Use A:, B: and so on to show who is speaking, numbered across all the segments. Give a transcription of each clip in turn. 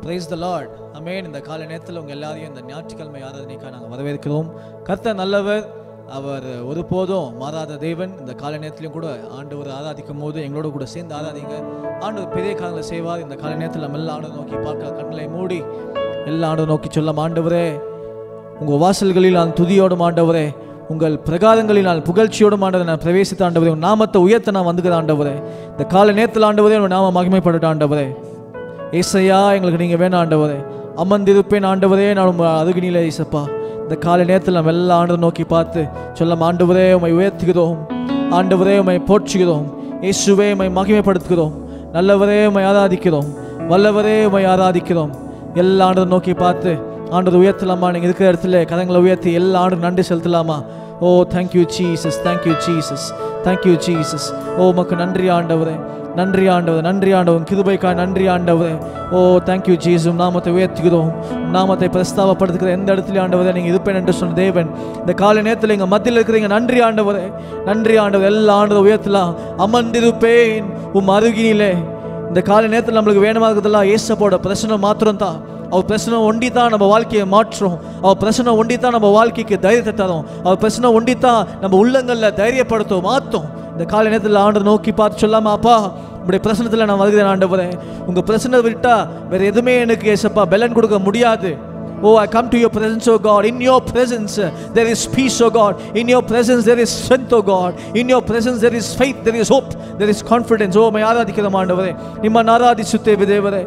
A: Praise the Lord அமேன் இந்த கால நேரத்தில் உங்கள் எல்லாரையும் இந்த ஞாயிற்றுக்கிழமை ஆராதனைக்காக நாங்கள் வரவேற்கிறோம் கர்த்தர் நல்லவர் அவர் ஒருபோதும் மாறாத தேவன் இந்த கால நேரத்திலையும் கூட ஆண்டவர் ஆராதிக்கும் போது எங்களோட கூட சேர்ந்து ஆராதிங்க ஆண்டவர் பெரிய காலங்களை செய்வார் இந்த கால நேரத்தில் நம்ம எல்லாம் ஆண்டவர் நோக்கி பார்க்க கண்களை மூடி எல்லா ஆண்டவர் நோக்கி சொல்ல ஆண்டவரே உங்கள் வாசல்களில் நான் துதியோடும் ஆண்டவரே உங்கள் பிரகாரங்களில் நான் புகழ்ச்சியோடும் ஆண்டவரை நான் பிரவேசித்த ஆண்டவரே உன் நாமத்தை உயர்த்த நான் வந்துக்கிற ஆண்டவரே இந்த கால நேரத்தில் ஆண்டவரே உன் நாம மகிமைப்படட்ட ஆண்டவரே ஏசையா எங்களுக்கு நீங்கள் வேணும் ஆண்டவரே அமர்ந்திருப்பேன் ஆண்டவரே நான் உங்கள் அருகினில ஏசப்பா இந்த காலை நேரத்தில் நம்ம எல்லா ஆண்டு நோக்கி பார்த்து சொல்ல ஆண்டவரே உம்மை உயர்த்துகிறோம் ஆண்டவரே உம்மை போற்றுகிறோம் இயேசுவே உம்மை மகிமைப்படுத்துகிறோம் நல்லவரே உம்மை ஆராதிக்கிறோம் வல்லவரே உம்மை ஆராதிக்கிறோம் எல்லா ஆண்டு நோக்கி பார்த்து ஆண்டவர் உயர்த்தலாமா நீங்கள் இருக்கிற இடத்துல கதங்களை உயர்த்தி எல்லா ஆண்டு நன்றி செலுத்தலாமா oh thank you Jesus thank you Jesus thank you Jesus oh உமக்கு நன்றி ஆண்டவரே நன்றி ஆண்டவர் நன்றி ஆண்டவர் கிருபைக்காய் நன்றி ஆண்டவரே ஓ தேங்க்யூ ஜீசஸ் உம் நாமத்தை உயர்த்துகிறோம் உம் நாமத்தை பிரஸ்தாபப்படுத்துகிற எந்த இடத்துல ஆண்டவரே நீங்கள் இருப்பேன் என்று சொன்ன தேவன் இந்த காலை நேரத்தில் எங்கள் மத்தியில் இருக்கிறீங்க நன்றி ஆண்டவரே நன்றி ஆண்டவர் எல்லா ஆண்டவர் உயர்த்தலாம் அமர்ந்திருப்பேன் உம் அருகினிலே இந்த காலை நேரத்தில் நம்மளுக்கு வேணுமா இருக்கிறதெல்லாம் ஏசப்போட பிரச்சனை மாத்திரம் தான் அவர் பிரச்சனை ஒண்டி தான் நம்ம வாழ்க்கையை மாற்றும் அவர் பிரச்சனை ஒண்டி தான் நம்ம வாழ்க்கைக்கு தைரியத்தை தரும் அவர் பிரச்சனை ஒண்டி தான் நம்ம உள்ளங்களில் தைரியப்படுத்தும் மாற்றும் இந்த காலை நேரத்தில் ஆண்டு நோக்கி பார்த்து சொல்லாமா அப்பா இப்படி பிரச்சனத்தில் நான் வருகிறேன் ஆண்டவரே உங்கள் பிரச்சனை விட்டா வேற எதுவுமே எனக்கு ஏசப்பா பெலன் கொடுக்க முடியாது Oh, I come to your presence, oh God. In your presence, uh, there is peace, oh God. In your presence, there is strength, oh God. In your presence, there is faith, there is hope, there is confidence. Oh, ಮೈ ಆರಾಧಿಕದ ಮಾಂಡವರೇ ನಿಮ್ಮನ್ನು ಆರಾಧಿಸುತ್ತೇವೆ ದೇವರೇ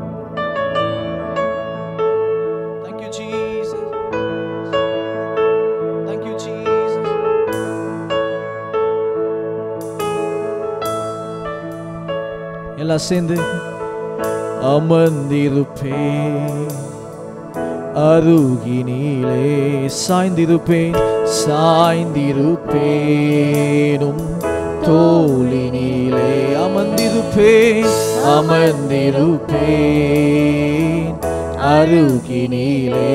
A: Thank you, Jesus. Thank you, Jesus. எல்லாம் சேர்ந்து அமர்ந்திருப்பேன் அருகினிலே சாய்ந்திருப்பேன் சாய்ந்திருப்பேனும் தோளினிலே அமர்ந்திருப்பேன் அமர்ந்திருப்பேன் அருகினிலே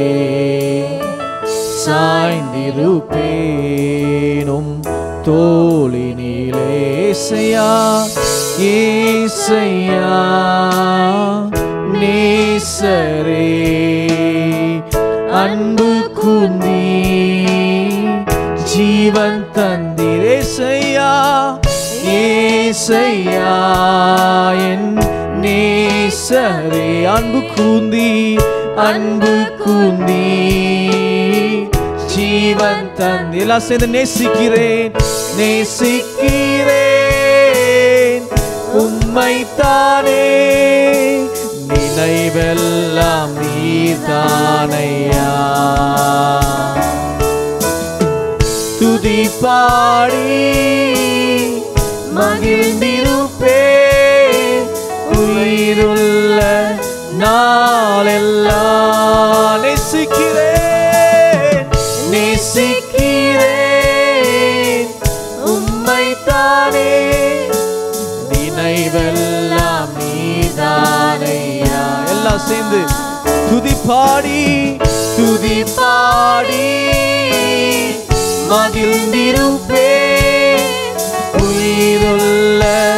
A: சாய்ந்திருப்பேனும் தோளினிலே ஏசையா ஏசையா நேசரே அன்பு குந்தி ஜீவன் தந்திரேசையா ஏசையா என் நேசரே அன்பு கூந்தி அன்பு கூந்தி ஜீவன் தந்தி எல்லாம் சேர்ந்து நேசிக்கிறேன் நேசிக்கிறேன் உம்மை தானே நினைவெல்லாம் நீதானையா துதி பாடி மகிழ்ந்திருப்பே உயிருள்ள நாளெல்லாம் நேசிக்கிறேன் நேசிக்கிறேன் உம்மை தானே நினைவெல்லாம் நீதானையா எல்லாம் சேர்ந்து துதி பாடி துதி பாடி மகிழ்ந்திருப்பே உயிருள்ள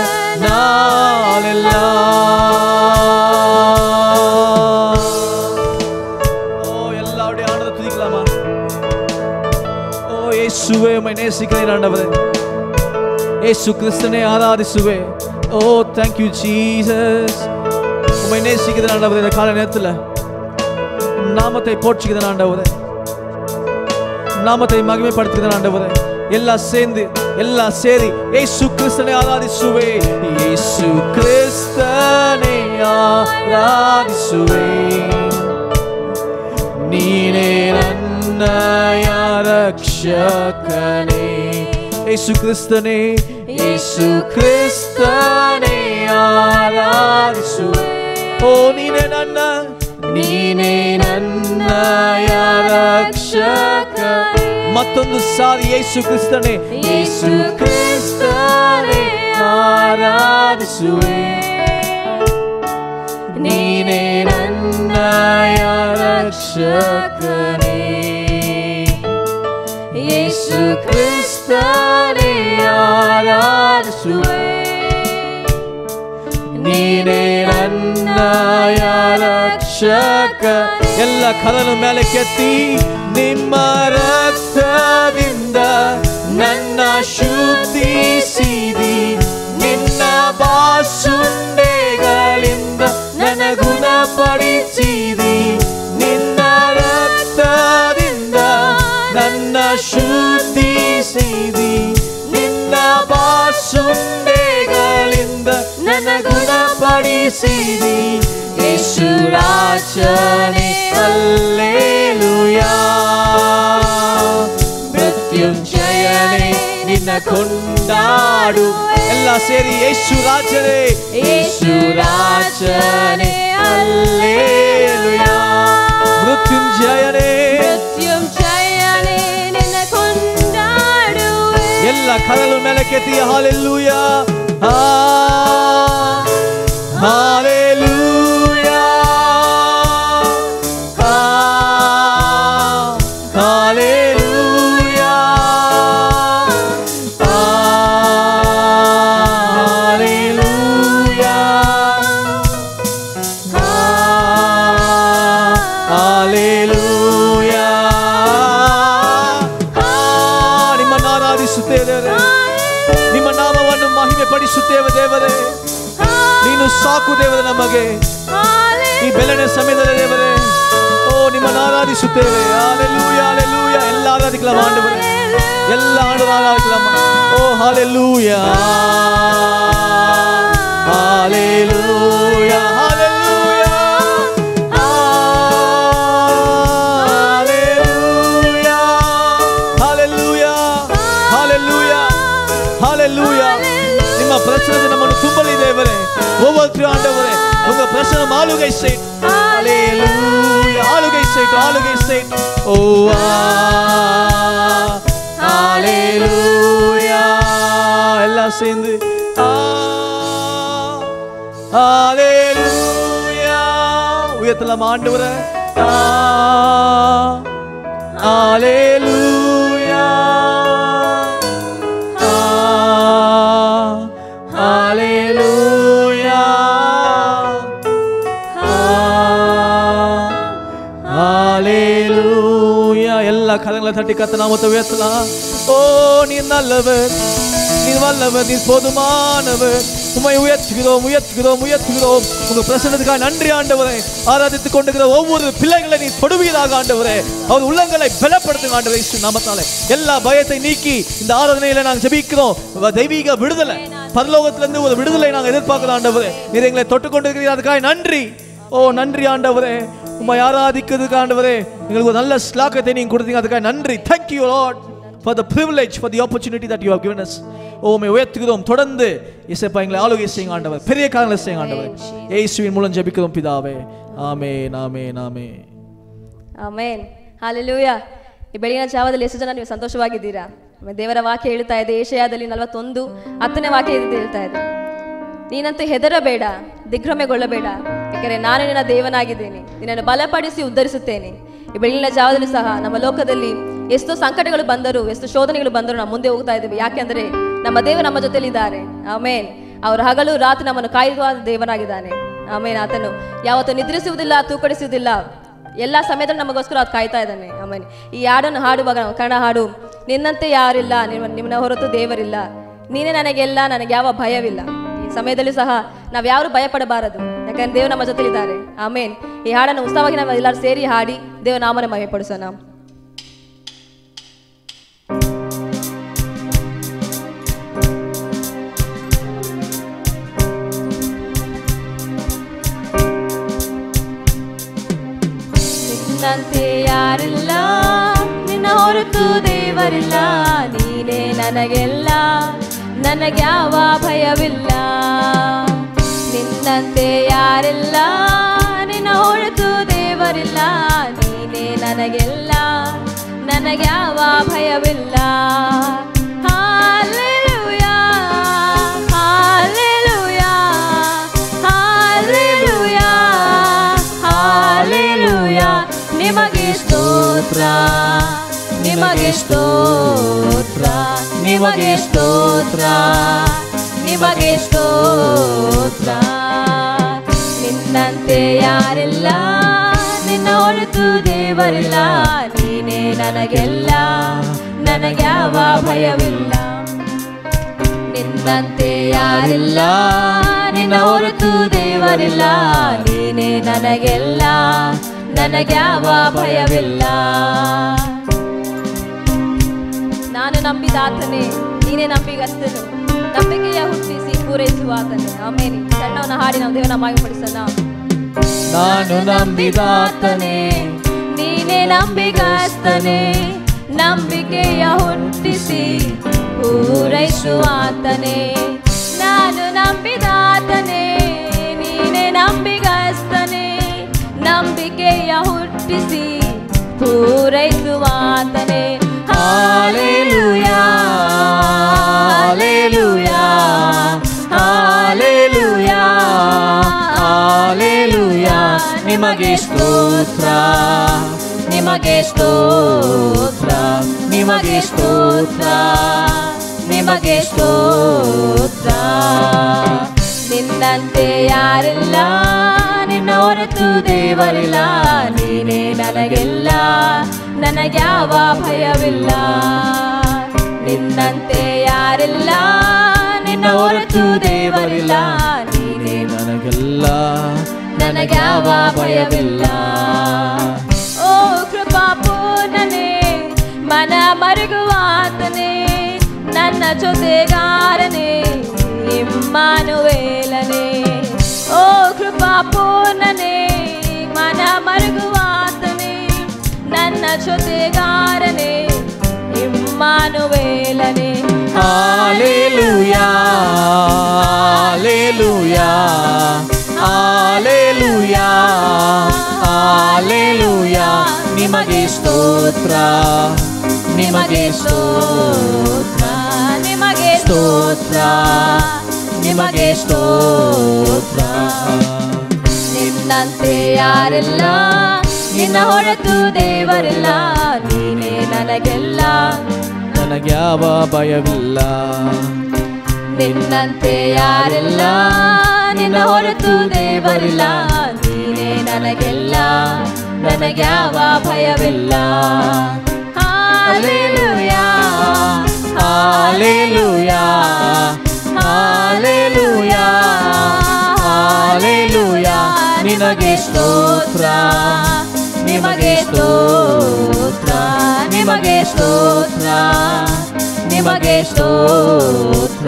A: நாளெல்லாம் ஓ எல்லாருடைய ஆனந்த துதிக்கலாமா ஓ இயேசுவே உம்மை நேசிக்கிறேன் ஆண்டவரே இயேசு கிறிஸ்தனை ஆராதிசுவே ஓ தேங்க் யூ ஜீசஸ் உம்மை நேசிக்கிறேன் ஆண்டவரே இந்த கால நேரத்தில் நாமத்தை போற்றுகிறேன் ஆண்டவரே நாமத்தை மகிமைப்படுத்துகிறேன் ஆண்டவரே எல்லாம் சேர்ந்து எல்லாம் சேரி இயேசு கிறிஸ்தனை ஆராதிசுவே இயேசு கிறிஸ்தனை ஆராதிசுவே ನೀನೇ ನನ್ನಯ ರಕ್ಷಕನೇ ಯೇಸು ಕ್ರಿಸ್ತನೇ ಯೇಸು ಕ್ರಿಸ್ತನೇ ಆರಾಧಿಸುವೆ ಓ ನೀನೇ ನನ್ನ ನೀನೇ ನನ್ನಯ ರಕ್ಷಕ ಮತ್ತೊಂದು ಸಾರಿ ಯೇಸು ಕ್ರಿಸ್ತನೇ ಯೇಸು ಕ್ರಿಸ್ತನೇ ಆರಾಧಿಸುವೆ ನೀನೇ ನನ್ನಯ ರಕ್ಷಕನೇ ಯೇಸು ಕ್ರಿಸ್ತನೇ ಆರಾಧಿಸುವೆ ನೀನೇ ನನ್ನಯ ರಕ್ಷ ಕರಲು ಮೇಲೆ ಕೆತ್ತಿ ನಿಮ್ಮ ರಕ್ತದಿಂದ ನನ್ನ ಶುದ್ಧಿಸಿದಿ ನಿನ್ನ ಬಾಸುಂಡೆಗಳಿಂದ ನನ್ನ ಗುಣಪಡಿಸಿದಿ ನಿನ್ನ ರಕ್ತದಿಂದ ನನ್ನ ಶುದ್ಧಿಸಿದಿ ನಿನ್ನ ಬಾಸುಂಡೆಗಳಿಂದ ನನ್ನ ಗುಣಪಡಿಸಿದಿ ಯೇಸು ರಾಜನೇ ಅಲ್ಲೇಲುಯಾ ಮೃತ್ಯುಂಜಯನೇ ನಿನ್ನ ಕೊಂಡಾಡು ಎಲ್ಲ ಸೇರಿ ಯೇಸು ರಾಜನೇ ಯೇಸು ರಾಜನೇ ಅಲ್ಲೇಲುಯಾ ಮೃತ್ಯುಂಜಯನೇ
B: ಮೃತ್ಯುಂಜಯನೇ ನಿನ್ನ ಕೊಂಡಾಡುವೆ
A: ಎಲ್ಲ ಕರಲು ಮೆಲಕೆತ್ತಿ hallelujah hallelujah hallelujah hallelujah hallelujah ನಿಮ್ಮನ್ನು ಆರಾಧಿಸುತ್ತೇವೆ ನಿಮ್ಮ ನಾಮವನ್ನು ಮಹಿಮೆ ಪಡಿಸುತ್ತೇವೆ ದೇವರೇ ನೀನು ಸಾಕು ದೇವರೇ ನಮಗೆ ಈ ಬೆಳಗಿನ ಸಮಯದಲ್ಲಿ ದೇವರೇ ಓ ನಿಮ್ಮನ್ನು ಆರಾಧಿಸುತ್ತೇವೆ ಹಾಲೆಲ್ಲೂಯ ಹಾಲೆಲ್ಲೂಯ ಎಲ್ಲ ಆರಾಧಿಕಲಮ್ಮ ಆಂಡವರೇ ಎಲ್ಲ ಆಂಡವ ಆರಾಧಿಕಲಮ್ಮ oh hallelujah hallelujah hallelujah hallelujah hallelujah hallelujah ನಿಮ್ಮ ಪ್ರಸನ್ನತೆ ನಮ್ಮನ್ನು ತುಂಬಲಿ ದೇವರೇ ஒவ்வொரு ஆண்டவரே உங்க பிரசனம் ஆளுகை செய்யும் ஹalleluya ஆளுகை செய்யும் ஆளுகை செய்யும் ஓ ஹalleluya எல்லாம் சேர்ந்து ஹalleluya உயர்த்தலாம் ஆண்டவரே ஹalleluya ஹalleluya ஹalleluya எல்லா கரங்களை தட்டி கத்த நாமத்தை உயர்த்தலாம் ஓ நீ நல்லவர் நீ வல்லவர் நீ போதுமானவர் உம்மை உயர்த்துகிறோம் உயர்த்துகிறோம் உயர்த்துகிறோம் உங்க பிரசன்னத்துக்காக நன்றி ஆண்டவரே ஆராதித்துக் கொண்டிருக்கிற ஒவ்வொரு பிள்ளைகளை நீ தொடுவீராக ஆண்டவரே அவர் உள்ளங்களை பலப்படுத்துங்க ஆண்டவரே இயேசு நாமத்தாலே எல்லா பயத்தை நீக்கி இந்த ஆராதனையில நாங்கள் ஜெபிக்கிறோம் தெய்வீக விடுதலை பரலோகத்திலிருந்து ஒரு விடுதலை நாங்கள் எதிர்பார்க்கிறோம் ஆண்டவரே நீர் எங்களை தொட்டு கொண்டிருக்கிறீர் அதுக்காக நன்றி ஓ நன்றி ஆண்டவரே உம்மை ஆராதிக்கிறதுக்கு ஆண்டவரே எங்களுக்கு ஒரு நல்ல ஸ்லாக்கத்தை நீங்க கொடுத்தீங்க அதுக்காக நன்றி thank you lord for the privilege for the opportunity that you have given us ஓ உம்மை உயர்த்துகிறோம் தொடர்ந்து இசைப்பா எங்களை ஆளுகை செய்யுங்க ஆண்டவர் பெரிய காரியங்களை செய்யுங்க ஆண்டவர் இயேசுவின் மூலம் ஜெபிக்கிறோம் பிதாவே ಆಮೇನ್ ಆಮೇನ್ ಆಮೇನ್
B: ಆಮೇನ್ ಹಾಲೆಲೂಯ ಈ ಬೆಳಗಿನ ಜಾವದಲ್ಲಿ ಎಷ್ಟು ಜನ ನೀವು ಸಂತೋಷವಾಗಿದ್ದೀರಾ ಆಮೇಲೆ ದೇವರ ವಾಕ್ಯ ಹೇಳ್ತಾ ಇದೆ ಏಷಯಾದಲ್ಲಿ ನಲವತ್ತೊಂದು ಹತ್ತನೇ ವಾಕ್ಯ ಇದು ಹೇಳ್ತಾ ಇದೆ ನೀನಂತೂ ಹೆದರಬೇಡ ದಿಗ್ಭ್ರಮೆಗೊಳ್ಳಬೇಡ ಯಾಕಂದರೆ ನಾನು ನಿನ್ನ ದೇವನಾಗಿದ್ದೇನೆ ನಿನ್ನನ್ನು ಬಲಪಡಿಸಿ ಉದ್ಧರಿಸುತ್ತೇನೆ ಈ ಬೆಳಗಿನ ಜಾವದಲ್ಲಿ ಸಹ ನಮ್ಮ ಲೋಕದಲ್ಲಿ ಎಷ್ಟೋ ಸಂಕಟಗಳು ಬಂದರೂ ಎಷ್ಟು ಶೋಧನೆಗಳು ಬಂದರೂ ನಾವು ಮುಂದೆ ಹೋಗ್ತಾ ಇದ್ದೇವೆ ಯಾಕೆಂದರೆ ನಮ್ಮ ದೇವ ನಮ್ಮ ಜೊತೆಲಿದ್ದಾರೆ ಆಮೇನ್ ಅವರು ಹಗಲು ರಾತ್ರಿ ನಮ್ಮನ್ನು ಕಾಯುವ ದೇವನಾಗಿದ್ದಾನೆ ಆಮೇನ್ ಆತನು ಯಾವತ್ತೂ ನಿದ್ರಿಸುವುದಿಲ್ಲ ತೂಕಡಿಸುವುದಿಲ್ಲ ಎಲ್ಲ ಸಮಯದಲ್ಲೂ ನಮಗೋಸ್ಕರ ಅದು ಕಾಯ್ತಾ ಇದ್ದಾನೆ ಆಮೇಲೆ ಈ ಹಾಡನ್ನು ಹಾಡುವಾಗ ನಾವು ಕನ್ನಡ ಹಾಡು ನಿನ್ನಂತೆ ಯಾರಿಲ್ಲ ನಿಮ್ಮ ನಿಮ್ಮನ್ನ ಹೊರತು ದೇವರಿಲ್ಲ ನೀನೇ ನನಗೆಲ್ಲ ನನಗೆ ಯಾವ ಭಯವಿಲ್ಲ ಈ ಸಮಯದಲ್ಲಿ ಸಹ ನಾವು ಯಾರು ಭಯ ಪಡಬಾರದು ಯಾಕಂದ್ರೆ ದೇವರು ನಮ್ಮ ಜೊತೆಲಿದ್ದಾರೆ ಆಮೇನ್ ಈ ಹಾಡನ್ನು ಉತ್ಸವವಾಗಿ ನಾವು ಎಲ್ಲರೂ ಸೇರಿ ಹಾಡಿ ದೇವ ನಾಮನ ಮಹಿಮೆ ಪಡಿಸೋಣ ನಿನ್ನಂತೆ ಯಾರಿಲ್ಲ ನಿನ್ನ ಹೊರತು ದೇವರಿಲ್ಲ ನೀನೇ ನನಗೆಲ್ಲ ನನಗ್ಯಾವ ಭಯವಿಲ್ಲ ನಿನ್ನಂತೆ ಯಾರಿಲ್ಲ ನಿನ್ನ ಹೊರತು ದೇವರಿಲ್ಲ ನೀನೇ ನನಗೆಲ್ಲ ನನಗ್ಯಾವ ಭಯವಿಲ್ಲ ಹಾಲೆಲೂಯಾ ಹಾಲೆಲೂಯಾ ಹಾಲೆಲೂಯಾ ಹಾಲೆಲೂಯಾ ನಿಮಗೆ ಸ್ತೋತ್ರ ನಿಮಗೆ ಸ್ತೋತ್ರ ನಿಮಗೆ ಸ್ತೋತ್ರ ನಿಮಗೆ ಸ್ತೋತ್ರ ನಿನ್ನಂತೆ ಯಾರಿಲ್ಲ ನಿನ್ನ ನಿನ್ನ ಹೊರತು ದೇವರಿಲ್ಲ ನೀನೇ ನನಗೆಲ್ಲ ನನಗೆ ಯಾವ ಭಯವಿಲ್ಲ ನಿನ್ನಂತೆ ಯಾರಿಲ್ಲ ನಿನ್ನ ಹೊರತು ದೇವರಿಲ್ಲ ನೀನೇ ನನಗೆಲ್ಲ ನನಗೆ ಯಾವ ಭಯವಿಲ್ಲ ನಾನು ನಂಬಿದ ಆತನೇ ನೀನೇ ನಂಬಿಗಸ್ತನು ನಂಬಿಕೆಯ ಹುಟ್ಟಿಸಿ ಪೂರೈಸುವ ಆತನೇ ಆಮೇಲೆ ಸಣ್ಣವನ್ನ ಹಾಡಿ ನಾವು ದೇವನ ಮಾಯಪಡಿಸೋಣ
A: ನಾನು ನಂಬಿದಾತನೇ
B: ನೀನೇ ನಂಬಿಗಸ್ತನೇ ನಂಬಿಕೆಯ ಹುಟ್ಟಿಸಿ ಪೂರೈಸುವಾತನೇ ನಾನು ನಂಬಿದಾತನೇ ನೀನೇ ನಂಬಿಗಸ್ತನೇ ನಂಬಿಕೆಯ ಹುಟ್ಟಿಸಿ ಪೂರೈಸುವಾತನೇ
A: ಹಾಲೆಲೂಯಾ ಹಾಲೆಲೂಯಾ ಹಾಲೆಲೂಯಾ ಹಾಲೆಲೂಯಾ ನಿಮಗೆ ಸ್ತೋತ್ರ ನಿಮಗೆ ಸ್ತೋತ್ರ ನಿಮಗೆ ಸ್ತೋತ್ರ ನಿಮಗೆ ಸ್ತೋತ್ರ
B: ನಿನ್ನಂತೆ ಯಾರಿಲ್ಲ ನಿನ್ನ ಹೊರತು ದೇವರಿಲ್ಲ ನೀನೇ ನನಗೆಲ್ಲ ನನಗೆ ಯಾವ ಭಯವಿಲ್ಲ ನಿನ್ನಂತೆ ಯಾರಿಲ್ಲ ನಿನ್ನ ಹೊರತು ದೇವರಿಲ್ಲ ನೀನೇ
A: ನನಗೆಲ್ಲ
B: ನನಗೆ ಯಾವ ಭಯವಿಲ್ಲ ಓ ಕೃಪಾ ಪೂರ್ಣನೆ ಮನ ಮರುಗುವಾತನೇ ನನ್ನ ಜೊತೆಗಾರನೇ ಇಮ್ಮಾನುವೇಲನೆ ಓ ಕೃಪಾ ಪೂರ್ಣನೆ ಮನ ಮರುಗುವಾತನೇ ನನ್ನ ಜೊತೆಗಾರನೇ ಇಮ್ಮಾನುವೇಲನೆ
A: ಹಾಲೆಲೂಯಾ ಹಾಲೆಲೂಯಾ ಹಾಲೆಲೂಯಾ ಹಾಲೆಲೂಯಾ ನಿಮಗೆ ಸ್ತೋತ್ರ ನಿಮಗೆ ಸ್ತೋತ್ರ
B: ನಿಮಗೆ
A: ಸ್ತೋತ್ರ ನಿಮಗೆ ಸ್ತೋತ್ರ
B: ನಿನ್ನಂತೆ ಯಾರಿಲ್ಲ ನಿನ್ನ ಹೊರತು ದೇವರಿಲ್ಲ ನೀನೇ ನನಗೆಲ್ಲ
A: ನನಗೆ ಯಾವ ಭಯವಿಲ್ಲ
B: ನಿನ್ನಂತೆ ಯಾರಿಲ್ಲ ನಿನ್ನ ಹೊರತು ದೇವರಿಲ್ಲ ನೀನೇ ನನಗೆಲ್ಲ ನನಗೆ ಯಾವ ಭಯವಿಲ್ಲ ಹಾಲೆಲೂಯಾ
A: ಹಾಲೆಲೂಯಾ ಹಾಲೆಲೂಯಾ ಹಾಲೆಲೂಯಾ ನಿನಗೆ ಸ್ತೋತ್ರ ನಿಮಗೆ ಸ್ತೋತ್ರ ನಿಮಗೆ ಸ್ತೋತ್ರ ನಿಮಗೆ ಸ್ತೋತ್ರ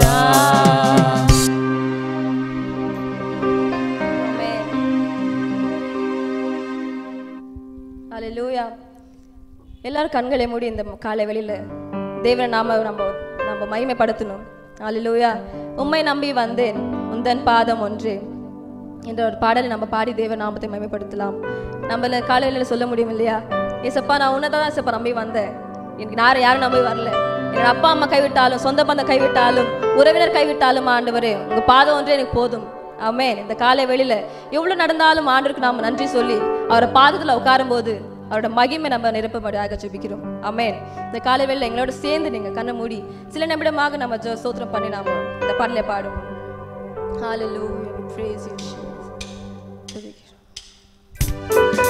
B: அல்லேலூயா எல்லாரும் கண்களை மூடி இந்த காலை வெளியில தேவன நாம நம்ம நம்ம மகிமைப்படுத்தணும் அல்லேலூயா உம்மை நம்பி வந்தேன் உந்தன் பாதம் ஒன்று என்ற ஒரு பாடலை நம்ம பாடி தேவ நாமத்தை மகிமைப்படுத்தலாம் நம்மள காலையில சொல்ல முடியும் இல்லையா ஏசப்பா நான் உன்னை தான் ஏசப்பா நம்பி வந்தேன் எனக்கு யாரும் யாரும் நம்பி வரல என்னோட அப்பா அம்மா கைவிட்டாலும் சொந்த பந்தம் கைவிட்டாலும் உறவினர் கைவிட்டாலும் ஆண்டவரே உங்க பாதம் ஒன்றே எனக்கு போதும் ஆமென் இந்த காலை வெளியில எவ்வளவு நடந்தாலும் ஆண்டவருக்கு நாம நன்றி சொல்லி அவரை பாதத்துல உட்காரும்போது அவரோட மகிமை நம்ம நிரப்பபடியாக ஜெபிக்கிறோம் ஆமென் இந்த காலை வேளையில எங்களோட சேர்ந்து நீங்க கண்ணை மூடி சில நிமிடமாக நம்ம ஜெ- ஸ்தோத்திரம் பண்ணி நாம இந்த பாடலை பாடுவோம் Hallelujah. We praise you, Jesus. துதிக்கிறோம்.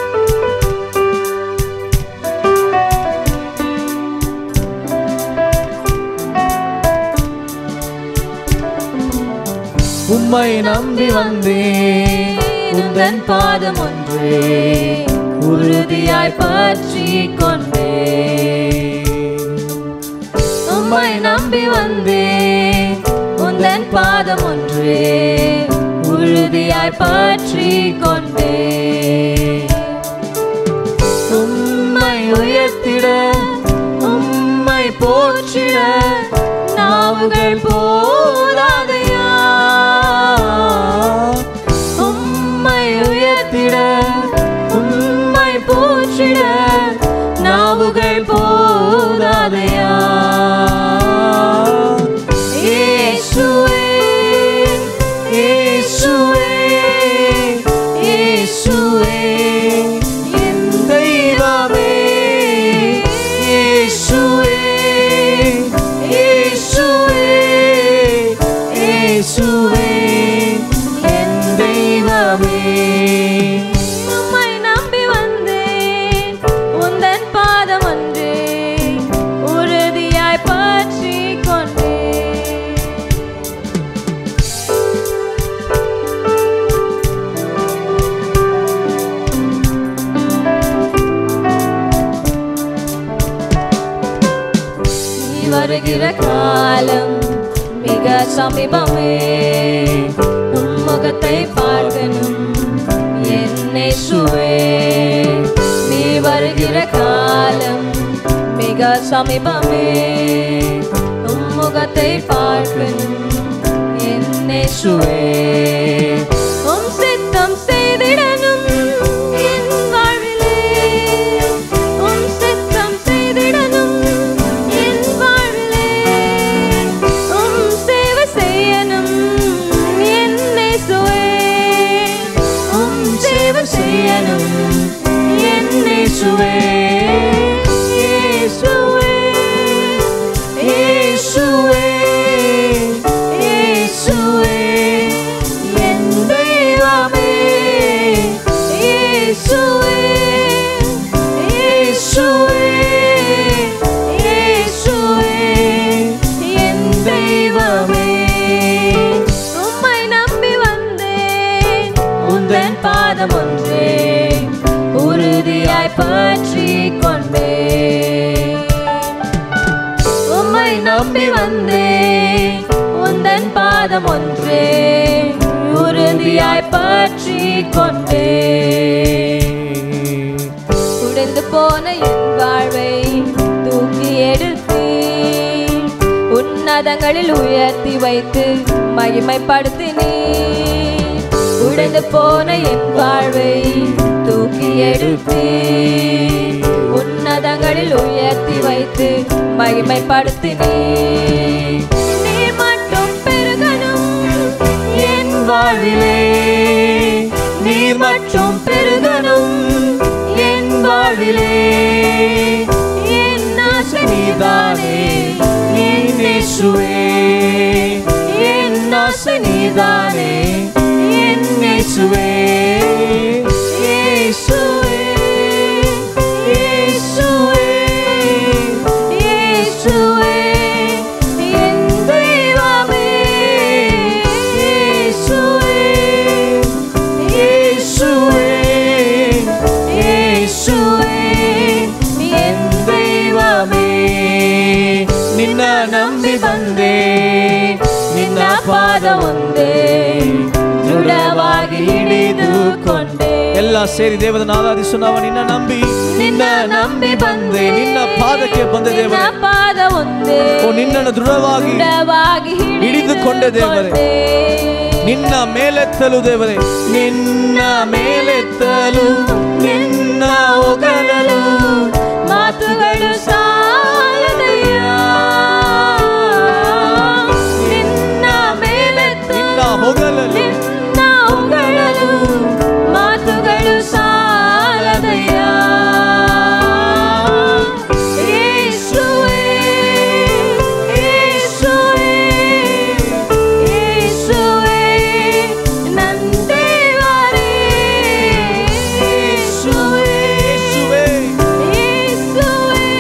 A: உம்மை நம்பி வந்தேன் உந்தன் பாதம் ஒன்றே உறுதியாய் பற்றி கொண்டேன் உம்மை நம்பி வந்தேன் உந்தன் பாதம் ஒன்றே உறுதியாய் பற்றி கொண்டேன் உம்மை உயர்த்திட உம்மை போற்றிட நாவுகள் போதாதையா உம்மை உயர்த்திட உம்மை போற்றிட நாவுகள் போதாதையா இயேசுவே இயேசுவே இயேசுவே என் தெய்வமே இயேசுவே இயேசுவே இயேசுவே என் தெய்வமே
B: உம்மை நம்பி வந்தேன் வருகிற காலம் மிக சமீபமே உம் முகத்தை பார்க்கணும் என்னை சுவே நீ வருகிற காலம் மிக சமீபமே உம் முகத்தை பார்க்கணும் என்னை சுவே உம் சித்தம் செய்திடணும் என் வாழ்விலே உம் சித்தம் செய்திடணும் என் வாழ்விலே உம் சேவை செய்யணும் என்னை சுவே உம் சேவை செய்யணும் என்னை சுவே இயேசுவே இயேசுவே இயேசுவே என் தெய்வமே இயேசுவே இயேசுவே இயேசுவே என் தெய்வமே உம்மை நம்பி வந்தேன் உந்தன் பாதம் ஒன்றே உறுதியாய் பற்றி கொண்டேன் உம்மை நம்பி வந்தேன் உந்தன் பாதம் ஒன்றே உறுதியாய் பற்றி கொண்டேன் உடைந்து போன என் வாழ்வை தூக்கி எடுத்து உன்னதங்களில் உயர்த்தி வைத்து மகிமைப்படுத்தினீ உடைந்து போன என் வாழ்வை தூக்கி எடுத்து உன்னதங்களில் உயர்த்தி வைத்து மகிமைப்படுத்தினீ நீ மட்டும் பெருகணும் என் வாழ்விலே நீர் மட்டும் பெருகணும் என் வாழ்விலே என் ஆசை நீதானே என் இயேசுவே என் ஆசை நீதானே என் இயேசுவே இயேசுவே இயேசுவே இயேசுவே என் தெய்வமே இயேசுவே இயேசுவே இயேசுவே என் தெய்வமே ನಿನ್ನ ನಂಬಿ ಬಂದೆ ನಿನ್ನ ಪಾದ ಒಂದೇ ದೃಢವಾಗಿ ಹಿಡಿದುಕೊಂಡೆ
A: ಎಲ್ಲ ಸೇರಿ ದೇವರನ್ನು ಆರಾಧಿಸು ನಾವು ನಿನ್ನ ನಂಬಿ
B: ನಿನ್ನ ನಂಬಿ ಬಂದೆ
A: ನಿನ್ನ ಪಾದಕ್ಕೆ ಬಂದೆ
B: ನಿನ್ನ
A: ದೇವರೇ
B: ಪಾದ ಒಂದೇ
A: ಓ ನಿನ್ನನ್ನು ದೃಢವಾಗಿ
B: ದೃಢವಾಗಿ
A: ಹಿಡಿದುಕೊಂಡೆ ದೇವರೇ.
B: ಹಿಡಿದುಕೊಂಡೆ.
A: ನಿನ್ನ ಮೇಲೆತ್ತಲು ದೇವರೇ ನಿನ್ನ ಮೇಲೆತ್ತಲು ನಿನ್ನ ಹೊಗಳಲು
B: ಮಾತುಗಳು ಸಾಲದಯ್ಯ ನಿನ್ನ ಮೇಲೆತ್ತ
A: ನಿನ್ನ ಹೊಗಳಲು
B: ನಿನ್ನ ಹೊಗಳಲು ಮಾತುಗಳು ಸಾಲದಯ್ಯ ಯೇಸುವೇ ಯೇಸುವೇ ಯೇಸುವೇ ನನ್ನ ದೇವರೇ ಯೇಸುವೇ
A: ಯೇಸುವೇ
B: ಯೇಸುವೇ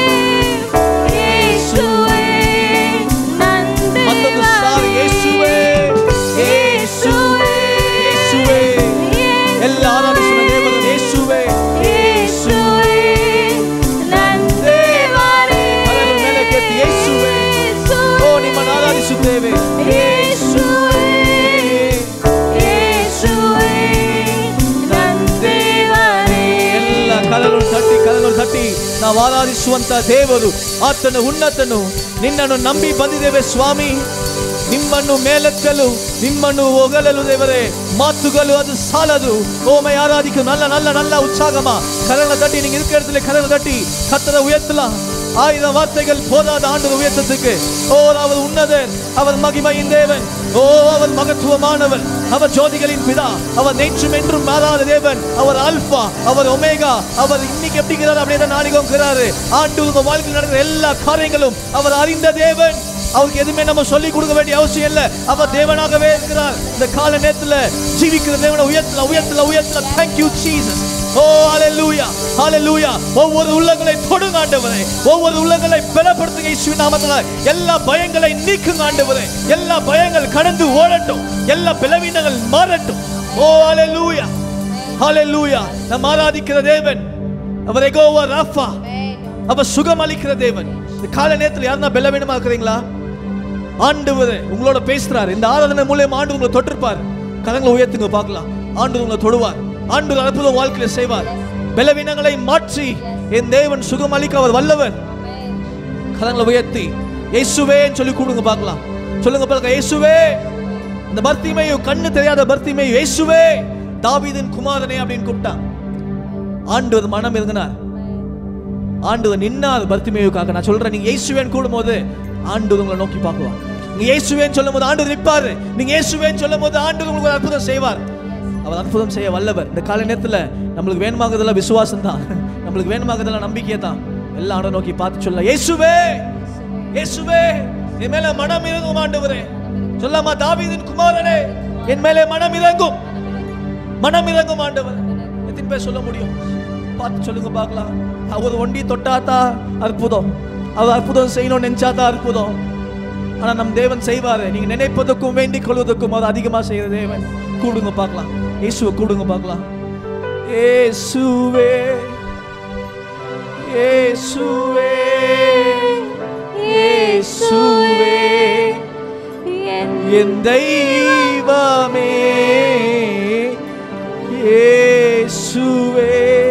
B: ಯೇಸುವೇ ನನ್ನ
A: ಮತ್ತೊಂದು ಸಾರಿ ಯೇಸುವೇ ಯೇಸುವೇ ಯೇಸುವೇ ಎಲ್ಲ ಆರಾಧಿಸುವ ದೇವರು ಯೇಸುವೇ
B: ಯೇಸುವೇ ನನ್ನ ದೇವರೇ
A: ಅದನ್ನು ಮೇಲಕ್ಕೆತ್ತಿ ಯೇಸುವೇ ಓ ನಿಮ್ಮನ್ನು ಆರಾಧಿಸುತ್ತೇವೆ
B: ಯೇಸುವೇ ಯೇಸುವೇ ನನ್ನ ದೇವರೇ
A: ಎಲ್ಲ ಕಲಲು ತಟ್ಟಿ ಕಲಲು ತಟ್ಟಿ ನಾವು ಆರಾಧಿಸುವಂತ ದೇವರು ಆತನು ಉನ್ನತನು ನಿನ್ನನ್ನು ನಂಬಿ ಬಂದಿದ್ದೇವೆ ಸ್ವಾಮಿ ನಿಮ್ಮನ್ನು ಮೇಲೆತ್ತಲು ನಿಮ್ಮನ್ನು ಹೊಗಳಲು ದೇವರೇ ಮಾತುಗಳು அது சாலது ஓமை ஆராதிக்கும் நல்ல நல்ல நல்ல உற்சாகமா கரங்களை தட்டி நீங்க இருக்கிற இடத்துல கரங்களை தட்டி கத்தரை உயர்த்தலாம் ஆயிரம் வார்த்தைகள் போதாத ஆண்டு உயர்த்தத்துக்கு ஓ அவர் உன்னதர் அவர் மகிமையின் தேவன் ஓ அவர் மகத்துவமானவர் அவர் ஜோதிகளின் பிதா அவர் நேற்றும் என்றும் மாறாத தேவன் அவர் அல்பா அவர் ஒமேகா அவர் இன்னைக்கு எப்படி இருக்கிறார் அப்படியே தான் நாளைக்கு இருக்கிறாரு ஆண்டு உங்க வாழ்க்கையில் நடக்கிற எல்லா காரியங்களும் அவர் அறிந்த தேவன் அவருக்கு எதுவுமே நம்ம சொல்லி கொடுக்க வேண்டிய அவசியம் இல்ல அவர் தேவனாகவே இருக்கிறார் இந்த கால நேரத்துல ஜீவிக்கிற தேவனை உயர்த்தல உயர்த்தல உயர்த்தல thank you Jesus ஓ ஹalleluya ஹalleluya ஒவ்வொரு உள்ளங்களை தொடுங்க ஆண்டவரே ஒவ்வொரு உள்ளங்களை பலப்படுத்துங்க இயேசுவின் நாமத்தினால எல்லா பயங்களை நீக்குங்க ஆண்டவரே எல்லா பயங்கள் கடந்து ஓடட்டும் எல்லா பலவீனங்கள் மாறட்டும் ஓ ஹalleluya ஹalleluya நாம் ஆராதிக்கிற தேவன் அவர் எகோவா ராஃபா அவர் சுகம் அளிக்கிற தேவன் இந்த கால நேரத்தில் யாருன்னா பலவீனமா இருக்கிறீங்களா ஆண்டவர் உங்களோட பேசுறாரு இந்த ஆராதனை மூலியமா ஆண்டு உங்களை தொட்டிருப்பார் கரங்களை உயர்த்துங்க பார்க்கலாம் ஆண்டு உங்களை தொடுவார் ஆண்டு அற்புதம் வாழ்க்கையில செய்வார் பலவீனங்களை மாற்றி என் தேவன் சுகம் அளிக்க அவர் வல்லவர் கரங்களை உயர்த்தி இயேசுவேன்னு சொல்லி கூடுங்க பார்க்கலாம் சொல்லுங்க பாருங்க இயேசுவே இந்த பர்த்திமையும் கண்ணு தெரியாத பர்த்திமையும் இயேசுவே தாவீதின் குமாரனே அப்படின்னு கூப்பிட்டான் ஆண்டவர் மனம் இருந்தனார் ஆண்டவர் நின்னார் பர்த்திமேயுக்காக நான் சொல்றேன் நீங்க இயேசுவேன் கூடும்போது ஆண்டவர் உங்களை நோக்கி பார்க்குவார் நீங்க இயேசுவேன் சொல்லும் போது ஆண்டவர் நிற்பாரு நீங்க இயேசுவேன் சொல்லும் போது ஆண்டவர் உங்களுக்கு ஒரு அற்புதம் செய்வார் அவர் அற்புதம் செய்ய வல்லவர் இந்த கால நேரத்துல நம்மளுக்கு வேணுமாகிறதெல்லாம் விசுவாசம் தான் நம்மளுக்கு வேணுமாகிறதெல்லாம் நம்பிக்கை தான் எல்லாம் ஆண்டவர் நோக்கி பார்த்து சொல்ல இயேசுவே இயேசுவே என் மேல மனம் இறங்கும் ஆண்டவரே சொல்லாமா தாவீதின் குமாரனே என் மேலே மனம் இறங்கும் மனம் இறங்கும் ஆண்டவர் எத்தனை பேர் சொல்ல முடியும் பார்த்து சொல்லுங்க பார்க்கலாம் அவர் ஒண்டி தொட்டாத்தா அற்புதம் அவர் அற்புதம் செய்யணும்னு நினைச்சாதான் அற்புதம் ஆனா நம் தேவன் செய்வாரு நீங்க நினைப்பதற்கும் வேண்டிக் கொள்வதற்கும் அவர் அதிகமா செய்யற தேவன் கூடுங்க பார்க்கலாம் இயேசுவை கூடுங்க பார்க்கலாம் இயேசுவே இயேசுவே இயேசுவே என் தெய்வமே இயேசுவே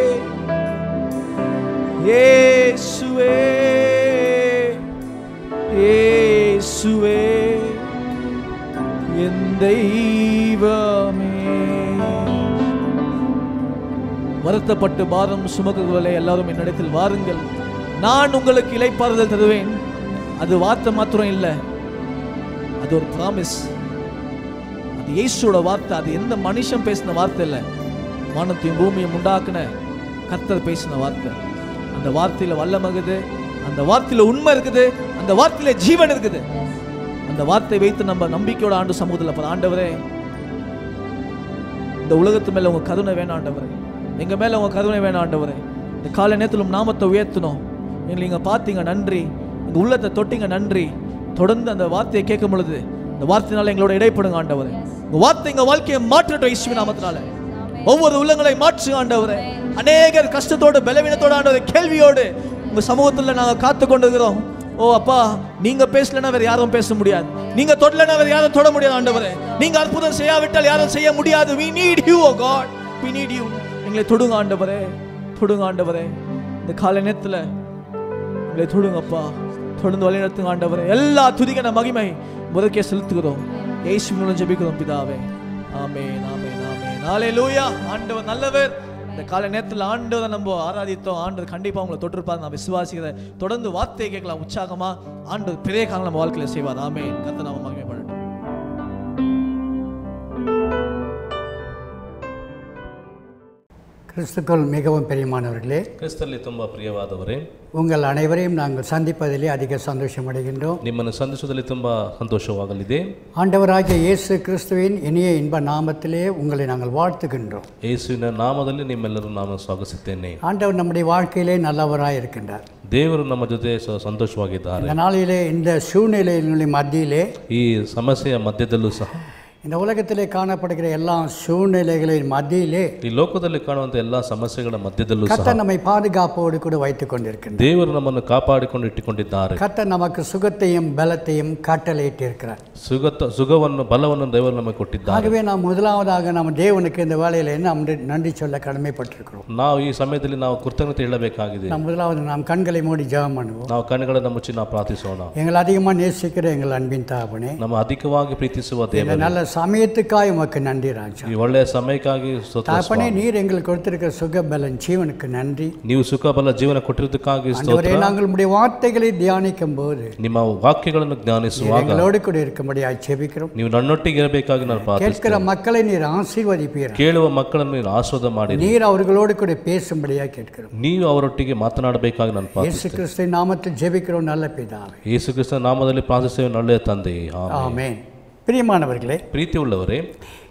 A: இயேசுவே இயேசுவே என் தெய்வமே வருத்தப்பட்டு பாரம் சுமக்குகளே எல்லாரும் என்னிடத்தில் வாருங்கள் நான் உங்களுக்கு இலைப்பாறுதல் தருவேன் அது வார்த்தை மாத்திரம் இல்லை அது ஒரு ப்ராமிஸ் அது இயேசுவோட வார்த்தை அது எந்த மனுஷன் பேசின வார்த்தை இல்லை வானத்தையும் பூமியும் உண்டாக்குன கர்த்தர் பேசின வார்த்தை அந்த வார்த்தையில வல்லமகுது அந்த வார்த்தையில உண்மை இருக்குது அந்த வார்த்தையில ஜீவன் இருக்குது அந்த வார்த்தை வைத்து நம்ம நம்பிக்கையோட ஆண்டு சமூகத்தில் அப்ப ஆண்டவரே இந்த உலகத்து மேல உங்க கருணை வேணும் ஆண்டவரே எங்க மேல உங்க கருணை வேணும் ஆண்டவரே இந்த கால நேரத்திலும் நாமத்தை உயர்த்தணும் எங்களை நீங்க பார்த்தீங்க நன்றி எங்க உள்ளத்தை தொட்டிங்க நன்றி தொடர்ந்து அந்த வார்த்தையை கேட்கும் பொழுது இந்த வார்த்தையினால எங்களோட இடைப்படுங்க ஆண்டவரே உங்க வார்த்தை எங்க வாழ்க்கையை மாற்றட்டும் இயேசுவின் நாமத்தினால ஒவ்வொரு உள்ளங்களை மாற்று ஆண்டவரே அநேகர் கஷ்டத்தோடு பலவீனத்தோட ஆண்டவரே கேள்வியோடு உங்க சமூகத்துல நாங்க காத்து கொண்டிருக்கிறோம் ஓ அப்பா நீங்க பேசலனா வேற யாரும் பேச முடியாது நீங்க தொடலனா வேற யாரும் தொட முடியாது ஆண்டவரே நீங்க அற்புதம் செய்யாவிட்டால் யாரும் செய்ய முடியாது we need you oh god we need you எங்களை தொடுங்க ஆண்டவரே தொடுங்க ஆண்டவரே இந்த காலை நேரத்துல எங்களை தொடுங்கப்பா தொடர்ந்து வழிநடத்துங்க ஆண்டவரே எல்லா துதிக்கான மகிமை முதற்கே செலுத்துகிறோம் இயேசு மூலம் ஜெபிக்கிறோம் பிதாவே ஆமென் ஆமென் ஆமென் ஹalleluya ஆண்டவர் நல்லவர் இந்த காலை நேரத்தில் ஆண்டவரை நம்ம ஆராதித்தோம் ஆண்டவர் கண்டிப்பா உங்களை தொட்டிருப்பார் நான் விசுவாசிக்கிறேன் தொடர்ந்து வார்த்தையை கேட்கலாம் உற்சாகமா ஆண்டவர் பெரிய காலம் நம்ம வாழ்க்கையில செய்வார் ஆமென் கர்த்தர் நாம மகிமைப்படட்டும்
C: கிறிஸ்துக்கள் மிகவும் பெரியமானவர்களே
D: ಕ್ರಿಸ್ತಲ್ಲಿ ತುಂಬ ಪ್ರಿಯವಾದವರೇ
C: உங்கள் அனைவரையும் நாங்கள் சந்திப்பதிலே அதிக சந்தோஷம் அடைகின்றோம்
D: ನಿಮ್ಮನ್ನು ಸಂಧಿಸುವುದರಲ್ಲಿ ತುಂಬ ಸಂತೋಷವಾಗಲಿದೆ
C: ஆண்டவராகிய இயேசு கிறிஸ்துவின் இனிய இன்ப நாமத்திலே உங்களை நாங்கள் வாழ்த்துகின்றோம்
D: ಯೇಸುವಿನ ನಾಮದಲ್ಲಿ ನಿಮ್ಮೆಲ್ಲರೂ ನಾನು ಸ್ವಾಗತಿಸುತ್ತೇನೆ
C: ஆண்டவர் நம்முடைய வாழ்க்கையிலே நல்லவராய் இருக்கின்றார்
D: ದೇವರು ನಮ್ಮ ಜೊತೆ ಸ- ಸಂತೋಷವಾಗಿದ್ದಾರೆ
C: இந்த நாளிலே இந்த சூழ்நிலைகளின் மத்தியிலே
D: ಈ ಸಮಸ್ಯೆಯ ಮಧ್ಯದಲ್ಲೂ ಸಹ
C: இந்த உலகத்திலே காணப்படுகிற எல்லா சூழ்நிலைகளின் மத்தியிலே
D: ಈ ಲೋಕದಲ್ಲಿ ಕಾಣುವಂಥ ಎಲ್ಲ ಸಮಸ್ಯೆಗಳ ಮಧ್ಯದಲ್ಲೂ ಸಹ
C: கர்த்தர் நம்மை பாதுகாப்போடு கூட வைத்துக் கொண்டிருக்கின்றார்
D: ದೇವರು ನಮ್ಮನ್ನು ಕಾಪಾಡಿಕೊಂಡು ಇಟ್ಟುಕೊಂಡಿದ್ದಾರೆ
C: கர்த்தர் நமக்கு சுகத்தையும் பலத்தையும் கட்டளையிட்டிருக்கிறார்
D: ಸುಗತ ಸುಖವನ್ನು ಬಲವನ್ನು ದೇವರು ನಮಗೆ ಕೊಟ್ಟಿದ್ದಾರೆ
C: ஆகவே நாம் முதலாவதாக நம்ம தேவனுக்கு இந்த வேலையில நாம் நன்றி சொல்ல கடமைப்பட்டிருக்கிறோம்
D: ನಾವು ಈ ಸಮಯದಲ್ಲಿ ನಾವು ಕೃತಜ್ಞತೆ ಹೇಳಬೇಕಾಗಿದೆ
C: நாம் முதலாவது நாம் கண்களை மூடி ஜெபம் பண்ணுவோம்
D: ನಾವು ಕಣ್ಣುಗಳನ್ನು ಮುಚ್ಚಿ ನಾವು ಪ್ರಾರ್ಥಿಸೋಣ
C: எங்கள் அதிகமாக நேசிக்கிற எங்கள் அன்பின் தாபனே
D: ನಮ್ಮ ಅಧಿಕವಾಗಿ ಪ್ರೀತಿಸುವ
C: இந்த
D: ದೇವರು
C: நல்ல சமயத்துக்காய் உமக்கு நன்றி ராஜா
D: ಈ ಒಳ್ಳೆಯ ಸಮಯಕ್ಕಾಗಿ ಸ್ತೋತ್ರ
C: தாப்பனே நீர் எங்களுக்கு கொடுத்திருக்கிற சுக பலன் ஜீவனுக்கு நன்றி
D: ನೀವು ಸುಖ ಬಲ ಜೀವನ ಕೊಟ್ಟಿರೋದಕ್ಕಾಗಿ ಸ್ತೋತ್ರ
C: ஆண்டவரே நாங்கள் உடைய வார்த்தைகளை தியானிக்கும் போது
D: ನಿಮ್ಮ ವಾಕ್ಯಗಳನ್ನು ಜ್ಞಾನಿಸುವಾಗ
C: எங்களோடு கூட இருக்கும்படியாய் செபிக்கிறோம்
D: ನೀವು ನನ್ನೊಟ್ಟಿಗೆ ಇರಬೇಕಾಗಿ ನಾನು ಪ್ರಾರ್ಥಿಸ್ತೇನೆ
C: கேட்கிற மக்களை நீர் ஆசீர்வதிப்பீர்
D: ಕೇಳುವ ಮಕ್ಕಳನ್ನು ನೀನು ಆಸ್ವಾದ ಮಾಡಿ
C: நீர் அவர்களோடு கூட பேசும்படியாக கேட்கிறோம்
D: ನೀವು ಅವರೊಟ್ಟಿಗೆ ಮಾತನಾಡಬೇಕಾಗಿ ನಾನು ಪ್ರಾರ್ಥಿಸ್ತೇನೆ
C: இயேசு கிறிஸ்துவின் நாமத்தில் ஜெபிக்கிறோம் நல்ல பிதாவே
D: ಯೇಸು ಕ್ರಿಸ್ತನ ನಾಮದಲ್ಲಿ ಪ್ರಾರ್ಥಿಸ್ತೇವೆ ಒಳ್ಳೆಯ ತಂದೆ ಆಮೆನ್.
C: ஆமென் பிரியமானவர்களே
D: ಪ್ರೀತಿ ಉಳ್ಳವರೇ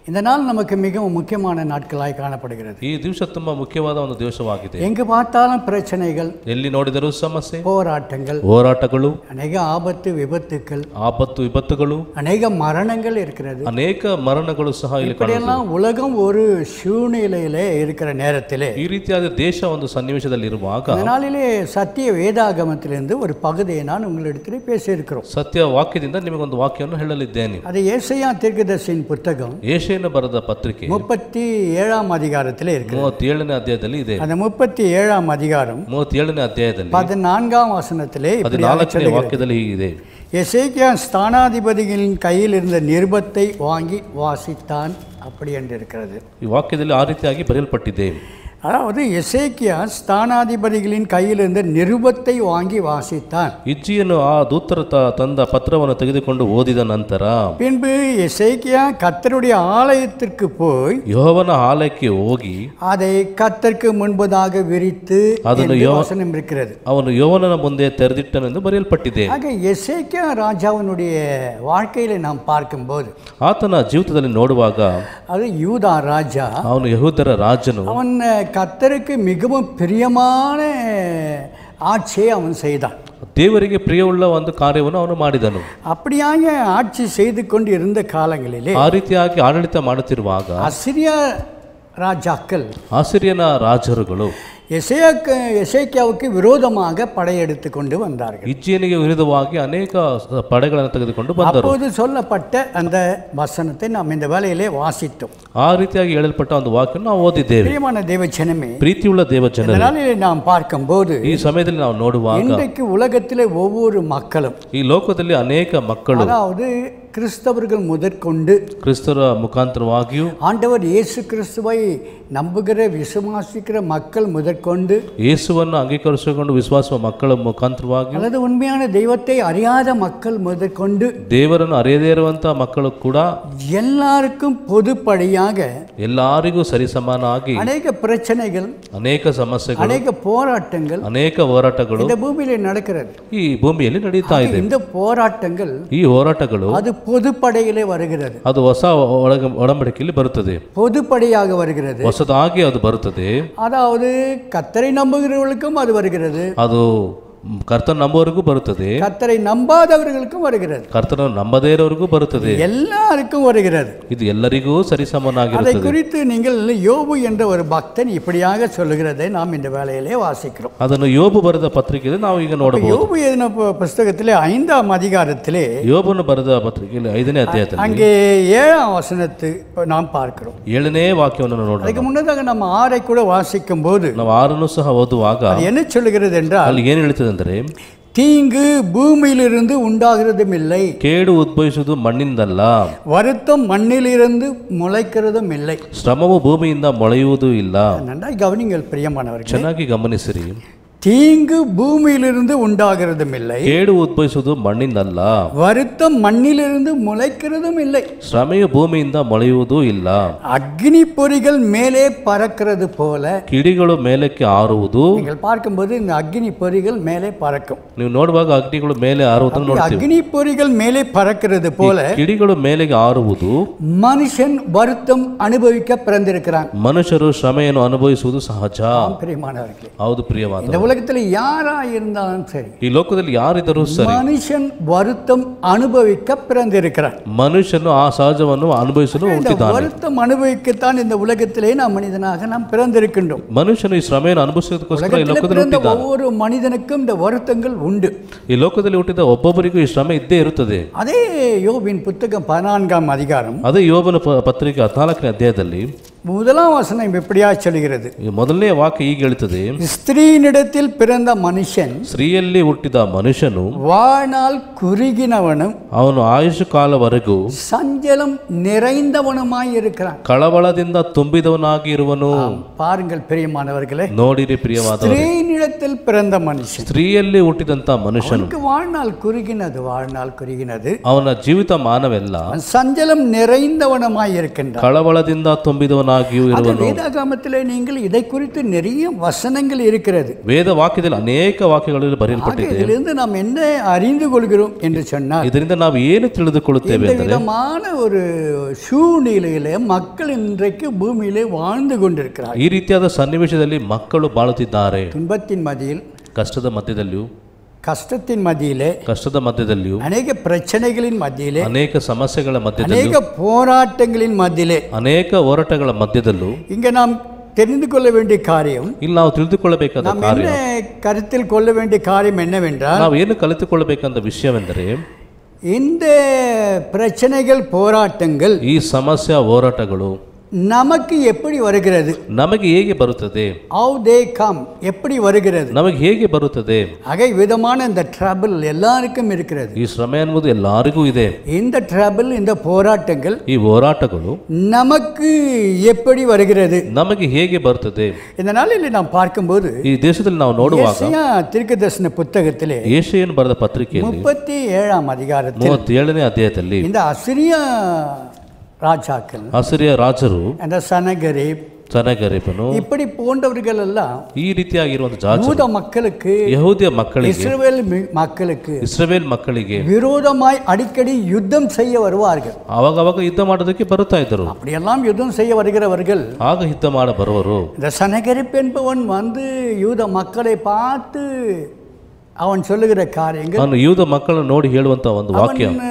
C: இந்த நாள் நமக்கு மிகவும் முக்கியமான நாட்களாய் காணப்படுகிறது
D: ಈ ದಿವಸ ತುಂಬಾ ಮುಖ್ಯವಾದ ಒಂದು ದಿವಸವಾಗಿದೆ
C: எங்கு பார்த்தாலும் பிரச்சனைகள்
D: ಎಲ್ಲಿ ನೋಡಿದರೂ ಸಮಸ್ಯೆ
C: போராட்டங்கள்
D: ಹೋರಾಟಗಳು
C: அநேக ஆபத்து விபத்துக்கள்
D: ಆಪತ್ತು ವಿಪತ್ತುಗಳು
C: அநேக மரணங்கள் இருக்கிறது
D: ಅನೇಕ ಮರಣಗಳು ಸಹ ಇಲ್ಲಿ ಕಾಣುತ್ತದೆ
C: இப்படியெல்லாம் உலகம் ஒரு சூழ்நிலையிலே இருக்கிற நேரத்திலே
D: ಈ ರೀತಿಯಾದ ದೇಶ ಒಂದು ಸನ್ನಿವೇಶದಲ್ಲಿ ಇರುವಾಗ
C: இந்த நாளிலே சத்திய வேதாகமத்திலிருந்து ஒரு பகுதியை நான் உங்களிடத்திலே பேசியிருக்கிறோம்
D: ಸತ್ಯ ವಾಕ್ಯದಿಂದ ನಿಮಗೊಂದು ವಾಕ್ಯವನ್ನು ಹೇಳಲಿದ್ದೇನೆ
C: அது ஏசையா தீர்க்கதர்சியின் புத்தகம்
D: ಏಷೇನ ಬರೆದ ಪತ್ರಿಕೆ
C: முப்பத்தி ஏழாம் அதிகாரத்திலே இருக்கு
D: ಮೂವತ್ತೇಳನೇ ಅಧ್ಯಾಯದಲ್ಲಿ ಇದೆ
C: அந்த முப்பத்தி ஏழாம் அதிகாரம்
D: ಮೂವತ್ತೇಳನೇ ಅಧ್ಯಾಯದಲ್ಲಿ
C: பதினான்காம் வசனத்திலே இப்படியாக
D: ಹದಿನಾಲ್ಕನೇ ವಾಕ್ಯದಲ್ಲಿ ಹೀಗಿದೆ
C: எசேக்கியா ஸ்தானாதிபதிகளின் கையில் இருந்த நிருபத்தை வாங்கி வாசித்தான் அப்படி என்று இருக்கிறது
D: ಈ ವಾಕ್ಯದಲ್ಲಿ ಆ ರೀತಿಯಾಗಿ ಬರೆಯಲ್ಪಟ್ಟಿದೆ
C: அதாவது எசேக்கியா ஸ்தானாதிபதிகளின் கையில் இருந்த நிருபத்தை வாங்கி வாசித்தான்
D: ಇಜ್ಜಿಯನ್ನು ಆ ದೂತರ ತ- ತಂದ ಪತ್ರವನ್ನು ತೆಗೆದುಕೊಂಡು ಓದಿದ ನಂತರ
C: பின்பு எசேக்கியா கர்த்தருடைய ஆலயத்திற்கு போய்
D: ಯಹೋವನ ಆಲಯಕ್ಕೆ ಹೋಗಿ
C: அதை கர்த்தருக்கு முன்பதாக விரித்து
D: ಅದನ್ನು
C: என்று
D: யோ-
C: வசனம் இருக்கிறது
D: ಅವನು ಯೋವನನ ಮುಂದೆ ತೆರೆದಿಟ್ಟನೆಂದು ಬರೆಯಲ್ಪಟ್ಟಿದೆ
C: ஆக எசேக்கியா ராஜாவினுடைய வாழ்க்கையில நாம் பார்க்கும்போது
D: ಆತನ ಜೀವಿತದಲ್ಲಿ ನೋಡುವಾಗ
C: அது யூதா ராஜா
D: ಅವನು ಯಹೂದರ ರಾಜನು
C: அவன் கர்த்தருக்கு மிகவும் பிரியமான ஆட்சியை அவன் செய்தான்
D: ದೇವರಿಗೆ ಪ್ರಿಯವುಳ್ಳ ಒಂದು ಕಾರ್ಯವನ್ನು ಅವನು ಮಾಡಿದನು
C: அப்படியாக ஆட்சி செய்து கொண்டு இருந்த காலங்களிலே
D: ಆ ರೀತಿಯಾಗಿ ಆಡಳಿತ ಮಾಡುತ್ತಿರುವಾಗ
C: அசிரியா ராஜாக்கள்
D: ಆಸಿರಿಯನ ರಾಜರುಗಳು
C: எசேக்க எசேக்கியாவுக்கு விரோதமாக படையெடுத்து கொண்டு வந்தார்கள்
D: ಇಜ್ಜಿಯನಿಗೆ ವಿರುದ್ಧವಾಗಿ ಅನೇಕ ಪಡೆಗಳನ್ನು ತೆಗೆದುಕೊಂಡು ಬಂದರು
C: அப்போது சொல்லப்பட்ட அந்த வசனத்தை நாம் இந்த வேலையிலே வாசித்தோம்
D: ಆ ರೀತಿಯಾಗಿ ಹೇಳಲ್ಪಟ್ಟ ಒಂದು ವಾಕ್ಯವನ್ನು ನಾವು ಓದಿದ್ದೇವೆ
C: பிரியமான தேவச்சனமே
D: ಪ್ರೀತಿಯುಳ್ಳ ದೇವ
C: இந்த
D: ಜನರು
C: நாளிலே நாம் பார்க்கும்போது
D: ಈ ಸಮಯದಲ್ಲಿ ನಾವು ನೋಡುವಾಗ
C: இன்றைக்கு உலகத்திலே ஒவ்வொரு மக்களும்
D: ಈ ಲೋಕದಲ್ಲಿ ಅನೇಕ ಮಕ್ಕಳು
C: அதாவது கிறிஸ்தவர்கள் முதற்கொண்டு
D: ಕ್ರಿಸ್ತರ ಮುಖಾಂತರವಾಗಿಯೂ
C: ஆண்டவர் இயேசு கிறிஸ்துவை நம்புகிற விசுவாசிக்கிற மக்கள் முதற்கொண்டு
D: ಯೇಸುವನ್ನು ಅಂಗೀಕರಿಸಿಕೊಂಡು ವಿಶ್ವಾಸುವ ಮಕ್ಕಳ ಮುಖಾಂತರವಾಗಿಯೂ
C: அல்லது உண்மையான தெய்வத்தை அறியாத மக்கள் முதற்கொண்டு
D: ದೇವರನ್ನು ಅರಿಯದೇ ಇರುವಂತಹ ಮಕ್ಕಳು ಕೂಡ
C: எல்லாருக்கும் பொதுப்படியாக
D: ಎಲ್ಲರಿಗೂ ಸರಿಸಮಾನಾಗಿ
C: அநேக பிரச்சனைகள்
D: ಅನೇಕ ಸಮಸ್ಯೆಗಳು
C: அநேக போராட்டங்கள்
D: ಅನೇಕ ಹೋರಾಟಗಳು
C: இந்த பூமியில நடக்கிறது
D: ಈ ಭೂಮಿಯಲ್ಲಿ ನಡೀತಾ ಇದೆ
C: இந்த போராட்டங்கள்
D: ಈ ಹೋರಾಟಗಳು
C: அது பொதுப்படையிலே வருகிறது
D: ಅದು ಹೊಸ ಒಳಗ ಒಡಂಬಡಿಕೆಯಲ್ಲಿ ಬರುತ್ತದೆ
C: பொதுப்படையாக வருகிறது
D: ಹೊಸದಾಗಿ ಅದು ಬರುತ್ತದೆ
C: அதாவது கத்தரை நம்புகிறவர்களுக்கும் அது வருகிறது
D: ಅದು ಕರ್ತನ ನಂಬುವವರೆಗೂ ಬರುತ್ತದೆ
C: கத்தரை நம்பாதவர்களுக்கும் வருகிறது
D: ಕರ್ತನನ್ನು ನಂಬದೇ ಇರೋರಿಗೂ ಬರುತ್ತದೆ
C: எல்லாருக்கும் வருகிறது
D: ಇದು ಎಲ್ಲರಿಗೂ
C: அதை
D: ಸರಿಸಮನಾಗಿರುತ್ತದೆ
C: குறித்து நீங்கள் யோபு என்ற ஒரு பக்தன் இப்படியாக சொல்லுகிறதை நாம் இந்த வேலையிலே வாசிக்கிறோம்
D: ಅದನ್ನು ಯೋಬು ಬರೆದ ಪತ್ರಿಕೆಯಲ್ಲಿ ನಾವು ಈಗ ನೋಡಬಹುದು
C: யோபு எழுதின பு- புஸ்தகத்திலே ஐந்தாம் அதிகாரத்திலே
D: ಯೋಬನು ಬರೆದ ಪತ್ರಿಕೆಯಲ್ಲಿ ಐದನೇ ಅಧ್ಯಾಯದಲ್ಲಿ
C: அங்கே ஏழாம் வசனத்து நாம் பார்க்கிறோம்
D: ಏಳನೇ ವಾಕ್ಯವನ್ನು ನೋಡೋಣ
C: அதுக்கு முன்னதாக நம்ம ஆறை கூட வாசிக்கும் போது
D: ನಾವು ಆರನ್ನು ಸಹ ಓದುವಾಗ
C: அது என்ன சொல்லுகிறது என்றால்
D: ಅಲ್ಲಿ ಏನು ಹೇಳ್ತದೆ ಅಂದರೆ
C: தீங்கு பூமியிலிருந்து உண்டாகிறதும் இல்லை
D: ಕೇಡು ಉದ್ಭವಿಸುವುದು ಮಣ್ಣಿಂದಲ್ಲ
C: வருத்தம் மண்ணிலிருந்து முளைக்கிறதும் இல்லை
D: ಶ್ರಮವು ಭೂಮಿಯಿಂದ ಮೊಳೆಯುವುದೂ ಇಲ್ಲ
C: நன்றாய் கவனிங்கள் பிரியமானவர்கள்
D: ಚೆನ್ನಾಗಿ ಗಮನಿಸಿರಿ
C: தீங்கு பூமியிலிருந்து உண்டாகிறதும் இல்லை
D: ಕೇಡು ಉದ್ಭವಿಸುವುದು ಮಣ್ಣಿಂದಲ್ಲ
C: வருத்தம் மண்ணிலிருந்து முளைக்கிறதும் இல்லை
D: ಶ್ರಮೆಯು ಭೂಮಿಯಿಂದ ಮೊಳೆಯುವುದೂ ಇಲ್ಲ
C: அக்னி பொறிகள் மேலே பறக்கிறது போல
D: ಕಿಡಿಗಳು ಮೇಲಕ್ಕೆ ಆರುವುದು
C: நீங்கள் பார்க்கும்போது இந்த அக்னி பொறிகள் மேலே பறக்கும்
D: ನೀವು ನೋಡುವಾಗ ಅಗ್ನಿಗಳು ಮೇಲೆ ಆರುವುದನ್ನು ನೋಡ್ತೀವಿ
C: அக்னி பொறிகள் மேலே பறக்கிறது போல
D: ಕಿಡಿಗಳು ಮೇಲೆಗೆ ಆರುವುದು
C: மனுஷன் வருத்தம் அனுபவிக்க பிறந்திருக்கிறான்
D: ಮನುಷ್ಯರು ಶ್ರಮೆಯನ್ನು ಅನುಭವಿಸುವುದು ಸಹಜ
C: ஆம், பிரியமானவர்களே
D: ಹೌದು ಪ್ರಿಯವಾದ
C: இந்த உலகத்தில் யாரா இருந்தாலும் சரி
D: ಈ ಲೋಕದಲ್ಲಿ ಯಾರಿದ್ದರೂ ಸರಿ
C: மனுஷன் வருத்தம் அனுபவிக்க பிறந்திருக்கிறான்
D: ಮನುಷ್ಯನು ಆ ಸಹಜವನ್ನು ಅನುಭವಿಸಲು
C: இந்த
D: ಹುಟ್ಟಿದ್ದಾನೆ
C: வருத்தம் அனுபவிக்கத்தான் இந்த உலகத்திலே நாம் மனிதனாக நாம் பிறந்திருக்கின்றோம்
D: ಮನುಷ್ಯನು ಈ ಶ್ರಮೆಯನ್ನು ಅನುಭವಿಸೋದಕ್ಕೋಸ್ಕರ ಈ
C: உலகத்தில்
D: ಲೋಕದಲ್ಲಿ
C: பிறந்த
D: ಹುಟ್ಟಿದ್ದಾನೆ
C: ஒவ்வொரு மனிதனுக்கும் இந்த வருத்தங்கள் உண்டு
D: ಈ ಲೋಕದಲ್ಲಿ ಹುಟ್ಟಿದ ಒಬ್ಬೊಬ್ಬರಿಗೂ ಈ ಶ್ರಮೆ ಇದ್ದೇ ಇರುತ್ತದೆ
C: அதே யோபின் புத்தகம் பதினான்காம் அதிகாரம்
D: ಅದೇ ಯೋಬನ ಪ- ಪತ್ರಿಕೆ ಹದಿನಾಲ್ಕನೇ ಅಧ್ಯಾಯದಲ್ಲಿ
C: முதலாம் வசனம் எப்படியா சொல்கிறது
D: ಈ ಮೊದಲನೇ ವಾಕ್ಯ ಈಗ ಹೇಳ್ತದೆ
C: ஸ்திரீனிடத்தில் பிறந்த மனுஷன்
D: ಸ್ತ್ರೀಯಲ್ಲಿ ಹುಟ್ಟಿದ ಮನುಷ್ಯನು
C: வாழ்நாள் குறுகினவனும்
D: ಅವನು ಆಯುಷ್ ಕಾಲವರೆಗೂ
C: சஞ்சலம் நிறைந்தவனுமாய் இருக்கிறான்
D: ಕಳವಳದಿಂದ ತುಂಬಿದವನಾಗಿ ಇರುವನು
C: பாருங்கள் பிரியமானவர்களே
D: ನೋಡಿರಿ ಪ್ರಿಯವಾದ
C: ஸ்திரீனிடத்தில் பிறந்த மனுஷன்
D: ಸ್ತ್ರೀಯಲ್ಲಿ ಹುಟ್ಟಿದಂತ ಮನುಷ್ಯನು
C: அவனுக்கு வாழ்நாள் குறுகினது வாழ்நாள் குறுகினது
D: ಅವನ ಜೀವಿತ ಮಾನವೆಲ್ಲ
C: அவன் சஞ்சலம் நிறைந்தவனுமாய் இருக்கின்றான்
D: ಕಳವಳದಿಂದ ತುಂಬಿದವನಾಗಿ ಅರಸನಾಗಿಯೂ
C: அந்த
D: ಇರುವನು
C: வேதாகமத்தில் நீங்கள் இதை குறித்து நிறைய வசனங்கள் இருக்கிறது
D: ವೇದ ವಾಕ್ಯದಲ್ಲಿ ಅನೇಕ ವಾಕ್ಯಗಳಲ್ಲಿ
C: ஆக
D: ಬರೆಯಲ್ಪಟ್ಟಿದೆ
C: இதிலிருந்து நாம் என்ன அறிந்து கொள்கிறோம் என்று சொன்னால்
D: ಇದರಿಂದ ನಾವು ಏನು ತಿಳಿದುಕೊಳ್ಳುತ್ತೇವೆ
C: இந்த
D: ಅಂದರೆ
C: விதமான ஒரு சூழ்நிலையில மக்கள் இன்றைக்கு பூமியிலே வாழ்ந்து கொண்டிருக்கிறார்கள்
D: ಈ ರೀತಿಯಾದ ಸನ್ನಿವೇಶದಲ್ಲಿ ಮಕ್ಕಳು ಬಾಳುತ್ತಿದ್ದಾರೆ
C: துன்பத்தின் மத்தியில்
D: ಕಷ್ಟದ ಮಧ್ಯದಲ್ಲಿಯೂ
C: கஷ்டத்தின் மத்தியிலே
D: ಕಷ್ಟದ ಮಧ್ಯದಲ್ಲಿಯೂ
C: அநேக பிரச்சனைகளின் மத்தியிலே
D: ಅನೇಕ ಸಮಸ್ಯೆಗಳ ಮಧ್ಯದಲ್ಲೂ
C: அநேக போராட்டங்களின் மத்தியிலே
D: ಅನೇಕ ಹೋರಾಟಗಳ ಮಧ್ಯದಲ್ಲೂ
C: இங்க நாம் தெரிந்து கொள்ள வேண்டிய காரியம்
D: ಇಲ್ಲಿ ನಾವು ತಿಳಿದುಕೊಳ್ಳಬೇಕಾದ
C: நாம்
D: ಕಾರ್ಯ
C: என்ன கருத்தில் கொள்ள வேண்டிய காரியம் என்னவென்றால்
D: ನಾವು ಏನು ಕಲಿತುಕೊಳ್ಳಬೇಕಂತ ವಿಷಯವೆಂದರೆ
C: இந்த பிரச்சனைகள் போராட்டங்கள்
D: ಈ ಸಮಸ್ಯೆ ಹೋರಾಟಗಳು
C: நமக்கு எப்படி வருகிறது
D: ನಮಗೆ ಹೇಗೆ ಬರುತ್ತದೆ
C: ஹவு தே கம் எப்படி வருகிறது
D: ನಮಗೆ ಹೇಗೆ ಬರುತ್ತದೆ
C: ஆக விதமான இந்த ட்ரபிள் எல்லாருக்கும் இருக்கிறது
D: ಈ ಶ್ರಮೆ ಅನ್ನುವುದು ಎಲ್ಲರಿಗೂ ಇದೆ
C: இந்த ட்ரபிள் இந்த போராட்டங்கள்
D: ಈ ಹೋರಾಟಗಳು
C: நமக்கு எப்படி வருகிறது
D: ನಮಗೆ ಹೇಗೆ ಬರುತ್ತದೆ
C: இந்த நாளில் நாம் பார்க்கும்போது
D: ಈ ದೇಶದಲ್ಲಿ ನಾವು ನೋಡುವಾಗ
C: ஏசாயா தீர்க்கதரிசன புத்தகத்திலே
D: ಏಷಿಯನ್ ಬರೆದ ಪತ್ರಿಕೆಯಲ್ಲಿ
C: முப்பத்தி ஏழாம் அதிகாரத்தில்
D: ಮೂವತ್ತೇಳನೇ ಅಧ್ಯಾಯದಲ್ಲಿ
C: இந்த அசிரியா ராஜாக்கள்
D: ಹಸಿರಿಯ ರಾಜರು
C: அந்த சனகரீப்
D: ಸನಗರಿಪನು
C: இப்படி போன்றவர்கள் எல்லாம்
D: ಈ ರೀತಿಯಾಗಿರುವಂತ ಜಾಜರು
C: யூத மக்களுக்கு
D: ಯಹೂದಿಯ ಮಕ್ಕಳಿಗೆ
C: இஸ்ரவேல் மி- மக்களுக்கு
D: ಇಸ್ರೇಲ್ ಮಕ್ಕಳಿಗೆ
C: விரோதமாய் அடிக்கடி யுத்தம் செய்ய வருவார்கள்
D: ಅವಾಗ ಅವಾಗ ಯುದ್ಧ ಮಾಡೋದಕ್ಕೆ ಬರುತ್ತಾ ಇದ್ದರು
C: அப்படியெல்லாம் யுத்தம் செய்ய வருகிறவர்கள்
D: ಆಗ ಯುದ್ಧ ಮಾಡ ಬರುವರು
C: இந்த சனகரிப் என்பவன் வந்து யூத மக்களை பார்த்து அவன் சொல்லுகிற காரியங்கள்
D: ನಾನು ಯೂದ ಮಕ್ಕಳನ್ನು ನೋಡಿ ಹೇಳುವಂತ ಒಂದು ವಾಕ್ಯ
C: அவன்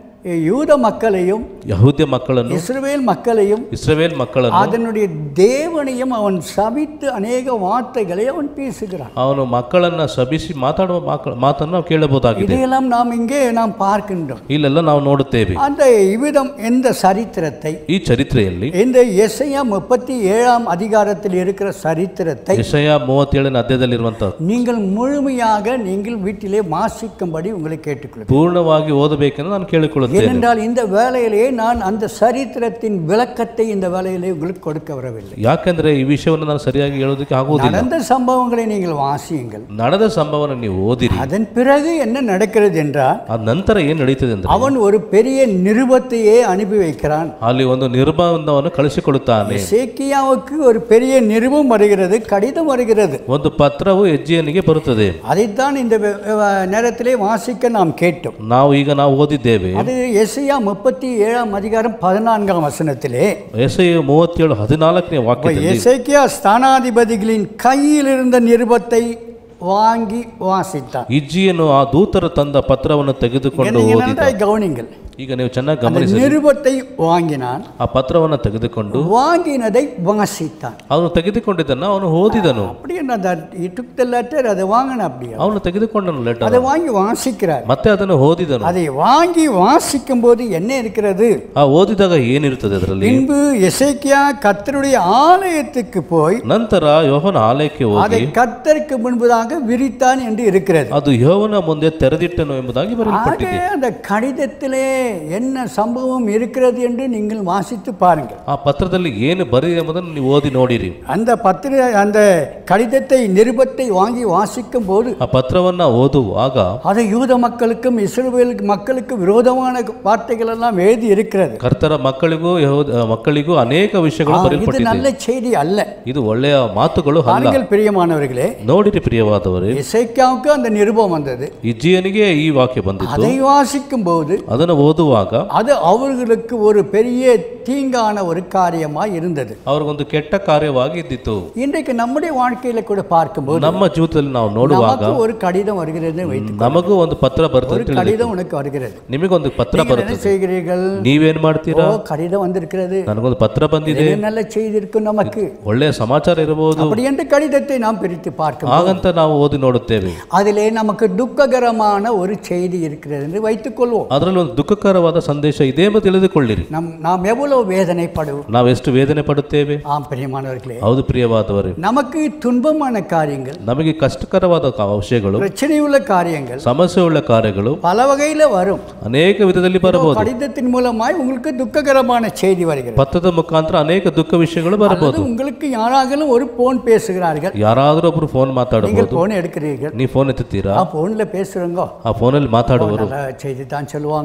C: யூத மக்களையும்
D: ಯಹೂದ್ಯ ಮಕ್ಕಳನ್ನು
C: இஸ்ரவேல் மக்களையும்
D: ಇಸ್ರೇಲ್ ಮಕ್ಕಳನ್ನು
C: அதனுடைய தேவனையும் அவன் சபித்து அநேக வார்த்தைகளை அவன் பேசுகிறான்
D: ಅವನು ಮಕ್ಕಳನ್ನ ಸಭಿಸಿ ಮಾತಾಡುವ ಮಕ್ಕಳ ಮಾತನ್ನು ನಾವು ಕೇಳಬಹುದಾಗಿದೆ
C: இதையெல்லாம் நாம் இங்கே நாம் பார்க்கின்றோம்
D: ಇಲ್ಲೆಲ್ಲ ನಾವು ನೋಡುತ್ತೇವೆ
C: அந்த இவ்விதம் இந்த சரித்திரத்தை
D: ಈ ಚರಿತ್ರೆಯಲ್ಲಿ
C: இந்த எஸ்ஐயா முப்பத்தி ஏழாம் அதிகாரத்தில் இருக்கிற சரித்திரத்தை
D: ಯಶಯ ಮೂವತ್ತೇಳನೇ ಅಧ್ಯಾಯದಲ್ಲಿರುವಂತ
C: நீங்கள் முழுமையாக நீங்கள் வீட்டிலே வாசிக்கும்படி உங்களை கேட்டுக்கொள்கிறேன்
D: ಪೂರ್ಣವಾಗಿ ಓದಬೇಕೆಂದು ನಾನು ಕೇಳಿಕೊಳ್ಳುತ್ತೇನೆ
C: ஏனென்றால் இந்த வேலையிலே நான் அந்த சரித்திரத்தின் விளக்கத்தை இந்த வேலையிலே உங்களுக்கு கொடுக்க வரவில்லை
D: ಯಾಕೆಂದ್ರೆ ಈ ವಿಷಯವನ್ನು ನಾನು ಸರಿಯಾಗಿ ಹೇಳೋದಕ್ಕೆ ಆಗುವುದಿಲ್ಲ
C: நடந்த சம்பவங்களை நீங்கள் வாசியுங்கள்
D: ನಡೆದ ಸಂಭವನ ನೀವು ಓದಿರಿ
C: அதன் பிறகு என்ன நடக்கிறது என்றால்
D: ಅದ ನಂತರ ಏನ್ ನಡೀತದೆ ಅಂದ್ರೆ
C: அவன் ஒரு பெரிய நிருபத்தையே அனுப்பி வைக்கிறான்
D: ಅಲ್ಲಿ ಒಂದು ನಿರ್ಬಂಧವನ್ನು ಕಳಿಸಿಕೊಡುತ್ತಾನೆ
C: சேக்கியாவுக்கு ஒரு பெரிய நிருபம் வருகிறது கடிதம் வருகிறது
D: ಒಂದು ಪತ್ರವು ಹೆಜ್ಜೆಯನಿಗೆ ಬರುತ್ತದೆ
C: அதைத்தான் இந்த வே- வே- நேரத்திலே வாசிக்க நாம் கேட்டோம்
D: ನಾವು ಈಗ ನಾವು ಓದಿದ್ದೇವೆ
C: அது எஸ்ஐயா முப்பத்தி ஏழாம் அதிகாரம் பதினான்காம் வசனத்திலே
D: ಎಸೆ ಮೂವತ್ತೇಳು ಹದಿನಾಲ್ಕನೇ ವಾಕ್ಯದಲ್ಲಿ
C: எசேக்கியா ஸ்தானாதிபதிகளின் கையில் இருந்த நிருபத்தை வாங்கி வாசித்தான்
D: ಇಜ್ಜಿಯನ್ನು ಆ ದೂತರ ತಂದ ಪತ್ರವನ್ನು ತೆಗೆದುಕೊಂಡು
C: நீங்கள்
D: ಓದಿದ
C: நன்றாய் கவனிங்கள்
D: ಈಗ ನೀವು ಚೆನ್ನಾಗಿ
C: அந்த
D: ಗಮನಿಸಿ
C: நிருபத்தை வாங்கினான்
D: ಆ ಪತ್ರವನ್ನು ತೆಗೆದುಕೊಂಡು
C: வாங்கினதை வாசித்தான்
D: ಅವನು ತೆಗೆದುಕೊಂಡಿದ್ದನ್ನು ಅವನು ಓದಿದನು
C: அப்படி என்ன டுக் த லெட்டர் அதை வாங்கின அப்படியா
D: ಅವನು ತೆಗೆದುಕೊಂಡನು ಲೆಟರ್
C: அதை வாங்கி வாசிக்கிறார்
D: ಮತ್ತೆ ಅದನ್ನು ಓದಿದನು
C: அதை வாங்கி வாசிக்கும் போது என்ன இருக்கிறது
D: ಆ ಓದಿದಾಗ ಏನಿರುತ್ತದೆ ಅದರಲ್ಲಿ
C: பின்பு எசேக்கியா கர்த்தருடைய ஆலயத்துக்கு போய்
D: ನಂತರ ಯೋಹನ ಆಲಯಕ್ಕೆ
C: அதை
D: ಹೋಗಿ
C: கர்த்தருக்கு முன்பதாக விரித்தான் என்று இருக்கிறது
D: ಅದು ಯೋಹನ ಮುಂದೆ ತೆರೆದಿಟ್ಟನು ಎಂಬುದಾಗಿ
C: ஆக
D: ಬರೆಯಲ್ಪಟ್ಟಿದೆ
C: அந்த கடிதத்திலே என்ன சம்பவம் இருக்கிறது என்று நீங்கள் வாசித்து பாருங்கள்
D: ಆ ಪತ್ರದಲ್ಲಿ ಏನು ಬರೆದಿದೆ ಎಂಬುದನ್ನು ನೀವು ಓದಿ ನೋಡಿರಿ
C: அந்த பத்திர அந்த கடிதத்தை நிருபத்தை வாங்கி வாசிக்கும் போது
D: ಆ ಪತ್ರವನ್ನ ಓದುವಾಗ
C: அது யூத மக்களுக்கும் இஸ்ரவேல் மக்களுக்கு விரோதமான வார்த்தைகள் எல்லாம் எழுதி இருக்கிறது
D: ಕರ್ತರ ಮಕ್ಕಳಿಗೂ ಯಹೂದ ಮಕ್ಕಳಿಗೂ ಅನೇಕ ವಿಷಯಗಳು
C: ஆ, இது
D: ಬರೆಯಲ್ಪಟ್ಟಿದೆ
C: நல்ல செய்தி அல்ல
D: ಇದು ಒಳ್ಳೆಯ ಮಾತುಗಳು ಅಲ್ಲ
C: பாருங்கள் பிரியமானவர்களே
D: ನೋಡಿರಿ ಪ್ರಿಯವಾದವರೇ
C: இசைக்காவுக்கு அந்த நிருபம் வந்தது
D: ಇಜ್ಜಿಯನಿಗೆ ಈ ವಾಕ್ಯ ಬಂದಿತ್ತು
C: அதை வாசிக்கும் போது
D: ಅದನ್ನು ಓದುವಾಗ
C: அது அவர்களுக்கு ஒரு பெரிய தீங்கான ஒரு காரியமாய் இருந்தது
D: ಅವ್ರಿಗೊಂದು ಕೆಟ್ಟ ಕಾರ್ಯವಾಗಿ ಇದ್ದಿತ್ತು
C: இன்றைக்கு நம்முடைய வாழ்க்கையில கூட பார்க்கும்போது
D: ನಮ್ಮ ಜೀವಿತದಲ್ಲಿ ನಾವು ನೋಡುವಾಗ
C: நமக்கு ஒரு கடிதம் வருகிறது வைத்து
D: ನಮಗೂ ಒಂದು ಪತ್ರ ಬರ್ತದೆ
C: ஒரு கடிதம் உனக்கு வருகிறது
D: ನಿಮಗೊಂದು ಪತ್ರ
C: நீங்கள் என்ன
D: ಬರ್ತದೆ
C: செய்கிறீர்கள்
D: ನೀವೇನ್ ಮಾಡ್ತೀರಾ
C: ஓ கடிதம் வந்திருக்கிறது
D: ನನಗೊಂದು ಪತ್ರ ಬಂದಿದೆ
C: இது நல்ல செய்தி இருக்கும் நமக்கு
D: ಒಳ್ಳೆಯ ಸಮಾಚಾರ ಇರಬಹುದು
C: அப்படி என்று கடிதத்தை நாம் பிரித்து பார்க்கும்
D: ಹಾಗಂತ ನಾವು ಓದಿ ನೋಡುತ್ತೇವೆ
C: அதிலே நமக்கு துக்ககரமான ஒரு செய்தி இருக்கிறது என்று வைத்துக் கொள்வோம்
D: ಅದರಲ್ಲಿ ಒಂದು ದುಃಖಕರವಾದ ಸಂದೇಶ ಇದೆ ಎಂಬ ತಿಳಿದುಕೊಳ್ಳಿರಿ
C: நம் நாம் எவ்வளவு வேதனைப்படுவோம்
D: ನಾವು ಎಷ್ಟು ವೇದನೆ ಪಡುತ್ತೇವೆ
C: ஆம் பிரியமானவர்களே
D: ಹೌದು ಪ್ರಿಯವಾದವರು
C: நமக்கு துன்பமான காரியங்கள்
D: ನಮಗೆ ಕಷ್ಟಕರವಾದ ಕ- ವಿಷಯಗಳು
C: பிரச்சனையுள்ள காரியங்கள்
D: ಸಮಸ್ಯೆ ಉಳ್ಳ ಕಾರ್ಯಗಳು
C: பல வகையில வரும்
D: ಅನೇಕ ವಿಧದಲ್ಲಿ ಬರಬಹುದು
C: கடிதத்தின் மூலமாய் உங்களுக்கு துக்ககரமான செய்தி வருகிறது
D: ಪತ್ರದ ಮುಖಾಂತರ ಅನೇಕ ದುಃಖ ವಿಷಯಗಳು
C: அல்லது
D: ಬರಬಹುದು
C: உங்களுக்கு யாராகலும் ஒரு போன் பேசுகிறார்கள்
D: ಯಾರಾದರೂ ಒಬ್ರು ಫೋನ್
C: நீங்கள்
D: ಮಾತಾಡಬಹುದು
C: போன் எடுக்கிறீர்கள்
D: ನೀವು ಫೋನ್ ಎತ್ತುತ್ತೀರಾ
C: ஆ போன்ல பேசுறோங்க
D: ಆ ಫೋನಲ್ಲಿ ಮಾತಾಡುವರು
C: நல்ல செய்தி தான் சொல்லுவாங்க
D: ಒಳ್ಳೆ ಸಂದೇಶ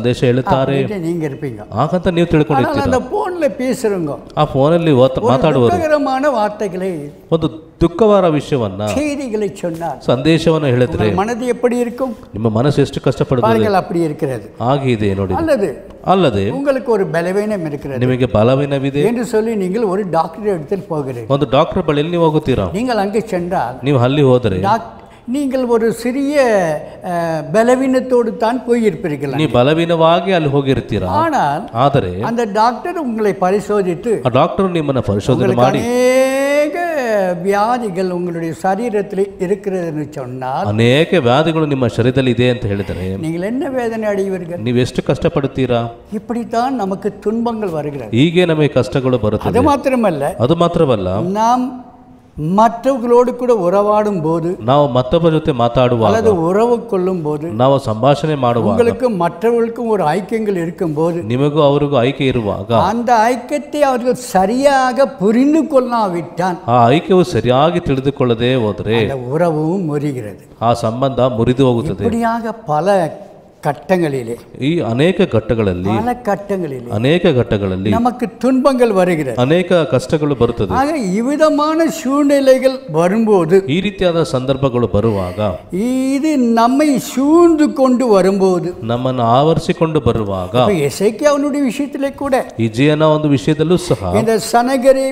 D: ಸಂದೇಶ ಹೇಳುತ್ತಾರೆ
C: அப்படின்ட்டு நீங்க இருப்பீங்க
D: ಹಾಗಂತ ನೀವು
C: ஆனால்
D: ತಿಳ್ಕೊಂಡಿರ್ತೀರ
C: அந்த போன்ல பேசுறவங்க
D: ಆ ಫೋನಲ್ಲಿ ಓತ- ಮಾತಾಡುವರು
C: துக்ககரமான வார்த்தைகளை
D: ಒಂದು ದುಃಖವಾದ ವಿಷಯವನ್ನ
C: செய்திகளை சொன்னார்
D: ಸಂದೇಶವನ್ನ ಹೇಳಿದ್ರೆ
C: உங்கள் மனது எப்படி இருக்கும்
D: ನಿಮ್ಮ ಮನಸ್ಸು ಎಷ್ಟು ಕಷ್ಟಪಡುತ್ತದೆ
C: பாருங்கள் அப்படி இருக்கிறது
D: ಹಾಗೆ ಇದೆ ನೋಡಿ
C: அல்லது
D: ಅಲ್ಲದೆ
C: உங்களுக்கு ஒரு பலவீனம் இருக்கிறது
D: ನಿಮಗೆ ಬಲವಿನವಿದೆ
C: என்று சொல்லி நீங்கள் ஒரு டாக்டர் இடத்தில் போகிறீர்கள்
D: ಒಂದು ಡಾಕ್ಟರ್ ಬಳಿಯಲ್ಲಿ ನೀವು ಹೋಗುತ್ತೀರಾ
C: நீங்கள் அங்கே சென்றால்
D: ನೀವು ಅಲ್ಲಿ ಹೋದರೆ
C: டாக் நீங்கள் ஒரு சிறிய அஹ், பலவீனத்தோடு தான் போயிருப்பீர்கள்
D: ನೀವು ಬಲವೀನವಾಗಿ ಅಲ್ಲಿ ಹೋಗಿರ್ತೀರಾ
C: ஆனால்
D: ಆದರೆ
C: அந்த டாக்டர் உங்களை பரிசோதித்து
D: ಆ ಡಾಕ್ಟರ್ ನಿಮ್ಮನ್ನ ಪರಿಶೋಧನೆ
C: உங்களுக்கு
D: ಮಾಡಿ
C: அநேக வியாதிகள் உங்களுடைய சரீரத்தில் இருக்கிறதுன்னு சொன்னால்
D: ಅನೇಕ ವ್ಯಾಧಿಗಳು ನಿಮ್ಮ ಶರೀರದಲ್ಲಿ ಇದೆ ಅಂತ ಹೇಳಿದರೆ
C: நீங்கள் என்ன வேதனை அடைவீர்கள்
D: ನೀವು ಎಷ್ಟು ಕಷ್ಟಪಡುತ್ತೀರಾ
C: இப்படித்தான் நமக்கு துன்பங்கள் வருகிறது
D: ಹೀಗೆ ನಮಗೆ ಕಷ್ಟಗಳು ಬರುತ್ತದೆ
C: அது மாத்திரமல்ல
D: ಅದು ಮಾತ್ರವಲ್ಲ
C: நாம் மற்றவர்களோடு கூட உறவாடும் போது
D: ನಾವು ಮತ್ತೊಬ್ಬರ ಜೊತೆ ಮಾತಾಡುವಾಗ
C: அல்லது உறவு கொள்ளும் போது
D: ನಾವು ಸಂಭಾಷಣೆ ಮಾಡುವಾಗ
C: உங்களுக்கும் மற்றவர்களுக்கும் ஒரு ஐக்கியங்கள் இருக்கும்போது
D: ನಿಮಗೂ ಅವರಿಗೂ ಆಯ್ಕೆ ಇರುವಾಗ
C: அந்த ஐக்கியத்தை அவர்கள் சரியாக புரிந்து கொள்ளாவிட்டால்
D: ಆ ಐಕ್ಯವು ಸರಿಯಾಗಿ ತಿಳಿದುಕೊಳ್ಳದೆ ಹೋದರೆ
C: அந்த உறவும் முறிகிறது
D: ಆ ಸಂಬಂಧ ಮುರಿದು ಹೋಗುತ್ತದೆ
C: இப்படியாக பல கட்டங்களிலே
D: ಈ ಅನೇಕ ಘಟ್ಟಗಳಲ್ಲಿ
C: பல கட்டங்களிலே
D: ಅನೇಕ ಘಟ್ಟಗಳಲ್ಲಿ
C: நமக்கு துன்பங்கள் வருகிறது
D: ಅನೇಕ ಕಷ್ಟಗಳು ಬರುತ್ತದೆ
C: ஆக இவ்விதமான சூழ்நிலைகள் வரும்போது
D: ಈ ರೀತಿಯಾದ ಸಂದರ್ಭಗಳು ಬರುವಾಗ
C: இது நம்மை சூழ்ந்து கொண்டு வரும்போது
D: ನಮ್ಮನ್ನು ಆವರಿಸಿಕೊಂಡು ಬರುವಾಗ
C: இப்ப எசேக்கியா அவனுடைய விஷயத்திலே கூட
D: ಈ ಜೀವನ ಒಂದು ವಿಷಯದಲ್ಲೂ ಸಹ
C: இந்த சனகரி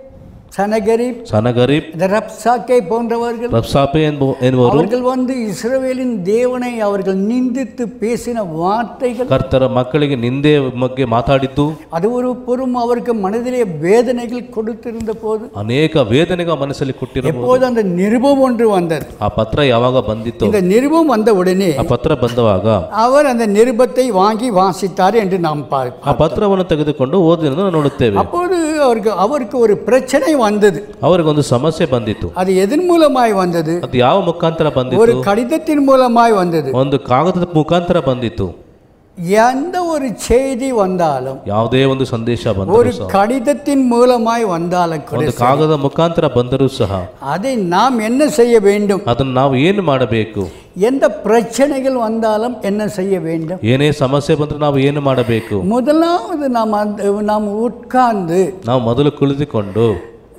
C: சனகரி
D: ಸನಗರೀಬ್
C: இந்த ரப்சாக்கை போன்றவர்கள்
D: ರಬ್ಸಾಪೆ ಎಂಬು ಎನ್ನುವರು
C: அவர்கள் வந்து இஸ்ரவேலின் தேவனை அவர்கள் நிந்தித்து பேசின வார்த்தைகள்
D: ಕರ್ತರ ಮಕ್ಕಳಿಗೆ ನಿಂದೆ ಬಗ್ಗೆ ಮಾತಾಡಿದ್ದು
C: அது ஒரு புறம் அவருக்கு மனதிலே வேதனைகள் கொடுத்திருந்த போது
D: ಅನೇಕ ವೇದನೆಗ ಮನಸ್ಸಲ್ಲಿ ಕೊಟ್ಟಿರಬಹುದು
C: எப்போது அந்த நிருபம் ஒன்று வந்தது
D: ಆ ಪತ್ರ ಯಾವಾಗ ಬಂದಿತ್ತು
C: இந்த நிருபம் வந்த உடனே
D: ಆ ಪತ್ರ ಬಂದವಾಗ
C: அவர் அந்த நிருபத்தை வாங்கி வாசித்தார் என்று நாம்
D: ಆ
C: பார்ப்போம்
D: ಪತ್ರವನ್ನು ತೆಗೆದುಕೊಂಡು ಓದಿನದು ನಾವು ನೋಡುತ್ತೇವೆ
C: அப்போது அவருக்கு அவருக்கு ஒரு பிரச்சனை வந்தது
D: ಅವರಿಗೊಂದು ಸಮಸ್ಯೆ ಬಂದಿತ್ತು
C: அது எதன் மூலமாய் வந்தது
D: ಅದು ಯಾವ ಮುಖಾಂತರ
C: ஒரு
D: ಬಂದಿತ್ತು
C: கடிதத்தின் மூலமாய் வந்தது
D: ಒಂದು ಕಾಗದದ ಮುಖಾಂತರ ಬಂದಿತ್ತು
C: எந்த ஒரு செய்தி வந்தாலும்
D: ಯಾವುದೇ ಒಂದು ಸಂದೇಶ
C: ஒரு
D: ಬಂದರೂ ಸಹ
C: கடிதத்தின் மூலமாய் வந்தாலும் கூட
D: ಒಂದು ಕಾಗದ ಮುಖಾಂತರ ಬಂದರೂ ಸಹ
C: அதை நாம் என்ன செய்ய வேண்டும்
D: ಅದನ್ನು ನಾವು ಏನು ಮಾಡಬೇಕು
C: எந்த பிரச்சனைகள் வந்தாலும் என்ன செய்ய வேண்டும்
D: ಏನೇ ಸಮಸ್ಯೆ ಬಂದ್ರೆ ನಾವು ಏನು ಮಾಡಬೇಕು
C: முதலாவது நாம் அந்த நாம் உட்கார்ந்து
D: ನಾವು ಮೊದಲು ಕುಳಿತುಕೊಂಡು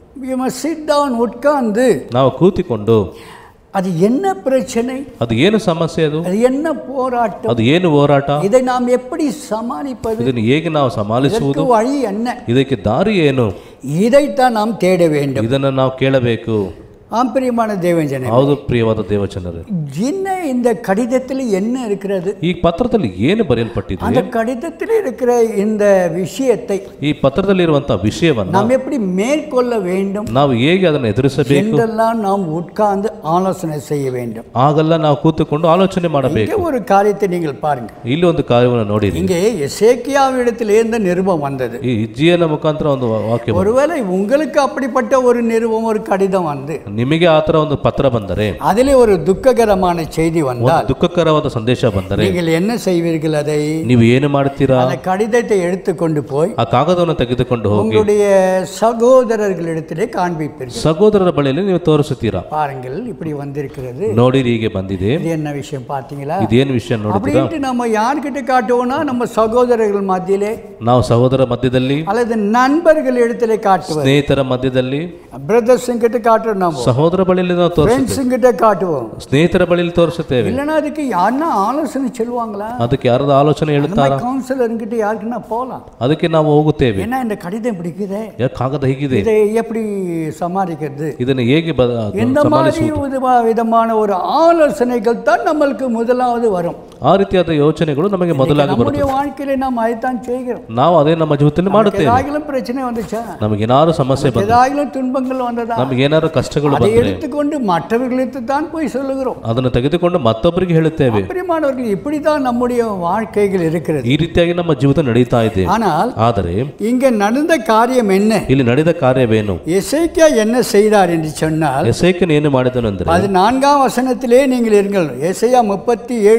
C: சிட் டவுன் உட்கார்ந்து
D: ನಾವು ಕೂತಿಕೊಂಡು
C: அது என்ன பிரச்சனை
D: ಅದು ಏನು ಸಮಸ್ಯೆ ಅದು
C: அது என்ன போராட்டம்
D: ಅದು ಏನು ಹೋರಾಟ
C: இதை நாம் எப்படி சமாளிப்பது
D: ಇದನ್ನು ಹೇಗೆ ನಾವು ಸಮಾಲಿಸುವುದು
C: இதற்கு வழி என்ன
D: ಇದಕ್ಕೆ ದಾರಿ ಏನು
C: இதைத்தான் நாம் தேட வேண்டும்
D: ಇದನ್ನು ನಾವು ಕೇಳಬೇಕು
C: ஆம்பரியமான தேவஞ்சனை
D: ಹೌದು ಪ್ರಿಯವಾದ ದೇವಚನರೇ
C: என்ன இந்த கடிதத்தில் என்ன இருக்கிறது
D: ಈ ಪತ್ರದಲ್ಲಿ ಏನು ಬರೆಯಲ್ಪಟ್ಟಿದೆ
C: அந்த கடிதத்தில் இருக்கிற இந்த விஷயத்தை
D: ಈ ಪತ್ರದಲ್ಲಿರುವಂತಹ ವಿಷಯವನ್ನ
C: நாம் எப்படி மேற்கொள்ள வேண்டும்
D: ನಾವು ಹೇಗೆ ಅದನ್ನು ಎದುರಿಸಬೇಕು
C: என்றெல்லாம் நாம் உட்கார்ந்து ஆலோசனை செய்ய வேண்டும்
D: ಆಗೆಲ್ಲ ನಾವು ಕೂತುಕೊಂಡು ಆಲೋಚನೆ ಮಾಡಬೇಕು
C: இங்கே ஒரு காரியத்தை நீங்கள் பாருங்க
D: ಇಲ್ಲಿ ಒಂದು ಕಾರ್ಯವನ್ನು ನೋಡಿರಿ
C: இங்கே எசேக்கியாவிடத்தில் இருந்த நிருபம் வந்தது
D: ಈ ಇಜ್ಜಿಯನ ಮುಖಾಂತರ ಒಂದು ವಾಕ್ಯ ಬಂತು.
C: ஒருவேளை உங்களுக்கு அப்படிப்பட்ட ஒரு நிருபம் ஒரு கடிதம் வந்து
D: ನಿಮಗೆ ಆ ಥರ ಒಂದು ಪತ್ರ ಬಂದರೆ
C: அதிலே ஒரு துக்ககரமான செய்தி
D: ಒಂದು
C: வந்தால்
D: ದುಃಖಕರವಾದ ಸಂದೇಶ ಬಂದರೆ
C: நீங்கள் என்ன செய்வீர்கள் அதை
D: ನೀವು ಏನು ಮಾಡ್ತೀರಾ
C: அந்த கடிதத்தை எடுத்துக்கொண்டு போய்
D: ಆ ಕಾಗದವನ್ನು ತೆಗೆದುಕೊಂಡು ಹೋಗಿ
C: உங்களுடைய சகோதரர்களிடத்திலே காண்பிப்பீர்கள்
D: ಸಹೋದರರ ಬಳಿಯಲ್ಲಿ ನೀವು ತೋರಿಸುತ್ತೀರಾ
C: பாருங்கள் இப்படி வந்திருக்கிறது
D: ನೋಡಿರಿ ಹೀಗೆ ಬಂದಿದೆ
C: இது என்ன விஷயம் பார்த்தீங்களா
D: ಇದೇನು ವಿಷಯ ನೋಡಿದ್ದೀರಾ
C: அப்படின்ட்டு நம்ம யார்கிட்ட காட்டுவோம்னா நம்ம சகோதரர்கள் மத்தியிலே
D: ನಾವು ಸಹೋದರ ಮಧ್ಯದಲ್ಲಿ
C: அல்லது நண்பர்கள் இடத்துல காட்டுவோம்
D: ಸ್ನೇಹಿತರ ಮಧ್ಯದಲ್ಲಿ
C: பிரதர்ஸ் கிட்ட காட்டுறோம் நம்ம
D: ಸಹೋದರ ಬಳಿಯಲ್ಲಿ ನಾವು ತೋರಿಸುತ್ತೇವೆ
C: ஃப்ரெண்ட்ஸும் கிட்ட காட்டுவோம்
D: ಸ್ನೇಹಿತರ ಬಳಿಯಲ್ಲಿ ತೋರಿಸುತ್ತೇವೆ
C: இல்லைன்னா அதுக்கு யாருன்னா ஆலோசனை சொல்லுவாங்களா
D: ಅದಕ್ಕೆ ಯಾರದ ಆಲೋಚನೆ
C: அந்த
D: ಹೇಳುತ್ತಾರಾ
C: மாதிரி கவுன்சிலர்கிட்ட யாருக்குன்னா போகலாம்
D: ಅದಕ್ಕೆ ನಾವು ಹೋಗುತ್ತೇವೆ
C: ஏன்னா இந்த கடிதம் பிடிக்குதே
D: ಯಾಕೆ ಕಾಗದ ಹೀಗಿದೆ
C: இதை எப்படி சமாளிக்கிறது
D: ಇದನ್ನು ಹೇಗೆ ಬ-
C: இந்த மாதிரி
D: ಸಮಾಲಿಸುವುದು
C: விதமா- விதமான ஒரு ஆலோசனைகள் தான் நம்மளுக்கு முதலாவது வரும்
D: ಆ ರೀತಿಯಾದ ಯೋಚನೆಗಳು ನಮಗೆ ಮೊದಲಾಗಿ ಬರುತ್ತದೆ
C: நம்முடைய வாழ்க்கையில நாம் அதைத்தான் செய்கிறோம்
D: ನಾವು ಅದೇ ನಮ್ಮ ಜೀವಿತದಲ್ಲಿ ಮಾಡುತ್ತೇವೆ
C: ஏதாகிலும் பிரச்சனை வந்துச்சா
D: ನಮಗೇನಾದ್ರು ಸಮಸ್ಯೆ ಬಂದ್ರೆ
C: ஏதாகிலும் துன்பங்கள் வந்ததா
D: ನಮಗೇನಾದ್ರು ಕಷ್ಟಗಳು
C: அதை
D: ಬಂದ್ರೆ
C: எடுத்துக்கொண்டு மற்றவர்களுக்கு தான் போய் சொல்லுகிறோம்
D: ಅದನ್ನು ತೆಗೆದುಕೊಂಡು ಮತ್ತೊಬ್ಬರಿಗೆ ಹೇಳುತ್ತೇವೆ
C: பிரியமானவர்கள் இப்படித்தான் நம்முடைய வாழ்க்கைகள் இருக்கிறது
D: ಈ ರೀತಿಯಾಗಿ ನಮ್ಮ ಜೀವಿತ ನಡೀತಾ ಇದೆ
C: ஆனால்
D: ಆದರೆ
C: இங்க நடந்த காரியம் என்ன
D: ಇಲ್ಲಿ ನಡೆದ ಕಾರ್ಯವೇನು
C: எசேக்கியா என்ன செய்தார் என்று சொன்னால்
D: ಎಸೇಕನ್ ಏನು ಮಾಡಿದನೆಂದ್ರೆ
C: பதினான்காம் வசனத்திலே நீங்கள் இருங்கள் ஏசையா முப்பத்தி ஏழு பதினாலு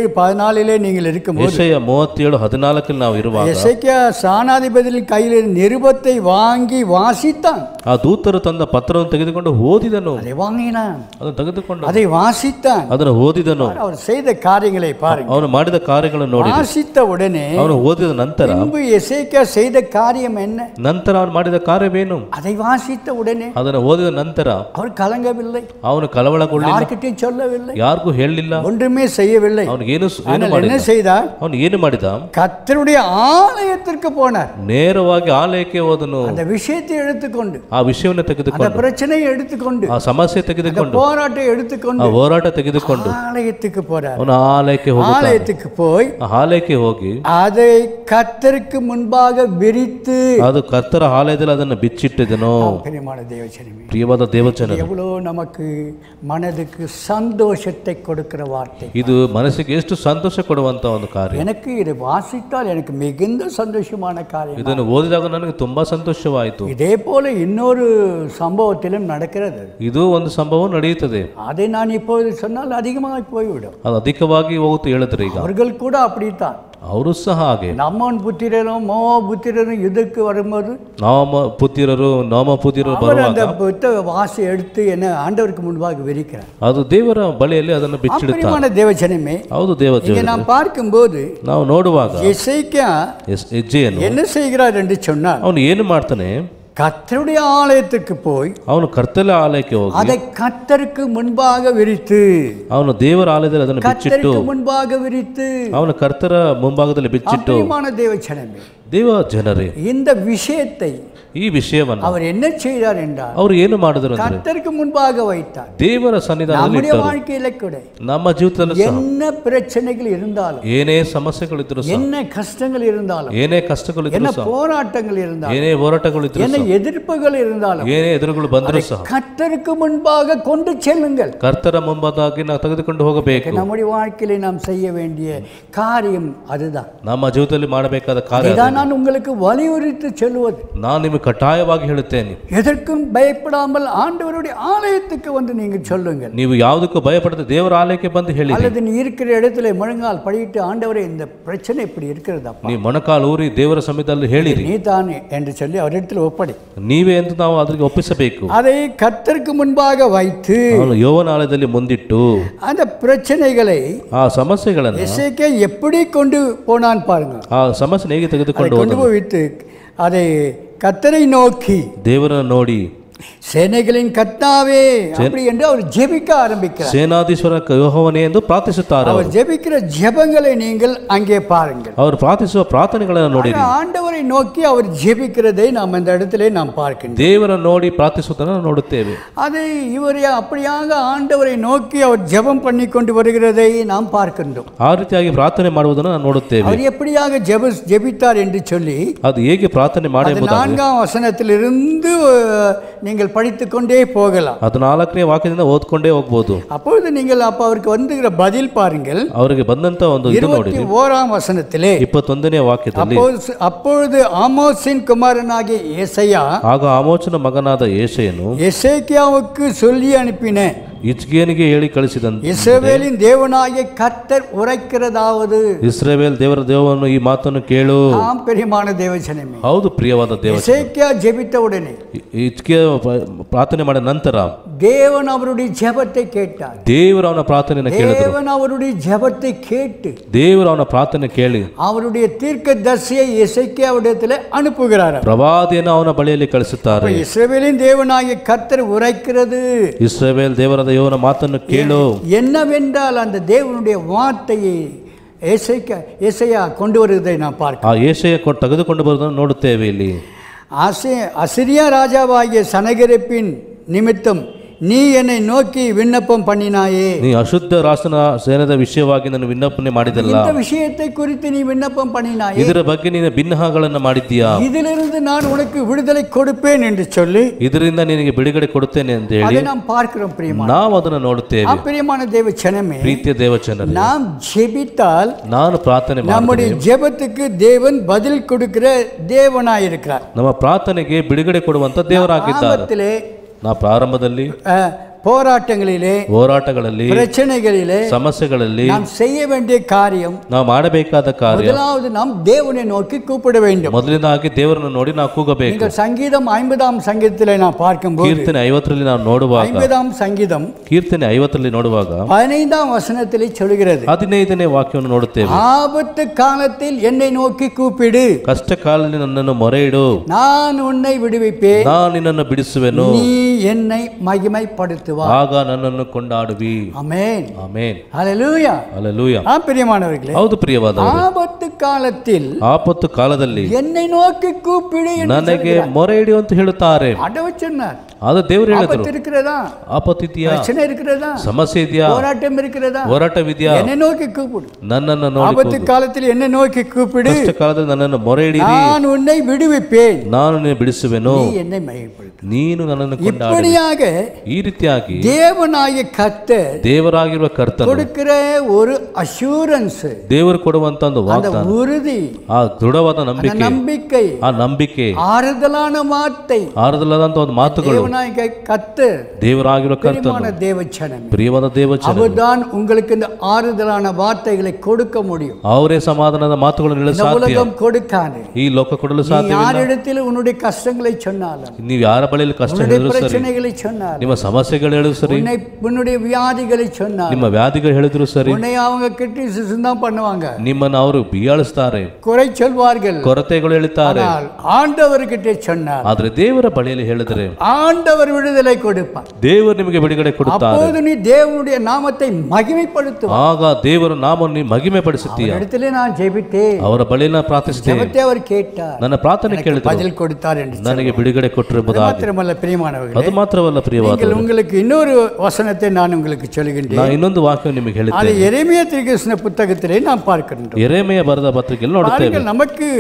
C: பதினாலிலே நீங்கள் இருக்கும்போது
D: ಯಶಯ ಮೂವತ್ತೇಳು ಹದಿನಾಲ್ಕಲ್ಲಿ ನಾವು ಇರುವಾಗ
C: எசேக்கியா சானாதிபதியின் கையில் நிருபத்தை வாங்கி வாசித்தான்
D: ಆ ದೂತರು ತಂದ ಪತ್ರವನ್ನು ತೆಗೆದುಕೊಂಡು ಓದಿದನು
C: அதை வாங்கினான்
D: ಅದನ್ನು ತೆಗೆದುಕೊಂಡು
C: அதை வாசித்தான்
D: ಅದನ್ನು ಓದಿದನು
C: அவர் செய்த காரியங்களை பாருங்க
D: ಅವನು ಮಾಡಿದ ಕಾರ್ಯಗಳನ್ನು ನೋಡಿ
C: வாசித்த உடனே
D: ಅವನು ಓದಿದ ನಂತರ
C: பின்பு எசேக்கியா செய்த காரியம் என்ன
D: ನಂತರ ಅವನು ಮಾಡಿದ ಕಾರ್ಯವೇನು
C: அதை வாசித்த உடனே
D: ಅದನ್ನು ಓದಿದ ನಂತರ
C: அவர் கலங்கவில்லை
D: ಅವನು ಕಳವಳಗೊಳ್ಳಿಲ್ಲ
C: யார்கிட்டையும் சொல்லவில்லை
D: ಯಾರಿಗೂ ಹೇಳಲಿಲ್ಲ
C: ஒன்றுமே செய்யவில்லை
D: ಅವನಿಗೇನು ಏನು
C: ஆனால்
D: ಮಾಡಿದ
C: என்ன செய்தார்
D: ಅವನು ಏನು ಮಾಡಿದ
C: கர்த்தருடைய ஆலயத்திற்கு போனார்
D: ನೇರವಾಗಿ ಆಲಯಕ್ಕೆ ಹೋದನು
C: அந்த விஷயத்தை எடுத்துக்கொண்டு
D: ಆ ವಿಷಯವನ್ನು
C: அந்த
D: ತೆಗೆದುಕೊಂಡು
C: பிரச்சனையை எடுத்துக்கொண்டு
D: ಆ ಸಮಸ್ಯೆ
C: அந்த
D: ತೆಗೆದುಕೊಂಡು
C: போராட்டத்தை
D: ಆ
C: எடுத்துக்கொண்டு
D: ಹೋರಾಟ ತೆಗೆದುಕೊಂಡು
C: ஆலயத்துக்கு போறார்
D: ಅವನು ಆಲಯಕ್ಕೆ ಹೋಗುತ್ತಾನೆ
C: ஆலயத்துக்கு போய்
D: ಆ ಆಲಯಕ್ಕೆ ಹೋಗಿ
C: அதை கர்த்தருக்கு முன்பாக விரித்து
D: ಅದು ಕರ್ತರ ಆಲಯದಲ್ಲಿ ಅದನ್ನು ಬಿಚ್ಚಿಟ್ಟಿದನು
C: பிரியமான தேவச்சனமே
D: ಪ್ರಿಯವಾದ ದೇವಚನರು
C: எவ்வளோ நமக்கு மனதுக்கு சந்தோஷத்தை கொடுக்கிற வார்த்தை
D: ಇದು ಮನಸ್ಸಿಗೆ ಎಷ್ಟು ಸಂತೋಷ ಕೊಡುವಂತ ಒಂದು ಕಾರ್ಯ
C: எனக்கு இதை வாசித்தால் எனக்கு மிகுந்த சந்தோஷமான காரியம்
D: ಇದನ್ನು ಓದಿದಾಗ ನನಗೆ ತುಂಬಾ ಸಂತೋಷವಾಯಿತು
C: இதே போல இன்னொரு சம்பவத்திலும் நடக்கிறது
D: ಇದು ಒಂದು ಸಂಭವ ನಡೆಯುತ್ತದೆ
C: அதை நான் இப்பொழுது சொன்னால் அதிகமாக போய்விடும்
D: ಅದು ಅಧಿಕವಾಗಿ ಹೋಗುತ್ತೆ ಹೇಳಿದ್ರೆ ಈಗ
C: அவர்கள் கூட அப்படித்தான்
D: ಅವರು ಸಹ ಹಾಗೆ
C: நம்மன் புத்திரரும் மோ புத்திரரும் இதுக்கு வரும்போது
D: ನಾಮ ಪುத்திರರು ನಾಮ ಪುத்திರರು
C: அவர்
D: ಬರುವಾಗ
C: அந்த புத்தக வாசி எடுத்து என்ன ஆண்டவருக்கு முன்பாக விரிக்கிறார்
D: ಅದು ದೇವರ ಬಳಿಯಲ್ಲಿ ಅದನ್ನು ಬಿಚ್ಚಿಡುತ್ತಾರೆ
C: அப்படிமான தேவச்சனமே
D: ಹೌದು ದೇವ
C: இங்கே நாம் பார்க்கும்போது
D: ನಾವು ನೋಡುವಾಗ
C: இசைக்கா
D: ಎಸ್- ಹೆಜ್ಜೆಯನ್ನು
C: என்ன செய்கிறார் என்று சொன்னால்
D: ಅವನು ಏನು ಮಾಡ್ತಾನೆ
C: கர்த்தருடைய ஆலயத்துக்கு போய்
D: ಅವನು ಕರ್ತಲ ಆಲಯಕ್ಕೆ ಹೋಗಿ
C: அதை கர்த்தருக்கு முன்பாக விரித்து
D: ಅವನು ದೇವರ ಆಲಯದಲ್ಲಿ ಅದನ್ನು ಬಿಚ್ಚಿಟ್ಟು
C: கர்த்தருக்கு முன்பாக விரித்து
D: ಅವನು ಕರ್ತರ ಮುಂಭಾಗದಲ್ಲಿ ಬಿಚ್ಚಿಟ್ಟು
C: அப்படிமான தேவச்சனமே
D: ದೇವ ಜನರೇ
C: இந்த விஷயத்தை
D: ಈ ವಿಷಯವನ್ನು
C: அவர் என்ன செய்தார் என்றால்
D: ಅವರು ಏನು ಮಾಡಿದ್ರು ಅಂದ್ರೆ
C: கர்த்தருக்கு முன்பாக வைத்தார்
D: ದೇವರ ಸನ್ನಿಧಾನದಲ್ಲಿ
C: நம்முடைய
D: ಇಟ್ಟರು
C: வாழ்க்கையில கூட
D: ನಮ್ಮ ಜೀವಿತದಲ್ಲೂ ಸಹ
C: என்ன பிரச்சனைகள் இருந்தாலும்
D: ಏನೇ ಸಮಸ್ಯೆಗಳಿದ್ರು ಸಹ
C: என்ன கஷ்டங்கள் இருந்தாலும்
D: ಏನೇ ಕಷ್ಟಗಳಿದ್ರು
C: என்ன
D: ಸಹ
C: போராட்டங்கள் இருந்தாலும்
D: ಏನೇ ಹೋರಾಟಗಳಿದ್ರು
C: என்ன
D: ಸಹ
C: எதிர்ப்புகள் இருந்தாலும்
D: ಏನೇ ಎದುರುಗಳು ಬಂದರೂ ಸಹ
C: கர்த்தருக்கு முன்பாக கொண்டு செல்லுங்கள்
D: ಕರ್ತರ ಮುಂಬಾದಾಗಿ ನಾವು ತೆಗೆದುಕೊಂಡು ಹೋಗಬೇಕು
C: நம்முடைய வாழ்க்கையில நாம் செய்ய வேண்டிய காரியம் அதுதான்
D: ನಮ್ಮ ಜೀವಿತದಲ್ಲಿ ಮಾಡಬೇಕಾದ ಕಾರ್ಯ
C: இதான் நான் உங்களுக்கு வலியுறுத்தி சொல்லுவது
D: ನಾನು ನಿಮಗೆ ಕಡ್ಡಾಯವಾಗಿ ಹೇಳುತ್ತೇನೆ
C: எதற்கும் பயப்படாமல் ஆண்டவருடைய ஆலயத்துக்கு வந்து நீங்கள் சொல்லுங்கள்
D: ನೀವು ಯಾವುದಕ್ಕೂ ಭಯಪಡದೆ ದೇವರ ಆಲಯಕ್ಕೆ ಬಂದು ಹೇಳಿ
C: அல்லது நீ இருக்கிற இடத்துல முழங்கால் படிட்டு ஆண்டவரே இந்த பிரச்சனை இப்படி இருக்கிறதப்பா
D: ನೀವು ಮೊಣಕಾಲು ಊರಿ ದೇವರ ಸಮಯದಲ್ಲಿ ಹೇಳಿರಿ
C: நீ தானே என்று சொல்லி அவரிடத்தில் ஒப்படை
D: ನೀವೇ ಎಂದು ನಾವು ಅದಕ್ಕೆ ಒಪ್ಪಿಸಬೇಕು
C: அதை கர்த்தருக்கு முன்பாக வைத்து
D: ಅವನು ಯೋವನ ಆಲಯದಲ್ಲಿ ಮುಂದಿಟ್ಟು
C: அந்த பிரச்சனைகளை
D: ಆ ಸಮಸ್ಯೆಗಳನ್ನು
C: எசேக்கியா எப்படி கொண்டு போனான் பாருங்க
D: ಆ ಸಮಸ್ಯೆ ಹೇಗೆ
C: அதை
D: ತೆಗೆದುಕೊಂಡು
C: கொண்டு
D: ಹೋದನು
C: போய்விட்டு அதை கர்த்தரை நோக்கி
D: ದೇವರನ್ನು ನೋಡಿ
C: சேனைகளின் கர்த்தாவே அப்படி என்று அவர் ஜெபிக்க ஆரம்பிக்கிறார்
D: ಸೇನಾಧೀಶ್ವರ ಯೋಹವನೇ ಎಂದು ಪ್ರಾರ್ಥಿಸುತ್ತಾರೆ ಅವರು
C: அவர் ஜெபிக்கிற ஜெபங்களை நீங்கள் அங்கே பாருங்கள்
D: ಅವರು ಪ್ರಾರ್ಥಿಸುವ ಪ್ರಾರ್ಥನೆಗಳನ್ನು ನೋಡಿರಿ
C: ஆனா, ஆண்டவரை நோக்கி அவர் ஜெபிக்கிறதை நாம் இந்த இடத்திலே நாம் பார்க்கின்றோம்
D: ದೇವರ ನೋಡಿ ಪ್ರಾರ್ಥಿಸುವುದನ್ನು ನಾವು ನೋಡುತ್ತೇವೆ
C: அதை இவர் அப்படியாக ஆண்டவரை நோக்கி அவர் ஜெபம் பண்ணி கொண்டு வருகிறதை நாம் பார்க்கின்றோம்
D: ಆ ರೀತಿಯಾಗಿ ಪ್ರಾರ್ಥನೆ ಮಾಡುವುದನ್ನು ನಾವು ನೋಡುತ್ತೇವೆ
C: அவர் எப்படியாக ஜெப ஜெபித்தார் என்று சொல்லி
D: ಅದು ಹೇಗೆ ಪ್ರಾರ್ಥನೆ ಮಾಡಿ
C: அது
D: ಎಂಬುದಾಗಿ
C: நான்காம் வசனத்திலிருந்து அஹ், நீங்கள் படித்துக் கொண்டே போகலாம்
D: ಅದು ನಾಲ್ಕನೇ ವಾಕ್ಯದಿಂದ ಓದ್ಕೊಂಡೇ ಹೋಗ್ಬೋದು
C: அப்பொழுது நீங்கள் அப்ப அவருக்கு வந்துகிற பதில் பாருங்கள்
D: ಅವರಿಗೆ ಬಂದಂತ ಒಂದು ಇದು ನೋಡಿ
C: இருபத்தி ஓராம் வசனத்திலே
D: ಇಪ್ಪತ್ತೊಂದನೇ ವಾಕ್ಯದಲ್ಲಿ
C: அப்போது அப்பொழுது ஆமோஸின் குமாரனாகிய ஏசையா
D: ಆಗ ಆಮೋಚನ ಮಗನಾದ ಏಷೆಯನು
C: எசேக்கியாவுக்கு சொல்லி அனுப்பின
D: ಇಚ್ಗೇನಿಗೆ ಹೇಳಿ ಕಳಿಸಿದಂತೆ
C: இஸ்ரவேலின் தேவனாகிய கர்த்தர் உரைக்கிறதாவது
D: ಇಸ್ರೇವೇಲ್ ದೇವರ ದೇವವನ್ನು ಈ ಮಾತನ್ನು ಕೇಳು
C: ஆம் பெரியமான தேவச்சனமே
D: ಹೌದು ಪ್ರಿಯವಾದ ದೇವ
C: எசேக்கியா ஜெபித்த உடனே
D: ಇಚ್ಕೆ ಪ್ರಾರ್ಥನೆ ಮಾಡಿದ ನಂತರ
C: தேவன் அவருடைய ஜெபத்தை கேட்டார்
D: ದೇವರು ಅವನ ಪ್ರಾರ್ಥನೆಯನ್ನು ಕೇಳಿದ್ರು
C: தேவன் அவருடைய ஜெபத்தை கேட்டு
D: ದೇವರು ಅವನ ಪ್ರಾರ್ಥನೆ ಕೇಳಿ
C: அவருடைய தீர்க்க தரிசியை இசைக்கியாவிடத்தில் அனுப்புகிறார்
D: ಪ್ರವಾದಿಯನ್ನು ಅವನ ಬಳಿಯಲ್ಲಿ ಕಳಿಸುತ್ತಾರೆ
C: இஸ்ரவேலின் தேவனாகிய கர்த்தர் உரைக்கிறது
D: ಇಸ್ರೇವೇಲ್ ದೇವರ ದೇವನ ಮಾತನ್ನು ಕೇಳು
C: என்னவென்றால் அந்த தேவனுடைய வார்த்தையை இசைக்க இசையா கொண்டு வருவதை நாம் பார்க்கிறோம்
D: ಆ ಏಷೆಯ ಕೊ- ತೆಗೆದುಕೊಂಡು ಬರುವುದನ್ನು ನೋಡುತ್ತೇವೆ ಇಲ್ಲಿ
C: அசி அசிரியா ராஜாவாகிய சனகரிப்பின் நிமித்தம் நீ என்னை நோக்கி விண்ணப்பம் பண்ணினாயே
D: ನೀ ಅಶುದ್ಧ ರಾಸನ ಸೇನದ ವಿಷಯವಾಗಿ ನಾನು ವಿಜ್ಞಾಪನೆ ಮಾಡಿದಲ್ಲ
C: இந்த விஷயத்தை குறித்து நீ விண்ணப்பம் பண்ணினாயே
D: ಇದರ ಬಗ್ಗೆ ನೀನು ಭಿನ್ನಹಗಳನ್ನು ಮಾಡಿದ್ದೀಯಾ
C: இதிலிருந்து நான் உனக்கு விடுதலை கொடுப்பேன் என்று சொல்லி
D: ಇದರಿಂದ ನಿನಗೆ ಬಿಡುಗಡೆ ಕೊಡುತ್ತೇನೆ ಅಂತ ಹೇಳಿ
C: அதை நாம் பார்க்கிறோம் பிரியமான
D: ನಾವು ಅದನ್ನು ನೋಡುತ್ತೇವೆ
C: ஆம், பிரியமான தேவ ஜனமே
D: ಪ್ರೀತಿಯ ದೇವಚನರೇ
C: நாம் ஜெபித்தால்
D: ನಾನು ಪ್ರಾರ್ಥನೆ ಮಾಡಿ
C: நம்முடைய ஜெபத்துக்கு தேவன் பதில் கொடுக்கிற தேவனாயிருக்கிறார்
D: ನಮ್ಮ ಪ್ರಾರ್ಥನೆಗೆ ಬಿಡುಗಡೆ ಕೊಡುವಂತ ದೇವರಾಗಿದ್ದಾರೆ
C: ஆபத்திலே
D: ನಾ ಪ್ರಾರಂಭದಲ್ಲಿ
C: அஹ், போராட்டங்களிலே
D: ಹೋರಾಟಗಳಲ್ಲಿ
C: பிரச்சனைகளிலே
D: ಸಮಸ್ಯೆಗಳಲ್ಲಿ
C: நாம் செய்ய வேண்டிய காரியம்
D: ನಾವು ಮಾಡಬೇಕಾದ ಕಾರ್ಯ
C: முதலாவது நாம் தேவனை நோக்கி கூப்பிட வேண்டும்
D: ಮೊದಲನೇದಾಗಿ ದೇವರನ್ನು ನೋಡಿ ನಾವು ಕೂಗಬೇಕು
C: நீங்கள் சங்கீதம் ஐம்பதாம் சங்கீதத்திலே நான் பார்க்கும்போது
D: ಕೀರ್ತನೆ ಐವತ್ತರಲ್ಲಿ ನಾವು ನೋಡುವಾಗ
C: ஐம்பதாம் சங்கீதம்
D: ಕೀರ್ತನೆ ಐವತ್ತರಲ್ಲಿ ನೋಡುವಾಗ
C: பதினைந்தாம் வசனத்திலே சொல்கிறது
D: ಹದಿನೈದನೇ ವಾಕ್ಯವನ್ನು ನೋಡುತ್ತೇವೆ
C: ஆபத்து காலத்தில் என்னை நோக்கி கூப்பிடு
D: ಕಷ್ಟ ಕಾಲದಲ್ಲಿ ನನ್ನನ್ನು ಮೊರೆ ಇಡು
C: நான் உன்னை விடுவிப்பேன்
D: ನಾನು ನಿನ್ನನ್ನು ಬಿಡಿಸುವೆನು
C: நீ என்னை மகிமைப்படுத்துவா
D: ಆಗ ನನ್ನನ್ನು ಕೊಂಡಾಡುವಿ
C: அமேன்
D: ಆಮೇನ್
C: ஹalleluya
D: ಅಲ್ಲೂಯ
C: ஆ பிரியமானவர்களே
D: ಹೌದು ಪ್ರಿಯವಾದವರು
C: ஆபத்து காலத்தில்
D: ಆಪತ್ತು ಕಾಲದಲ್ಲಿ
C: என்னை நோக்கி கூப்பிடு என்று
D: ನನಗೆ ಮೊರೆ ಇಡು ಅಂತ ಹೇಳುತ್ತಾರೆ
C: ஆண்டவர் சொன்னார்
D: ಆದ ದೇವರು ಹೇಳಿದ್ರು
C: ஆபத்து இருக்கிறதா
D: ಆಪತ್ತು ಇದೆಯಾ
C: பிரச்சனை இருக்கிறதா
D: ಸಮಸ್ಯೆ ಇದೆಯಾ
C: போராட்டம் இருக்கிறதா
D: ಹೋರಾಟವಿದೆಯಾ
C: என்னை நோக்கி கூப்பிடு
D: ನನ್ನನ್ನು ನೋಡಿ
C: ஆபத்து காலத்தில் என்னை நோக்கி கூப்பிடு
D: ಕಷ್ಟ ಕಾಲದಲ್ಲಿ ನನ್ನನ್ನು ಮೊರೆ ಇಡಿರಿ
C: நான் உன்னை விடுவிப்பேன்
D: ನಾನು ನಿನ್ನ ಬಿಡಿಸುವೆನು
C: நீ என்னை மகிமைப்படுத்து
D: ನೀನು ನನ್ನನ್ನು ಕೊಂಡಾಡು
C: இப்படியாக
D: ಈ ರೀತಿಯಾಗಿ
C: தேவனாய கர்த்தர்
D: ದೇವರಾಗಿರುವ ಕರ್ತನು
C: கொடுக்கிற ஒரு அஷூரன்ஸ்
D: ದೇವರು ಕೊಡುವಂತ ಒಂದು
C: அந்த
D: ವಾಗ್ದಾನ
C: உறுதி
D: ಆ ದೃಢವಾದ
C: அந்த
D: ನಂಬಿಕೆ
C: நம்பிக்கை
D: ಆ ನಂಬಿಕೆ
C: ஆறுதலான வார்த்தை
D: ಆರದಲ್ಲದಂತ ಒಂದು ಮಾತುಗಳು
C: தேவனாய கர்த்தர்
D: ದೇವರಾಗಿರುವ ಕರ್ತನು
C: பிரியமான தேவச்சனம்
D: ಪ್ರಿಯವಾದ ದೇವಚನ
C: அவர்தான் உங்களுக்கு இந்த ஆறுதலான வார்த்தைகளை கொடுக்க முடியும்
D: ಅವರೇ ಸಮಾಧಾನದ ಮಾತುಗಳನ್ನು ಹೇಳಲು
C: இந்த
D: ಸಾಧ್ಯ
C: உலகம் கொடுக்காது
D: ಈ ಲೋಕ ಕೊಡಲು
C: நீ
D: ಸಾಧ್ಯ
C: யாரிடத்தில் உன்னுடைய கஷ்டங்களை சொன்னாலும்
D: ನೀವು ಯಾರ ಬಳಿಯಲ್ಲಿ ಕಷ್ಟ
C: உன்னுடைய
D: ಹೇಳಿದ್ರು ಸರಿ
C: பிரச்சனைகளை சொன்னாலும்
D: ನಿಮ್ಮ ಸಮಸ್ಯೆಗಳು ಹೇಳಿದ್ರು ಸರಿ
C: உன்னை உன்னுடைய வியாதிகளை சொன்னாலும்
D: ನಿಮ್ಮ ವ್ಯಾಧಿಗಳು ಹೇಳಿದ್ರು ಸರಿ
C: உன்னை அவங்க கிரிட்டிசிசம் தான் பண்ணுவாங்க
D: ನಿಮ್ಮನ್ನು ಅವರು ಬೀಯಾಳಿಸ್ತಾರೆ
C: குறை சொல்வார்கள்
D: ಕೊರತೆಗಳು ಹೇಳ್ತಾರೆ
C: ஆனால் ஆண்டவர்கிட்ட சொன்னார்
D: ಆದ್ರೆ ದೇವರ ಬಳಿಯಲ್ಲಿ ಹೇಳಿದ್ರೆ
C: ஆண்டவர் விடுதலை கொடுப்பார்
D: ದೇವರು ನಿಮಗೆ ಬಿಡುಗಡೆ ಕೊಡುತ್ತಾರೆ
C: அப்போது நீ தேவனுடைய நாமத்தை மகிமைப்படுத்துவார்
D: ಆಗ ದೇವರು ನಾಮನ್ನು ನೀ ಮಹಿಮೆ ಪಡಿಸುತ್ತೀಯ
C: இடத்துல நான் ஜெபித்தேன்
D: ಅವರ ಬಳಿಯಲ್ಲಿ ನಾನು ಪ್ರಾರ್ಥಿಸ್ತೇನೆ
C: ஜெபத்தை அவர் கேட்டார்
D: ನನ್ನ ಪ್ರಾರ್ಥನೆ ಕೇಳಿದ್ರು
C: பதில் கொடுத்தார் என்று
D: ನನಗೆ ಬಿಡುಗಡೆ ಕೊಟ್ಟಿರುವುದಾಗಿ
C: மாத்திரமல்ல பிரியமானவர்களே
D: ಅದು ಮಾತ್ರವಲ್ಲ ಪ್ರಿಯವಾದ
C: நீங்கள் உங்களுக்கு இன்னொரு வசனத்தை நான் உங்களுக்கு சொல்கின்றேன்
D: ನಾ ಇನ್ನೊಂದು ವಾಕ್ಯ ನಿಮಗೆ
C: அது
D: ಹೇಳಿದ್ದೇನೆ
C: எரேமியா திருக்கிருஷ்ண புத்தகத்திலே நாம் பார்க்கின்றோம்
D: ಎರೆಮೆಯ ಬರೆದ ಪತ್ರಿಕೆಯಲ್ಲಿ ನೋಡುತ್ತೇವೆ
C: பாருங்கள் நமக்கு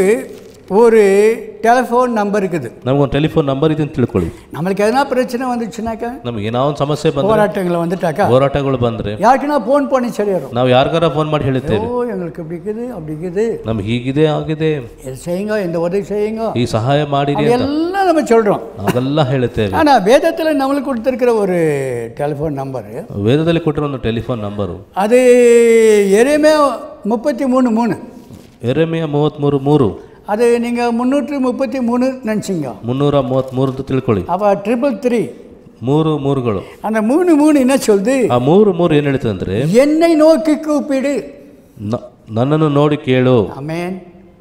C: ஒரு டெலிஃபோன் நம்பர் இருக்குது
D: ನಮಗೊಂದು ಟೆಲಿಫೋನ್ ನಂಬರ್ ಇದೆ ಅಂತ ತಿಳ್ಕೊಳ್ಳಿ
C: நம்மளுக்கு எதனா பிரச்சனை வந்துச்சுனாக்கா
D: ನಮಗೆ ಏನೋ ಒಂದು ಸಮಸ್ಯೆ ಬಂದ್ರೆ
C: போராட்டங்கள் வந்துட்டாக்கா
D: ಹೋರಾಟಗಳು ಬಂದ್ರೆ
C: யாருக்குன்னா ஃபோன் பண்ணி சொல்லிடுறோம்
D: ನಾವು ಯಾರಿಗಾರ ಫೋನ್ ಮಾಡಿ ಹೇಳ್ತೇವೆ
C: ஓ எங்களுக்கு இப்படி இருக்குது அப்படி இருக்குது
D: ನಮ್ಗೆ ಹೀಗಿದೆ ಆಗಿದೆ
C: இது செய்யுங்க இந்த உதவி செய்யுங்க
D: ಈ சಹಾಯ ಮಾಡಿರಿ
C: அது
D: ಅಂತ
C: எல்லாம் நம்ம சொல்றோம்
D: ನಾವೆಲ್ಲ ಹೇಳುತ್ತೇವೆ
C: ஆனா வேதத்துல நம்மளுக்கு கொடுத்துருக்கிற ஒரு டெலிஃபோன் நம்பர்
D: ವೇದದಲ್ಲಿ ಕೊಟ್ಟಿರೋ ಒಂದು ಟೆಲಿಫೋನ್ ನಂಬರು
C: அது எருமே முப்பத்தி மூணு மூணு
D: ಎರೆಮೆಯ ಮೂವತ್ತ್ಮೂರು ಮೂರು
C: அது நீங்கள் முந்நூற்று முப்பத்தி மூணு நினச்சிங்க
D: ಮುನ್ನೂರ ಮೂವತ್ತ್ಮೂರು ಅಂತ ತಿಳ್ಕೊಳ್ಳಿ
C: அப்போ ட்ரிபிள் த்ரீ
D: ಮೂರು ಮೂರುಗಳು
C: அந்த மூணு மூணு என்ன சொல்லுது
D: ಆ ಮೂರು ಮೂರು ಏನು ಹೇಳ್ತದೆ ಅಂದ್ರೆ
C: என்னை நோக்கி கூப்பிடு
D: ನ- ನನ್ನನ್ನು ನೋಡಿ ಕೇಳು
C: அமேன்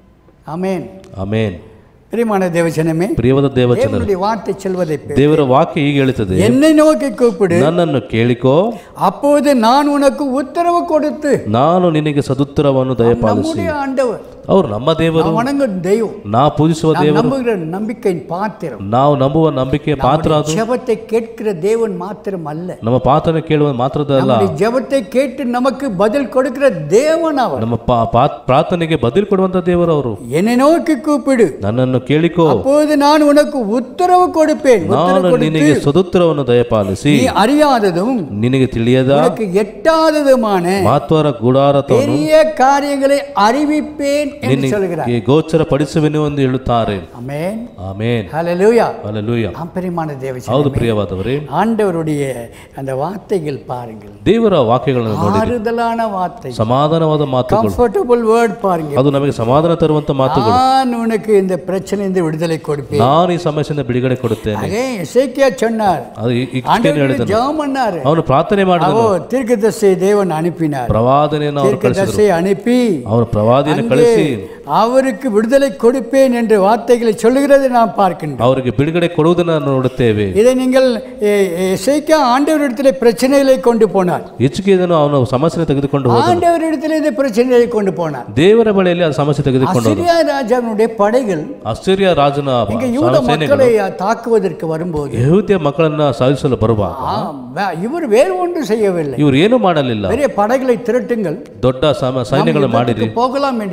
C: அமேன்
D: ಆಮೇನ್
C: பிரியமான தேவச்சனமே
D: ಪ್ರಿಯವಾದ ದೇವಚನ
C: தேவனுடைய வார்த்தை செல்வதை பெ-
D: ದೇವರ ವಾಕ್ಯ ಹೀಗೆ ಹೇಳುತ್ತದೆ
C: என்னை நோக்கி கூப்பிடு
D: ನನ್ನನ್ನು ಕೇಳಿಕೋ
C: அப்போது நான் உனக்கு உத்தரவு கொடுத்து
D: ನಾನು ನಿನಗೆ ಸದುತ್ತರವನ್ನು ದಯಪಾಲಿಸಿ
C: நம்முடைய ஆண்டவர்
D: ಅವರು ನಮ್ಮ ದೇವರು
C: நான் வணங்கும் தெய்வம்
D: ನಾವು ಪೂಜಿಸುವ
C: நான்
D: ದೇವರು
C: நம்புகிற நம்பிக்கையின் பாத்திரம்
D: ನಾವು ನಂಬುವ ನಂಬಿಕೆಯ ಪಾತ್ರ ಅದು
C: ஜெபத்தை கேட்கிற தேவன் மாத்திரம் அல்ல
D: ನಮ್ಮ ಪಾತ್ರನ ಕೇಳುವ ಮಾತ್ರದಲ್ಲ
C: நம்முடைய ஜெபத்தை கேட்டு நமக்கு பதில் கொடுக்கிற தேவன் அவர்
D: ನಮ್ಮ ಪಾ- ಪಾ- ಪ್ರಾರ್ಥನೆಗೆ ಬದಲು ಕೊಡುವಂತ ದೇವರು ಅವರು
C: என்னை நோக்கி கூப்பிடு
D: ನನ್ನನ್ನು ಕೇಳಿಕೋ
C: அப்போது நான் உனக்கு உத்தரவு கொடுப்பேன் உத்தரவு
D: ನಾನು
C: கொடுத்து
D: ನಿನಗೆ ಸದುತ್ತರವನ್ನು ದಯಪಾಲಿಸಿ
C: நீ அறியாததும்
D: ನಿನಗೆ ತಿಳಿಯದ
C: உனக்கு எட்டாததுமான
D: ಮಾತ್ವರ ಗುಡಾರತವನ್ನು
C: பெரிய காரியங்களை அறிவிப்பேன் என்று சொல்கிறார்
D: ನಿನಗೆ ಗೋಚರ ಪಡಿಸುವೆನು ಎಂದು ಹೇಳುತ್ತಾರೆ
C: அமேன்
D: ಆಮೇನ್
C: ஹalleluya
D: ಅಲ್ಲೂಯ
C: ஆம்பரியமான தேவச்சனம்
D: ಹೌದು ಪ್ರಿಯವಾದವರೇ
C: ஆண்டவருடைய அந்த வார்த்தைகள் பாருங்கள்
D: ದೇವರ ವಾಕ್ಯಗಳನ್ನು ನೋಡಿ
C: ஆறுதலான வார்த்தை
D: ಸಮಾಧಾನವಾದ ಮಾತುಗಳು
C: கம்ஃபர்டபுள் வேர்ட் பாருங்க
D: ಅದು ನಮಗೆ ಸಮಾಧಾನ ತರುವಂತ ಮಾತುಗಳು
C: நான் உனக்கு இந்த பிரச்சனைಯಿಂದ விடுதலை கொடுப்பேன்
D: ನಾನು ಈ ಸಮಸ್ಯೆಯಿಂದ ಬಿಡುಗಡೆ ಕೊಡುತ್ತೇನೆ
C: அதே இசைக்கியா சொன்னார்
D: ಅದು ಈ- ಈ
C: ஆண்டவர்
D: ಹೇಳಿದನು
C: ஜெபம் பண்ணாரு
D: ಅವನು ಪ್ರಾರ್ಥನೆ ಮಾಡಿದನು
C: அவோ தீர்க்கதரிசியை தேவன் அனுப்பினார்
D: ಪ್ರವಾದನೆಯನ್ನು ಅವರು ಕಳಿಸಿದರು
C: தீர்க்கதரிசியை அனுப்பி
D: ಅವನು ಪ್ರವಾದಿಯನ್ನು
C: அங்கே
D: ಕಳಿಸಿ
C: அவருக்கு விடுதலை கொடுப்பேன் என்று வார்த்தைகளை சொல்லுகிறதை நாம் பார்க்கின்றோம்
D: ಅವರಿಗೆ ಬಿಡುಗಡೆ ಕೊಡುವುದನ್ನು ನಾವು ನೋಡುತ್ತೇವೆ
C: இதை நீங்கள் இசைக்கா ஆண்டவரிடத்திலே பிரச்சனைகளை கொண்டு போனார்
D: ಹೆಚ್ಚಿಗೆ ಇದನ್ನು ಅವನು ಸಮಸ್ಯೆ ತೆಗೆದುಕೊಂಡು ಹೋದ
C: ஆண்டவரிடத்திலே இந்த பிரச்சனைகளை கொண்டு போனார்
D: ದೇವರ ಬಳಿಯಲ್ಲಿ ಆ ಸಮಸ್ಯೆ ತೆಗೆದುಕೊಂಡು ಹೋದ
C: அசிரியா ராஜாவினுடைய படைகள்
D: ಆಶ್ಚರ್ಯ ರಾಜನ
C: இங்க யூத
D: ಸೇನೆಗಳು
C: மக்களை தாக்குவதற்கு வரும்போது
D: ಯಹೂದ್ಯ ಮಕ್ಕಳನ್ನ ಸಾಧಿಸಲು ಬರುವಾಗ
C: ஆ, வே- இவர் வேறு ஒன்றும் செய்யவில்லை
D: ಇವರು ಏನು ಮಾಡಲಿಲ್ಲ
C: பெரிய படைகளை திரட்டுங்கள்
D: ದೊಡ್ಡ ಸಮ ಸೈನ್ಯಗಳು ಮಾಡಿರಿ
C: போகலாம் என்று சொல்லவில்லை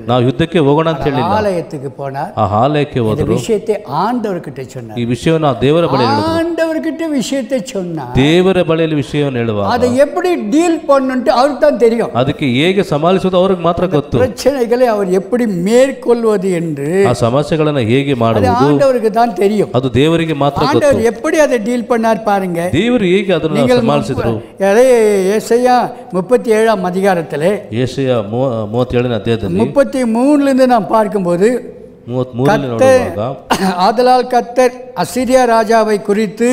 C: சொல்லவில்லை
D: ನಾವು ಯುದ್ಧಕ್ಕೆ ಹೋಗೋಣ ಅಂತ ಹೇಳಿಲ್ಲ
C: ஆலயத்துக்கு போனார்
D: ಆ ಆಲಯಕ್ಕೆ
C: இந்த
D: ಹೋದರು
C: விஷயத்தை ஆண்டவர்கிட்ட சொன்னார்
D: ಈ ವಿಷಯವನ್ನು ಆ ದೇವರ ಬಳಿಯಲ್ಲಿ ಹೇಳಿದ್ರು
C: ஆண்டவர்கிட்ட விஷயத்தை சொன்னார்
D: ದೇವರ ಬಳಿಯಲ್ಲಿ ವಿಷಯವನ್ನು ಹೇಳುವ
C: அதை எப்படி டீல் பண்ணணுன்ட்டு அவருக்கு தான் தெரியும்
D: ಅದಕ್ಕೆ ಹೇಗೆ ಸಮಾಲಿಸುವುದು ಅವ್ರಿಗೆ ಮಾತ್ರ ಗೊತ್ತು
C: பிரச்சனைகளை அவர் எப்படி மேற்கொள்வது என்று
D: ಆ ಸಮಸ್ಯೆಗಳನ್ನ ಹೇಗೆ
C: அது
D: ಮಾಡುವುದು
C: ஆண்டவருக்கு தான் தெரியும்
D: ಅದು ದೇವರಿಗೆ ಮಾತ್ರ ಗೊತ್ತು
C: ஆண்டவர் எப்படி அதை டீல் பண்ணார் பாருங்க
D: ದೇವರು ಹೇಗೆ ಅದನ್ನು
C: நீங்கள்
D: ಸಮಾಲಿಸಿದ್ರು
C: அதே ஏசையா முப்பத்தி ஏழாம் அதிகாரத்தில்
D: ಏಷಯ ಮೂವ ಮೂವತ್ತೇಳನೇ ಅಧ್ಯಾಯದಲ್ಲಿ
C: முப்பத்தி மூணுலேருந்து நாம் பார்க்கும்போது
D: ಮೂವತ್ತ್ ಮೂರರಲ್ಲಿ ನೋಡುವಾಗ
C: ஆதலால் கத்தர் அசிரியா ராஜாவை குறித்து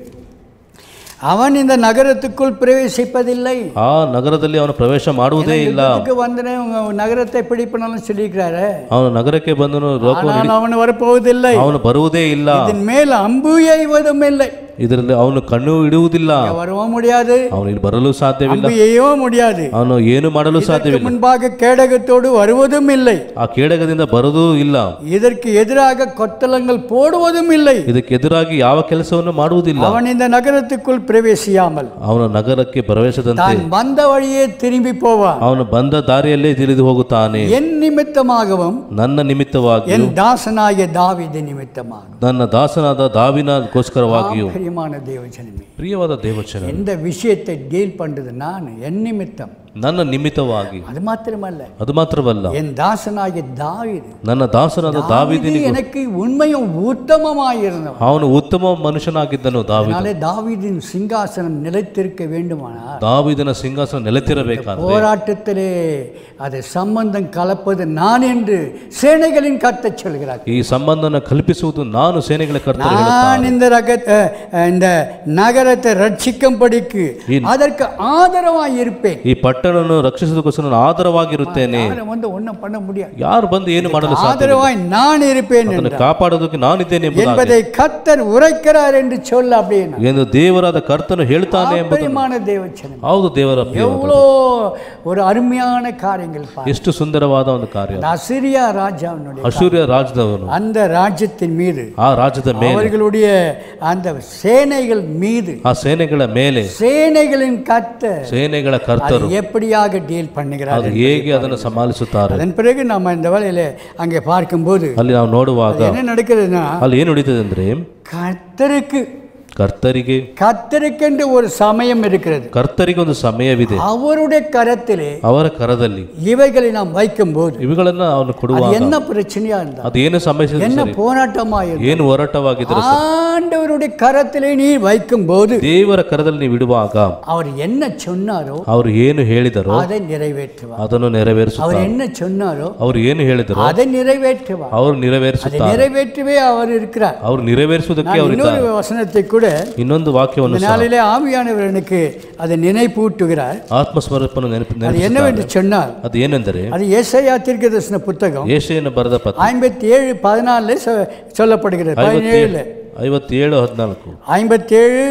C: அவன் இந்த நகரத்துக்குள் பிரவேசிப்பதில்லை
D: ಆ ನಗರದಲ್ಲಿ ಅವನು ಪ್ರವೇಶ ಮಾಡುವುದೇ ಇಲ್ಲ
C: யுத்தத்துக்கு வந்தனே உங்க நகரத்தை பிடிப்பனாலும் சொல்லியிருக்கிறாரு
D: ಅವನು ನಗರಕ್ಕೆ ಬಂದನು ರೋಗವನ್ನು
C: ஆனால் அவன் வரப்போவதில்லை
D: ಅವನು ಬರುವುದೇ ಇಲ್ಲ
C: இதன் மேல் அம்பு எய்வதும் இல்லை
D: ಇದರಲ್ಲಿ ಅವನು ಕಣ್ಣು ಇಡುವುದಿಲ್ಲ
C: வரவும் முடியாது
D: ಅವನು ಇಲ್ಲಿ ಬರಲು ಸಾಧ್ಯವಿಲ್ಲ
C: அம்பு எய்யவும் முடியாது
D: ಅವನು ಏನು ಮಾಡಲು
C: இதற்கு
D: ಸಾಧ್ಯವಿಲ್ಲ
C: முன்பாக கேடகத்தோடு வருவதும் இல்லை
D: ಆ ಕೇಡಗದಿಂದ ಬರುವುದೂ ಇಲ್ಲ
C: இதற்கு எதிராக கொத்தளங்கள் போடுவதும் இல்லை
D: ಇದಕ್ಕೆ ಎದುರಾಗಿ ಯಾವ ಕೆಲಸವನ್ನು ಮಾಡುವುದಿಲ್ಲ
C: அவன் இந்த நகரத்துக்குள் பிரவேசியாமல்
D: ಅವನ ನಗರಕ್ಕೆ ಪ್ರವೇಶದಂತೆ
C: தான் வந்த வழியே திரும்பಿ போவான்
D: ಅವನು ಬಂದ ದಾರಿಯಲ್ಲೇ ತಿಳಿದು ಹೋಗುತ್ತಾನೆ
C: என் நிமித்தமாகவும்
D: ನನ್ನ ನಿಮಿತ್ತವಾಗಿ
C: என் தாசனாகிய தாவீது நிமித்தமாகவும்
D: ನನ್ನ ದಾಸನಾದ ದಾವಿನಗೋಸ್ಕರವಾಗಿಯೂ
C: பிரியமான தேவஜனமே
D: ಪ್ರಿಯವಾದ ದೇವಚನ
C: எந்த விஷயத்தை டீல் பண்றது நான் என் நிமித்தம்
D: ನನ್ನ ನಿಮಿತ್ತವಾಗಿ
C: அது மாத்திரமல்ல
D: ಅದು ಮಾತ್ರವಲ್ಲ
C: என் தாசனாகிய தாவீது
D: ನನ್ನ ದಾಸನಾದ
C: தாவீது
D: ದಾವಿದಿನಿಗೂ
C: எனக்கு உண்மையும் உத்தமமாயிருந்தவன்
D: ಅವನು ಉತ್ತಮ ಮನುಷ್ಯನಾಗಿದ್ದನು ದಾವಿದ
C: அதனாலே தாவீதின் சிங்காசனம் நிலைத்திருக்க வேண்டுமானால்
D: ದಾವಿದನ ಸಿಂಹಾಸನ ನೆಲೆತಿರಬೇಕಾದ್ರೆ
C: போராட்டத்திலே அது சம்பந்தம் கலப்பது நான் என்று சேனைகளின் கர்த்தர் சொல்கிறார்
D: ಈ ಸಂಬಂಧನ ಕಲ್ಪಿಸುವುದು ನಾನು ಸೇನೆಗಳ ಕರ್ತರು
C: நான்
D: ಹೇಳುತ್ತಾನೆ
C: இந்த ரக அஹ், அஹ், இந்த நகரத்தை ரட்சிக்கும்படிக்கு அதற்கு ஆதரவாய் இருப்பேன்
D: ಈ ಪಟ್ಟಣವನ್ನು ರಕ್ಷಿಸೋದಕ್ಕೋಸ್ಕರ ನಾನು ಆಧಾರವಾಗಿರುತ್ತೇನೆ
C: யாரை வந்து ஒன்றும் பண்ண முடியாது
D: ಯಾರು ಬಂದು ಏನು ಮಾಡಲು ಸಾಧ್ಯ
C: ஆதரவாய் நான் இருப்பேன்
D: ಅದನ್ನು
C: என்றார்.
D: ಕಾಪಾಡೋದಕ್ಕೆ ನಾನಿದ್ದೇನೆ ಎಂಬುದಾಗಿ
C: என்பதை கர்த்தர் உரைக்கிறார் என்று சொல்ல அப்படின்னா
D: ಎಂದು ದೇವರಾದ ಕರ್ತನು ಹೇಳ್ತಾನೆ ಎಂಬುದು
C: பிரியமான தேவச்சனம்
D: ಹೌದು ದೇವರ ಪ್ರಿಯ
C: எவ்வளோ ஒரு அருமையான காரியங்கள் பாரு
D: ಎಷ್ಟು ಸುಂದರವಾದ ಒಂದು ಕಾರ್ಯ
C: அந்த அசிரியா ராஜாவினுடைய
D: ಅಶೂರ್ಯ ರಾಜ್ಯದವನು
C: அந்த ராஜ்யத்தின் மீது
D: ಆ ರಾಜ್ಯದ ಮೇಲೆ
C: அவர்களுடைய அந்த சேனைகள் மீது
D: ಆ ಸೇನೆಗಳ ಮೇಲೆ
C: சேனைகளின் கர்த்தர்
D: ಸೇನೆಗಳ ಕರ್ತರು
C: அது எப்படியாக டீல் பண்ணுகிறார்
D: ಅದು ಹೇಗೆ ಅದನ್ನು ಸಮಾಲಿಸುತ್ತಾರೆ
C: அதன் பிறகு நம்ம இந்த வேலையில அங்கே பார்க்கும்போது
D: ಅಲ್ಲಿ ನಾವು ನೋಡುವಾಗ
C: என்ன நடக்குதுன்னா
D: ಅಲ್ಲಿ ಏನು ನಡೀತದೆ ಅಂದ್ರೆ
C: கர்த்தருக்கு
D: ಕರ್ತರಿಗೆ
C: கர்த்தருக்கென்று ஒரு சமயம் இருக்கிறது
D: ಕರ್ತರಿಗೆ ಒಂದು ಸಮಯವಿದೆ
C: அவருடைய கரத்திலே
D: ಅವರ ಕರದಲ್ಲಿ
C: இவைகளை நாம் வைக்கும்போது
D: ಇವುಗಳನ್ನ ಅವನು
C: அது
D: ಕೊಡುವಾಗ
C: என்ன பிரச்சனையா இருந்தா
D: ಅದು ಏನು ಸಮಸ್ಯೆ
C: என்ன
D: ಸರಿ
C: போராட்டமா இருந்தா
D: ಏನು ಹೋರಾಟವಾಗಿದ್ರೆ ಸರಿ.
C: ஆண்டவருடைய கரத்திலே நீ வைக்கும்போது
D: ದೇವರ ಕರದಲ್ಲಿ ನೀವು ಇಡುವಾಗ
C: அவர் என்ன சொன்னாரோ
D: ಅವರು ಏನು ಹೇಳಿದರೋ
C: அதை நிறைவேற்றுவார்
D: ಅದನ್ನು ನೆರವೇರಿಸುತ್ತಾರೆ
C: அவர் என்ன சொன்னாரோ
D: ಅವರು ಏನು ಹೇಳಿದರೋ
C: அதை நிறைவேற்றுவார்
D: ಅವರು
C: அதை
D: ನೆರವೇರಿಸುತ್ತಾರೆ
C: நிறைவேற்றவே அவர் இருக்கிறார்
D: ಅವರು ನೆರವೇರಿಸುವುದಕ್ಕೆ
C: நான்
D: ಅವರಿದ್ದಾರೆ
C: இன்னொரு வசனத்தை கூட
D: ಇನ್ನೊಂದು ವಾಕ್ಯವನ್ನು
C: இந்த
D: ಸಹ
C: நாளிலே ஆவியானவர் எனக்கு அதை நினைப்பூட்டுகிறார்
D: ಆತ್ಮಸ್ವರೂಪನ ನೆನಪು
C: அது
D: ನೆನಪಿಸುತ್ತಾರೆ.
C: என்னவென்று சொன்னால்
D: ಅದು ಏನೆಂದರೆ
C: அது ஏசாயா தீர்க்கதரிசன புத்தகம்
D: ಏಷೆಯನ್ನು ಬರೆದ ಪತ್ರ
C: ஐம்பத்தி ஏழு பதினாலுல சொ- சொல்லப்படுகிறது பதினேழுல
D: ಐವತ್ತೇಳು ಹದಿನಾಲ್ಕು
C: ஐம்பத்தேழு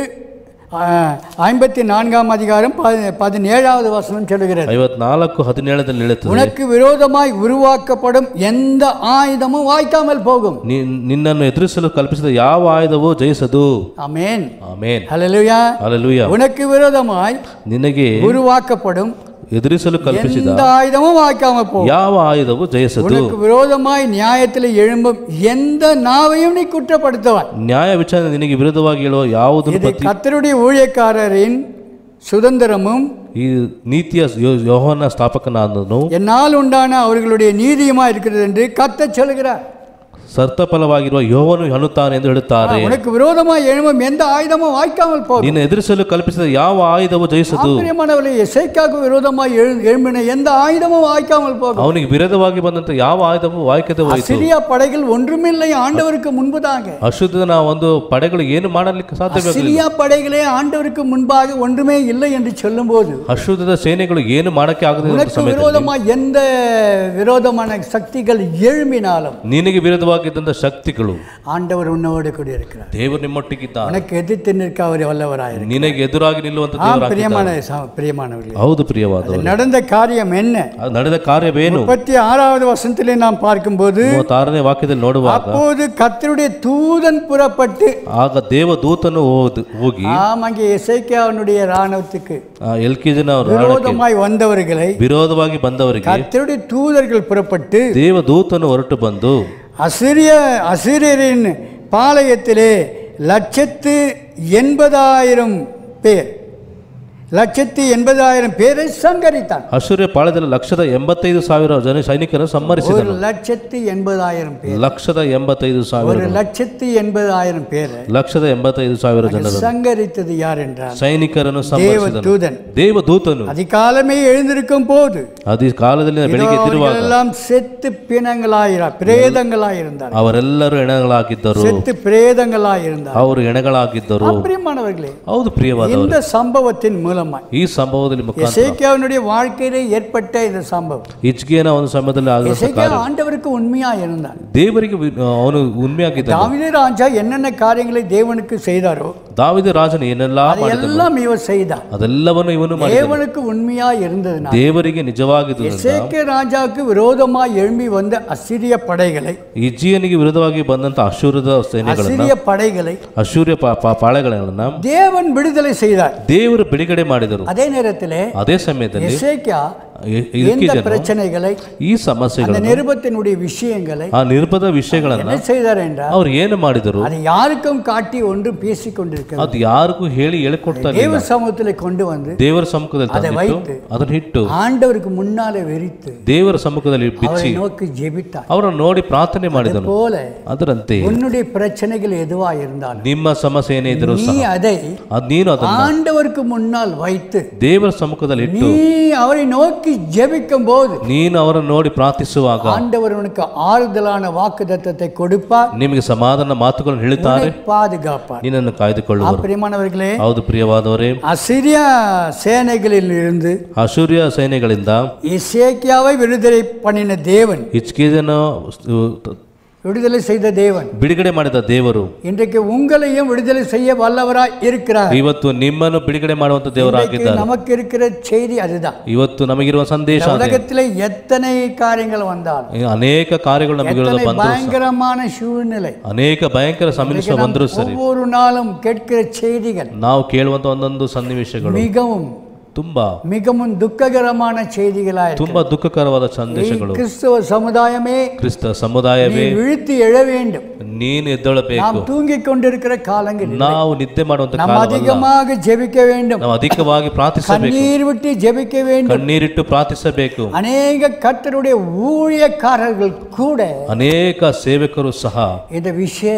C: ஐம்பத்தி நான்காம் அதிகாரம் பதி- பதினேழாவது வசனம் சொல்லுகிறது
D: ಐವತ್ನಾಲ್ಕು ಹದಿನೇಳದಲ್ಲಿ ಹೇಳುತ್ತದೆ
C: உனக்கு விரோதமாய் உருவாக்கப்படும் எந்த ஆயுதமும் வாய்க்காமல் போகும்
D: ನಿ- ನಿನ್ನನ್ನು ಎದುರಿಸಲು ಕಲ್ಪಿಸಿದ ಯಾವ ಆಯುಧವೂ ಜಯಿಸದು
C: ஆமென்
D: ಆಮೇನ್
C: ஹalleluya
D: ಅಲ್ಲೂಯ
C: உனக்கு விரோதமாய்
D: ನಿನಗೆ
C: உருவாக்கப்படும்
D: ಎದುರಿಸಲು ಕಲ್ಪಿಸಿದ
C: எந்த ஆயுதமும் வாய்க்காம போகும்
D: ಯಾವ ಆಯುಧವು ಜಯಿಸದು
C: உனக்கு விரோதமாய் நியாயத்தில் எழும்பும் எந்த நாவையும் நீ குற்றப்படுத்துவாய்
D: ನ್ಯಾಯ ವಿಚಾರಣೆ ನಿನಗೆ ವಿರುದ್ಧವಾಗಿ ಹೇಳುವ ಯಾವುದನ್ನು
C: இது கர்த்தருடைய ஊழியக்காரரின் சுதந்திரமும்
D: ಈ ನೀತಿಯ ಯೋ- ಯೋಹನ ಸ್ಥಾಪಕನಾದನು
C: என்னால் உண்டான அவர்களுடைய நீதியுமா இருக்கிறது என்று கர்த்தர் சொல்கிறார்
D: ಸರ್ತಫಲವಾಗಿರುವ ಯೋಹನು ಅನ್ನುತ್ತಾನೆ ಎಂದು ಹೇಳುತ್ತಾರೆ
C: உனக்கு விரோதமாய் எழும்பும் எந்த ஆயுதமும் வாய்க்காமல் போகும்
D: ನಿನ್ನ ಎದುರಿಸಲು ಕಲ್ಪಿಸಿದ ಯಾವ ಆಯುಧವು ಜಯಿಸದು
C: ஆச்சரியமானவர்களே எசைக்காக்கு விரோதமாய் எழு- எழும்பின எந்த ஆயுதமும் வாய்க்காமல் போகும்
D: ಅವನಿಗೆ ವಿರೋಧವಾಗಿ ಬಂದಂತ ಯಾವ ಆಯುಧವು ವಾಯ್ಕತೆ ಹೋಯಿತು
C: சிறிய படைகள் ஒன்றுமில்லை ஆண்டவருக்கு முன்புதாங்க
D: ಅಶುದ್ಧನ ಒಂದು ಪಡೆಗಳು ಏನು ಮಾಡಲಿಕ್ಕೆ ಸಾಧ್ಯವಾಗಲಿಲ್ಲ
C: சிறிய படைகளே ஆண்டவருக்கு முன்பாக ஒன்றுமே இல்லை என்று சொல்லும்போது
D: ಅಶುದ್ಧದ ಸೇನೆಗಳು ಏನು ಮಾಡಕ್ಕೆ ಆಗದ
C: உனக்கு
D: ಸಮಯದಲ್ಲಿ
C: விரோதமாய் எந்த விரோதமான சக்திகள் எழும்பினாலும்
D: ನಿನಗೆ ವಿರುದ್ಧವಾಗಿ ವಿರೋಧವಾಗಿದ್ದಂಥ ಶಕ್ತಿಗಳು
C: ஆண்டவர் உன்னோடு கூட இருக்கிறார்
D: ದೇವರು ನಿಮ್ಮೊಟ್ಟಿಗಿದ್ದಾರೆ
C: உனக்கு எதிர்த்து நிற்க அவர் வல்லவராயிருக்கிறார்
D: ನಿನಗೆ ಎದುರಾಗಿ ನಿಲ್ಲುವಂತ
C: ஆ
D: ದೇವರಾಗಿದ್ದಾರೆ
C: பிரியமான ச- பிரியமானவர்களே
D: ಹೌದು ಪ್ರಿಯವಾದವರು
C: நடந்த காரியம் என்ன
D: ಅದು ನಡೆದ ಕಾರ್ಯವೇನು
C: முப்பத்தி ஆறாவது வசனத்திலே நாம் பார்க்கும்போது
D: ಮೂವತ್ತಾರನೇ ವಾಕ್ಯದಲ್ಲಿ ನೋಡುವಾಗ
C: அப்போது கர்த்தருடைய தூதன் புறப்பட்டு
D: ಆಗ ದೇವದೂತನು ಹೋದ್- ಹೋಗಿ
C: ஆம் அங்கே எசைக்கியாவினுடைய இராணுவத்துக்கு
D: ಎಲ್ಕಿಜನ
C: விரோதமாய் வந்தவர்களை
D: ವಿರೋಧವಾಗಿ ಬಂದವರಿಗೆ
C: கர்த்தருடைய தூதர்கள் புறப்பட்டு
D: ದೇವದೂತನು ಹೊರಟು ಬಂದು
C: அசிரிய அசிரியரின் பாளையத்திலே லட்சத்து எண்பதாயிரம் பேர் லட்சத்து எண்பதாயிரம் பேரை சங்கரித்தான்
D: ಅಶೂರ್ಯ ಪಾಳ್ಯದಲ್ಲಿ ಲಕ್ಷದ ಎಂಬತ್ತೈದು ಸಾವಿರ ಜನ ಸೈನಿಕರನ್ನು
C: ஒரு
D: ಸಂಹರಿಸಿದನು
C: லட்சத்து எண்பதாயிரம் பேர்
D: ಲಕ್ಷದ ಎಂಬತ್ತೈದು ಸಾವಿರ
C: ஒரு லட்சத்து எண்பதாயிரம் பேரை
D: ಲಕ್ಷದ ಎಂಬತ್ತೈದು ಸಾವಿರ ಜನರು
C: சங்கரித்தது யார் என்றால்
D: ಸೈನಿಕರನ್ನು
C: தேவ
D: ಸಂಹರಿಸಿದನು
C: தூதன்
D: ದೇವದೂತನು
C: அதிகாலமே எழுந்திருக்கும் போது
D: ಅದಿ ಕಾಲದಲ್ಲಿ ಬೆಳಿಗ್ಗೆ ಎದ್ದಿರುವಾಗ
C: எல்லாம் செத்து பிணங்களாயிரா பிரேதங்களாயிருந்தார்
D: ಅವರೆಲ್ಲರೂ ಎಣಗಳಾಗಿದ್ದರು
C: செத்து பிரேதங்களாயிருந்தார்
D: ಅವರು ಎಣಗಳಾಗಿದ್ದರು
C: பிரியமானவர்களே
D: ಹೌದು ಪ್ರಿಯವಾದವರು
C: இந்த சம்பவத்தின் மூலமாய்
D: ಈ ಸಂಭವದಲ್ಲಿ ಮುಖಾಂತರ
C: எசேக்கியாவினுடைய வாழ்க்கையிலே ஏற்பட்ட இந்த சம்பவம்
D: ಹಿಜ್ಕೇನ ಒಂದು ಸಮಯದಲ್ಲಿ ಆಗಿರೋ
C: எசேக்கியா ஆண்டவருக்கு உண்மையா இருந்தார்
D: ದೇವರಿಗೆ ವಿ- ಅವನು ಉண்மைಯಾಗಿದ್ದ
C: தாவீது ராஜா என்னென்ன காரியங்களை தேவனுக்கு செய்தாரோ
D: ದಾವಿದ ರಾಜನು ಏನೆಲ್ಲ ಮಾಡಿದ
C: எல்லாம் இவர் செய்தார்
D: ಅದೆಲ್ಲವನ್ನು ಇವನು ಮಾಡಿದ
C: தேவனுக்கு உண்மையா இருந்ததுனால்
D: ದೇವರಿಗೆ ನಿಜವಾಗಿದ್ದು
C: எசேக்கிய ராஜாவுக்கு விரோதமாய் எழும்பி வந்த அசிரிய படைகளை
D: ಇಜ್ಜಿಯನಿಗೆ ವಿರುದ್ಧವಾಗಿ ಬಂದಂತ ಅಶೂರದ ಸೇನೆಗಳನ್ನ
C: அசிரிய படைகளை
D: ಅಶೂರ್ಯ ಪಾ- ಪಾ- ಪಾಳೆಗಳನ್ನ
C: தேவன் விடுதலை செய்தார்
D: ದೇವರು ಬಿಡುಗಡೆ ಮಾಡಿದರು
C: அதே நேரத்திலே
D: ಅದೇ ಸಮಯದಲ್ಲಿ
C: எசேக்கியா
D: ಇ-
C: இந்த
D: ಇಲ್ಕೀಜನು
C: பிரச்சனைகளை
D: ಈ ಸಮಸ್ಯೆಗಳು
C: அந்த நிருபத்தினுடைய விஷயங்களை
D: ಆ ನಿರ್ಬದ ವಿಷಯಗಳನ್ನ
C: என்ன செய்தார் என்றால்
D: ಅವ್ರು ಏನು ಮಾಡಿದರು
C: அதை யாருக்கும் காட்டி ஒன்று பேசிக் கொண்டிருக்கிறார்
D: ಅದು ಯಾರಿಗೂ ಹೇಳಿ ಹೇಳಿಕೊಡ್ತಾ
C: தேவ
D: ಇಲ್ಲ
C: சமூகத்தில் கொண்டு வந்து
D: ದೇವರ ಸಮ್ಮುಖದಲ್ಲಿ
C: அதை
D: ತಂದಿಟ್ಟು
C: வைத்து
D: ಅದನ್ನ ಇಟ್ಟು
C: ஆண்டவருக்கு முன்னாலே வெறித்து
D: ದೇವರ ಸಮ್ಮುಖದಲ್ಲಿ
C: அவரை
D: ಬಿಚ್ಚಿ
C: நோக்கி ஜெபித்தார்
D: ಅವರನ್ನು ನೋಡಿ ಪ್ರಾರ್ಥನೆ ಮಾಡಿದನು
C: போல
D: ಅದರಂತೆ
C: உன்னுடைய பிரச்சனைகள் எதுவா இருந்தாலும்
D: ನಿಮ್ಮ ಸಮಸ್ಯೆ ಏನೇ ಇದ್ರು
C: நீ
D: ಸಹ
C: அதை
D: ಅದ್ ನೀನು ಅದನ್ನ
C: ஆண்டவருக்கு முன்னால் வைத்து
D: ದೇವರ ಸಮ್ಮುಖದಲ್ಲಿ ಇಟ್ಟು
C: நீ அவரை நோக்கி ஜெபிக்கும் போது
D: ನೀನು ಅವರನ್ನು ನೋಡಿ ಪ್ರಾರ್ಥಿಸುವಾಗ
C: ஆண்டவர் உனக்கு ஆறுதலான வாக்குத்தத்தத்தை கொடுப்பார்
D: ನಿಮಗೆ ಸಮಾಧಾನ ಮಾತುಗಳನ್ನು ಹೇಳುತ್ತಾರೆ
C: உன்னை பாதுகாப்பார்
D: ನಿನ್ನನ್ನು ಕಾಯ್ದುಕೊಳ್ಳುವರು
C: பிரியமானவர்களே
D: ಹೌದು ಪ್ರಿಯವಾದವರೇ
C: அசிரியா சேனைகளில் இருந்து
D: ಅಶೂರ್ಯ ಸೈನ್ಯಗಳಿಂದ
C: இசேக்கியாவை விடுதலை பண்ணின தேவன்
D: ಹಿಚ್ಕೀಜನ
C: விடுதலை செய்த தேவன்
D: ಬಿಡುಗಡೆ ಮಾಡಿದ ದೇವರು
C: இன்றைக்கு உங்களையும் விடுதலை செய்ய வல்லவராய் இருக்கிறார்
D: ಇವತ್ತು ನಿಮ್ಮನ್ನು ಬಿಡುಗಡೆ ಮಾಡುವಂತ
C: இன்றைக்கு
D: ದೇವರಾಗಿದ್ದಾರೆ
C: நமக்கு இருக்கிற செய்தி அதுதான்
D: ಇವತ್ತು ನಮಗಿರುವ ಸಂದೇಶ
C: இந்த
D: ಅದೇ
C: உலகத்திலே எத்தனை காரியங்கள் வந்தாலும்
D: ಅನೇಕ ಕಾರ್ಯಗಳು ನಮಗೆ
C: எத்தனை
D: ಬಂದ್ರು ಸಹ,
C: பயங்கரமான சூழ்நிலை
D: ಅನೇಕ ಭಯಂಕರ ಸನ್ನಿವೇಶ ಬಂದ್ರು ಸರಿ
C: ஒவ்வொரு நாளும் கேட்கிற செய்திகள்
D: ನಾವು ಕೇಳುವಂತ ಒಂದೊಂದು ಸನ್ನಿವೇಶಗಳು
C: மிகவும்
D: ತುಂಬಾ
C: மிகவும் துக்ககரமான செய்திகளாய்
D: ತುಂಬಾ ದುಃಖಕರವಾದ ಸಂದೇಶಗಳು
C: கிறிஸ்தவ சமுதாயமே
D: ಕ್ರಿಸ್ತ
C: நீ
D: ಸಮುದಾಯವೇ
C: விழித்து எழ வேண்டும்
D: ನೀನು ಎದ್ದೇಳಬೇಕು
C: நாம் தூங்கிக் கொண்டிருக்கிற காலங்கள்
D: ನಾವು ನಿದ್ದೆ ಮಾಡುವಂತ
C: நாம்
D: ಕಾಲವಲ್ಲ
C: அதிகமாக ஜெபிக்க வேண்டும்
D: ನಾವು ಅಧಿಕವಾಗಿ ಪ್ರಾರ್ಥಿಸಬೇಕು
C: கண்ணீர் விட்டு ஜெபிக்க வேண்டும்
D: ಕಣ್ಣೀರಿಟ್ಟು ಪ್ರಾರ್ಥಿಸಬೇಕು
C: அநேக கர்த்தருடைய ஊழியக்காரர்கள் கூட
D: ಅನೇಕ ಸೇವಕರು ಸಹ
C: இந்த விஷய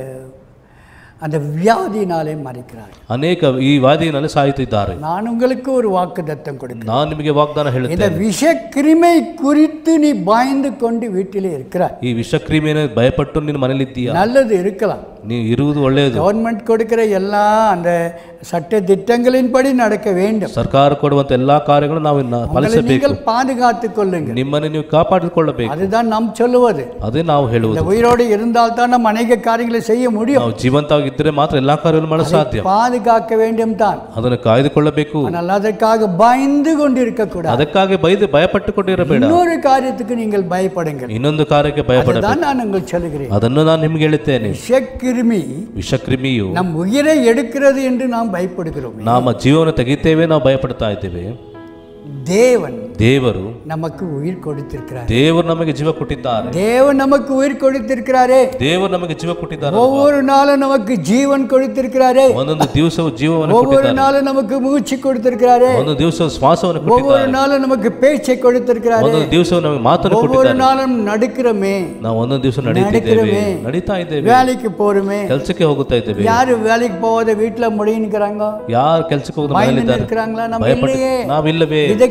C: அந்த வியாதியினாலே மறிக்கிறார்கள்
D: ಅನೇಕ ಈ ವಾದಿನಲ್ಲಿ ಸಾಯುತ್ತಿದ್ದಾರೆ
C: நான் உங்களுக்கு ஒரு வாக்கு தத்தம் கொடுக்கிறேன்
D: ನಾನು ನಿಮಗೆ ವಾಗ್ದಾನ
C: இந்த
D: ಹೇಳುತ್ತೇನೆ
C: விஷக்கிருமை குறித்து நீ பயந்து கொண்டு வீட்டிலே இருக்கிறாய்
D: ಈ ವಿಷಕ್ರಿಮಿಯನ್ನು ಭಯಪಟ್ಟು ನೀನು ಮನೇಲಿದ್ದೀಯಾ
C: நல்லது இருக்கலாம்
D: ನೀವು ಇರುವುದು ಒಳ್ಳೆಯದು
C: கவர்மெண்ட் கொடுக்கிற எல்லா அந்த சட்ட திட்டங்களின்படி நடக்க வேண்டும்
D: ಸರ್ಕಾರ ಕೊಡುವಂತ ಎಲ್ಲಾ ಕಾರ್ಯಗಳನ್ನು ನಾವು ಇನ್ನ
C: உங்களை
D: ಪಾಲಿಸಬೇಕು
C: நீங்கள் பாதுகாத்துக் கொள்ளுங்கள்
D: ನಿಮ್ಮನ್ನು ನೀವು ಕಾಪಾಡಿಕೊಳ್ಳಬೇಕು
C: அதுதான் நாம் சொல்லுவது
D: ಅದೇ ನಾವು
C: இந்த
D: ಹೇಳುವುದು
C: உயிரோடு இருந்தால் தான் நம்ம அநேக காரியங்களை செய்ய முடியும்
D: ನಾವು ಜೀವಂತವಾಗಿದ್ದರೆ ಮಾತ್ರ ಎಲ್ಲಾ ಕಾರ್ಯಗಳನ್ನು ಮಾಡಲು ಸಾಧ್ಯ
C: பாதுகாக்க வேண்டும் தான்
D: ಅದನ್ನು ಕಾಯ್ದುಕೊಳ್ಳಬೇಕು
C: ஆனால் அதற்காக பயந்து கொண்டிருக்க கூடாது
D: ಅದಕ್ಕಾಗಿ ಬೈದು ಭಯಪಟ್ಟುಕೊಂಡಿರಬೇಡ
C: இன்னொரு காரியத்துக்கு நீங்கள் பயப்படுங்கள்
D: ಇನ್ನೊಂದು ಕಾರ್ಯಕ್ಕೆ ಭಯಪಡ
C: அதுதான் நான் உங்களுக்கு சொல்லுகிறேன்
D: ಅದನ್ನು ನಾನು ನಿಮ್ಗೆ ಹೇಳುತ್ತೇನೆ
C: விஷக்கிருமி
D: ವಿಷಕ್ರಿಮಿಯು
C: நம் உயிரை எடுக்கிறது என்று நாம் பயப்படுகிறோம்
D: ನಮ್ಮ ಜೀವನ ತೆಗಿತೇವೆ ನಾವು ಭಯಪಡ್ತಾ ಇದ್ದೇವೆ
C: தேவன்
D: ದೇವರು
C: நமக்கு உயிர் கொடுத்திருக்கிறார்
D: ದೇವರು ನಮಗೆ ಜೀವ ಕೊಟ್ಟಿದ್ದಾರೆ
C: தேவன் நமக்கு உயிர் கொடுத்திருக்கிறாரே
D: ದೇವರು ನಮಗೆ ಜೀವ ಕೊಟ್ಟಿದ್ದಾರೆ
C: ஒவ்வொரு நாளும் நமக்கு ஜீவன் கொடுத்திருக்கிறாரே
D: ಒಂದೊಂದು ದಿವಸವು ಜೀವವನ್ನು
C: ஒவ்வொரு
D: ಕೊಟ್ಟಿದ್ದಾರೆ
C: நாளும் நமக்கு மூச்சு கொடுத்திருக்கிறாரே
D: ಒಂದು ದಿವಸ ಶ್ವಾಸವನ್ನು
C: ஒவ்வொரு
D: ಕೊಟ್ಟಿದ್ದಾರೆ
C: நாளும் நமக்கு பேச்சை கொடுத்திருக்கிறாரே
D: ಒಂದೊಂದು ದಿವಸ ನಮಗೆ ಮಾತನ್ನು
C: ஒவ்வொரு
D: ಕೊಟ್ಟಿದ್ದಾರೆ
C: நாளும் நடுக்கிறோமே
D: ನಾವು ಒಂದೊಂದು ದಿವಸ ನಡೀತಿದ್ದೇವೆ
C: ನಡೀತಿದ್ದೇವೆ.
D: ನಡೀತಾ ಇದ್ದೇವೆ
C: வேலைக்கு போறோமே
D: ಕೆಲ್ಸಕ್ಕೆ ಹೋಗುತ್ತಾ ಇದ್ದೇವೆ
C: யாரு வேலைக்கு போகாத வீட்டுல முடியுங்கிறாங்க
D: ಯಾರು ಕೆಲ್ಸಕ್ಕೆ ಹೋಗೋದು
C: பயந்து
D: ಮನೆಯಲ್ಲಿದ್ದಾರೆ
C: இருக்கிறாங்களா நம்ம
D: ಭಯಪಟ್ಟು
C: இல்லையே
D: ನಾವಿಲ್ಲವೇ
C: ಇದಕ್ಕೆ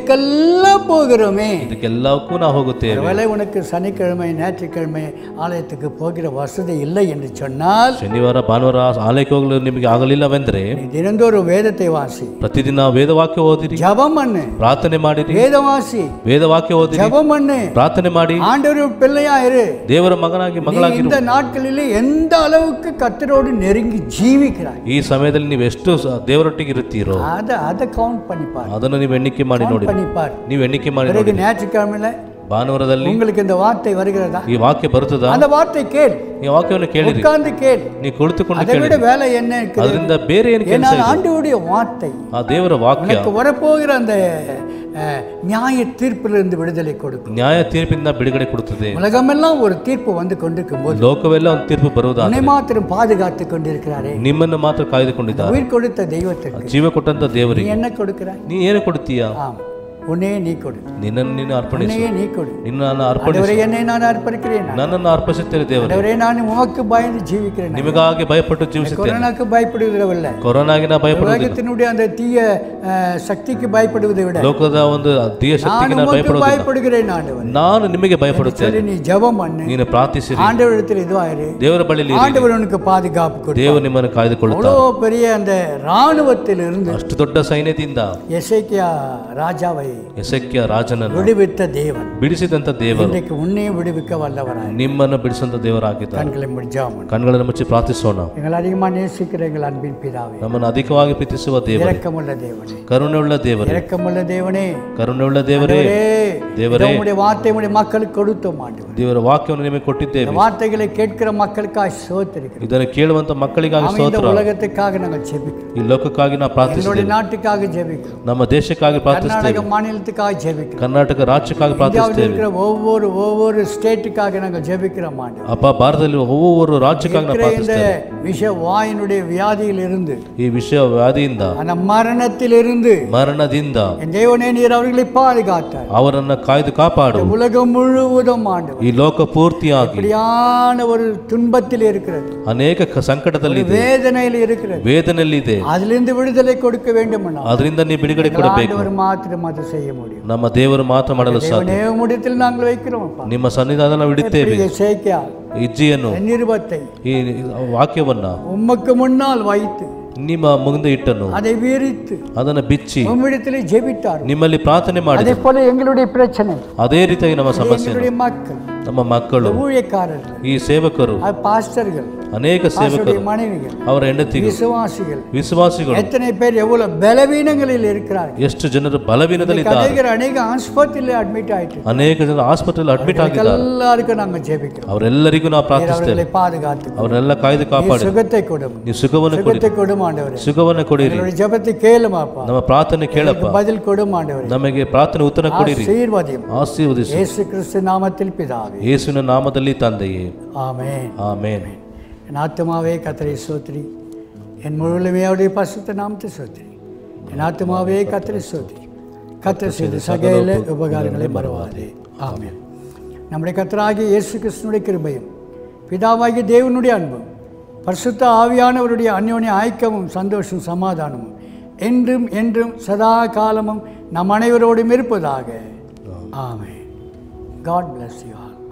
C: இதுக்கெல்லாம் போகிறோமே
D: ಇದಕ್ಕೆಲ್ಲಕ್ಕೂ ನಾವು ಹೋಗುತ್ತೇವೆ
C: ஒருவேளை உனக்கு சனிக்கிழமை ஞாயிற்றுக்கிழமை ஆலயத்துக்கு போகிற வசதி இல்லை என்று சொன்னால்
D: ಶನಿವಾರ ಭಾನುವಾರ ಆಲಯಕ್ಕೆ ಹೋಗಲು ನಿಮಗೆ ಆಗಲಿಲ್ಲವೆಂದರೆ
C: நீ தினந்தோறும் வேதத்தை வாசி
D: ಪ್ರತಿದಿನ ವೇದವಾಕ್ಯ ಓದಿರಿ
C: ஜெபம் பண்ணு
D: ಪ್ರಾರ್ಥನೆ ಮಾಡಿರಿ
C: வேதம் வாசி
D: ವೇದವಾಕ್ಯ ಓದಿರಿ
C: ஜெபம் பண்ணு
D: ಪ್ರಾರ್ಥನೆ ಮಾಡಿ
C: ஆண்டவர் பிள்ளையா இரு
D: ದೇವರ ಮಗನಾಗಿ
C: நீ
D: ಮಗಳಾಗಿ
C: இந்த நாட்களிலே எந்த அளவுக்கு கத்தரோடு நெருங்கி ஜீவிக்கிறாய்
D: ಈ ಸಮಯದಲ್ಲಿ ನೀವು ಎಷ್ಟು ಸ- ದೇವರೊಟ್ಟಿಗೆ ಇರುತ್ತೀರೋ
C: அதை அதை கவுண்ட் பண்ணிப்பார்
D: ಅದನ್ನು ನೀವು ಎಣ್ಣಿಕೆ ಮಾಡಿ ನೋಡಿ
C: பண்ணிப்பார்
D: ನೀವು ಎಣ್ಣಿಕೆ ಮಾಡಿ ನೋಡಿ
C: பிறகு ஞாயிற்றுக்கிழமையில
D: ಭಾನುವಾರದಲ್ಲಿ
C: உங்களுக்கு இந்த வார்த்தை வருகிறதா
D: ಈ ವಾಕ್ಯ ಬರುತ್ತದಾ
C: அந்த வார்த்தை கேள்
D: ಈ ವಾಕ್ಯವನ್ನು ಕೇಳಿರಿ
C: உட்கார்ந்து கேள்
D: ನೀವು ಕುಳಿತುಕೊಂಡು
C: அதை விட
D: ಕೇಳಿರಿ
C: வேலை என்ன இருக்குது
D: ಅದರಿಂದ ಬೇರೆ ಏನು ಕೆಲಸ
C: ஏன்னா
D: ಇದೆ
C: ஆண்டவருடைய வார்த்தை
D: ಆ ದೇವರ ವಾಕ್ಯ
C: உனக்கு வரப்போகிற அந்த அஹ், நியாய தீர்ப்பிலிருந்து விடுதலை கொடுக்கும்
D: ನ್ಯಾಯ ತೀರ್ಪಿಂದ ಬಿಡುಗಡೆ ಕೊಡುತ್ತದೆ
C: உலகமெல்லாம் ஒரு தீர்ப்பு வந்து கொண்டிருக்கும் போது
D: ಲೋಕವೆಲ್ಲ ಒಂದು ತೀರ್ಪು ಬರುವುದಾದ್ರೆ
C: உன்னை மாத்திரம் பாதுகாத்து கொண்டிருக்கிறாரே
D: ನಿಮ್ಮನ್ನು ಮಾತ್ರ ಕಾಯ್ದುಕೊಂಡಿದ್ದಾರೆ
C: உயிர் கொடுத்த தெய்வத்திற்கு
D: ಜೀವ ಕೊಟ್ಟಂತ
C: நீ
D: ದೇವರಿಗೆ
C: என்ன கொடுக்கிறாய்
D: ನೀ ಏನು ಕೊಡ್ತೀಯಾ
C: ஆம் உன்னையே நீ கொடு
D: ನಿನ್ನನ್ನು ನೀನು ಅರ್ಪಣಿಸು
C: உன்னையே நீ கொடு
D: ನಿನ್ನ ನಾನು ಅರ್ಪಣಿಸು
C: ஆண்டவரே என்னை நான் அர்ப்பணிக்கிறேன்
D: ನನ್ನನ್ನು ಅರ್ಪಿಸುತ್ತೇನೆ ದೇವರು
C: ஆண்டவரே நான் உமக்கு பயந்து ஜீவிக்கிறேன்
D: ನಿಮಗಾಗಿ ಭಯಪಟ್ಟು ಜೀವಿಸುತ್ತೇನೆ
C: கொரோனாக்கு பயப்படுகிறவில்லை
D: ಕೊರೋನಾಗಿ ನಾ ಭಯಪಡುವುದಿಲ್ಲ
C: உலகத்தினுடைய அந்த தீய அஹ், சக்திக்கு பயப்படுவதை விட
D: ಲೋಕದ ಒಂದು ತೀಯ
C: நான்
D: ಶಕ್ತಿಗೆ ನಾನು
C: உமக்கு
D: ಭಯಪಡುವುದಿಲ್ಲ
C: பயப்படுகிறேன் ஆண்டவர்
D: ನಾನು ನಿಮಗೆ ಭಯಪಡುತ್ತೇನೆ
C: சொல்லி நீ ஜெபம் பண்ணு
D: ನೀನು ಪ್ರಾರ್ಥಿಸಿರಿ
C: ஆண்டவரிடத்தில் இதுவாயிரு
D: ದೇವರ ಬಳಿಯಲ್ಲಿ ಇರಿ.
C: ஆண்டவர் உனக்கு பாதுகாப்பு கொடு
D: ದೇವರು ನಿಮ್ಮನ್ನು ಕಾಯ್ದುಕೊಳ್ಳುತ್ತಾರೆ
C: அவ்வளோ பெரிய அந்த இராணுவத்தில் இருந்து
D: ಅಷ್ಟು ದೊಡ್ಡ ಸೈನ್ಯದಿಂದ
C: எசேக்கியா ராஜாவை
D: ಎಸಕ್ಯ ರಾಜನನ್ನು
C: விடுவித்த தேவன்
D: ಬಿಡಿಸಿದಂತ ದೇವರು
C: இன்றைக்கு உன்னையும் விடுவிக்க வல்லவராய்
D: ನಿಮ್ಮನ್ನು ಬಿಡಿಸಂತ ದೇವರಾಗಿದ್ದಾರೆ
C: கண்களை முடிஞ்சாமன்
D: ಕಣ್ಗಳನ್ನು ಮುಚ್ಚಿ ಪ್ರಾರ್ಥಿಸೋಣ
C: எங்கள் அதிகமாக நேசிக்கிற எங்கள் அன்பின் பிதாவே
D: ನಮ್ಮನ್ನು ಅಧಿಕವಾಗಿ ಪ್ರೀತಿಸುವ ದೇವರೇ
C: இரக்கமுள்ள தேவனே
D: ಕರುಣೆಯುಳ್ಳ ದೇವರೇ
C: இரக்கமுள்ள தேவனே
D: ಕರುಣೆಯುಳ್ಳ ದೇವರೇ
C: தேவரே உங்களுடைய வார்த்தை உடைய மக்களுக்கு கொடுத்தோம் ஆண்டவர்
D: ದೇವರ ವಾಕ್ಯವನ್ನು ನಿಮಗೆ ಕೊಟ್ಟಿದ್ದೇವೆ
C: இந்த வார்த்தைகளை கேட்கிற மக்களுக்காக சோத்திருக்கிறோம்
D: ಇದನ್ನು ಕೇಳುವಂತ ಮಕ್ಕಳಿಗಾಗಿ
C: ஆமென். இந்த
D: ಸ್ತೋತ್ರ
C: உலகத்துக்காக நாங்கள் ஜெபிக்கிறோம்
D: ಈ ಲೋಕಕ್ಕಾಗಿ ನಾವು ಪ್ರಾರ್ಥಿಸ್ತೇವೆ
C: எங்களுடைய நாட்டுக்காக ஜெபிக்கிறோம்
D: ನಮ್ಮ ದೇಶಕ್ಕಾಗಿ ಪ್ರಾರ್ಥಿಸ್ತೇವೆ
C: கர்நாடக மாநிலத்துக்காக ஜெபிக்கிறோம்
D: ಕರ್ನಾಟಕ ರಾಜ್ಯಕ್ಕಾಗಿ
C: இந்தியாவில்
D: ಪ್ರಾರ್ಥಿಸ್ತೇವೆ
C: இருக்கிற ஒவ்வொரு ஒவ்வொரு ஸ்டேட்டுக்காக நாங்கள் ஜெபிக்கிறோம் ஆண்டவர்
D: ಅಪ್ಪ ಭಾರತದಲ್ಲಿ ಒவ்வொரு ರಾಜ್ಯಕ್ಕಾಗಿ ನಾವು
C: இருக்கிற இந்த
D: ಪ್ರಾರ್ಥಿಸ್ತೇವೆ
C: விஷ வாயினுடைய வியாதியில் இருந்து
D: ಈ ವಿಷಯ ವ್ಯಾಧಿಯಿಂದ
C: அந்த மரணத்தில் இருந்து
D: ಮರಣದಿಂದ
C: என் தேவனே நீர் அவர்களை பாதுகாத்தார்
D: ಅವರನ್ನ ಕಾಯ್ದು ಕಾಪಾಡು
C: உலகம் முழுவதும் ஆண்டவர்
D: ಈ ಲೋಕ ಪೂರ್ತಿಯಾಗಿ
C: இப்படியான ஒரு துன்பத்தில் இருக்கிறது
D: ಅನೇಕ ಕ- ಸಂಕಟದಲ್ಲಿದೆ
C: வேதனையில் இருக்கிறது
D: ವೇದನೆಯಲ್ಲಿದೆ
C: அதிலிருந்து விடுதலை கொடுக்க வேண்டும்
D: ಅದರಿಂದ ನೀವು ಬಿಡುಗಡೆ ಕೊಡಬೇಕು
C: ஆண்டவர் மாத்திரம் அதை செய்ய முடியும்
D: ನಮ್ಮ ದೇವರು ಮಾತ್ರ ಮಾಡಲು ಸಾಧ್ಯ
C: தேவனே முடித்தில் நாங்கள் வைக்கிறோம் அப்பா
D: ನಿಮ್ಮ ಸನ್ನಿಧಾನ ನಾವು ಇಡುತ್ತೇವೆ
C: சேக்கியா
D: ಇಜ್ಜಿಯನ್ನು
C: நிருபத்தை
D: ಈ ವಾಕ್ಯವನ್ನ
C: உமக்கு முன்னால் வைத்து
D: ನಿಮ್ಮ ಮುಂದೆ ಇಟ್ಟನು
C: அதை விரித்து
D: ಅದನ್ನು ಬಿಚ್ಚಿ
C: உம்மிடத்திலே ஜெபித்தார்
D: ನಿಮ್ಮಲ್ಲಿ ಪ್ರಾರ್ಥನೆ ಮಾಡಿ
C: அதே போல எங்களுடைய பிரச்சனை
D: ಅದೇ ರೀತಿಯಾಗಿ ನಮ್ಮ ಸಮಸ್ಯೆ
C: எங்களுடைய மக்கள்
D: ನಮ್ಮ ಮಕ್ಕಳು
C: ஊழியக்காரர்கள்
D: ಈ ಸೇವಕರು
C: அது பாஸ்டர்கள்
D: ಅನೇಕ ಸೇವಕರು
C: பாஸ்டருடைய மனைவிகள்
D: ಅವರ ಹೆಂಡತಿಗಳು
C: விசுவாசிகள்
D: ವಿಶ್ವಾಸಿಗಳು
C: எத்தனை பேர் எவ்வளவு பலவீனங்களில் இருக்கிறார்கள்
D: ಎಷ್ಟು ಜನರು ಬಲವೀನದಲ್ಲಿದ್ದಾರೆ
C: அநேகர் அநேக ஆஸ்பத்திரியில் அட்மிட் ஆயிட்டு
D: ಅನೇಕ ಜನ ಆಸ್ಪತ್ರೆಯಲ್ಲಿ ಅಡ್ಮಿಟ್ ಆಗಿದ್ದಾರೆ
C: எல்லாருக்கும் நாங்கள் ஜெபிக்கிறோம்
D: ಅವರೆಲ್ಲರಿಗೂ ನಾವು
C: நீர்
D: ಪ್ರಾರ್ಥಿಸ್ತೇವೆ
C: அவர்களை பாதுகாத்து
D: ಅವರೆಲ್ಲ ಕಾಯ್ದು ಕಾಪಾಡಿ
C: சுகத்தை கொடும்
D: ನೀವು ಸುಖವನ್ನು ಕೊಡಿ
C: சுகத்தை கொடும் ஆண்டவரே
D: ಸುಖವನ್ನು ಕೊಡಿರಿ
C: எங்களுடைய ஜெபத்தை கேளுமாப்பா
D: ನಮ್ಮ ಪ್ರಾರ್ಥನೆ ಕೇಳಪ್ಪ
C: பதில் கொடும் ஆண்டவரே
D: ನಮಗೆ ಪ್ರಾರ್ಥನೆ ಉತ್ತರ ಕೊಡಿರಿ
C: ஆசீர்வதியும்
D: ಆಶೀರ್ವದಿಸು
C: இயேசு கிறிஸ்து நாமத்தில் பிதாவே
D: ಯೇಸುವಿನ ನಾಮದಲ್ಲಿ ತಂದೆಯೇ
C: ஆமென்
D: ಆಮೇನ್
C: என் ஆத்துமாவே கத்தரை சோத்ரி என் முழுமையோடைய பசுத்த நாமத்தை சோத்ரி என் ஆத்துமாவே கத்தரை சோத்ரி கத்தர் செய்த சகல உபகாரங்களை மறவாதே ஆமென் நம்முடைய கத்தராகிய இயேசு கிறிஸ்துனுடைய கிருபையும் பிதாவாகிய தேவனுடைய அன்பும் பரிசுத்த ஆவியானவருடைய அந்யோன்ய ஐக்கியமும் சந்தோஷம் சமாதானமும் என்றும் என்றும் சதா காலமும் நம் அனைவரோடும் இருப்பதாக amen God bless you all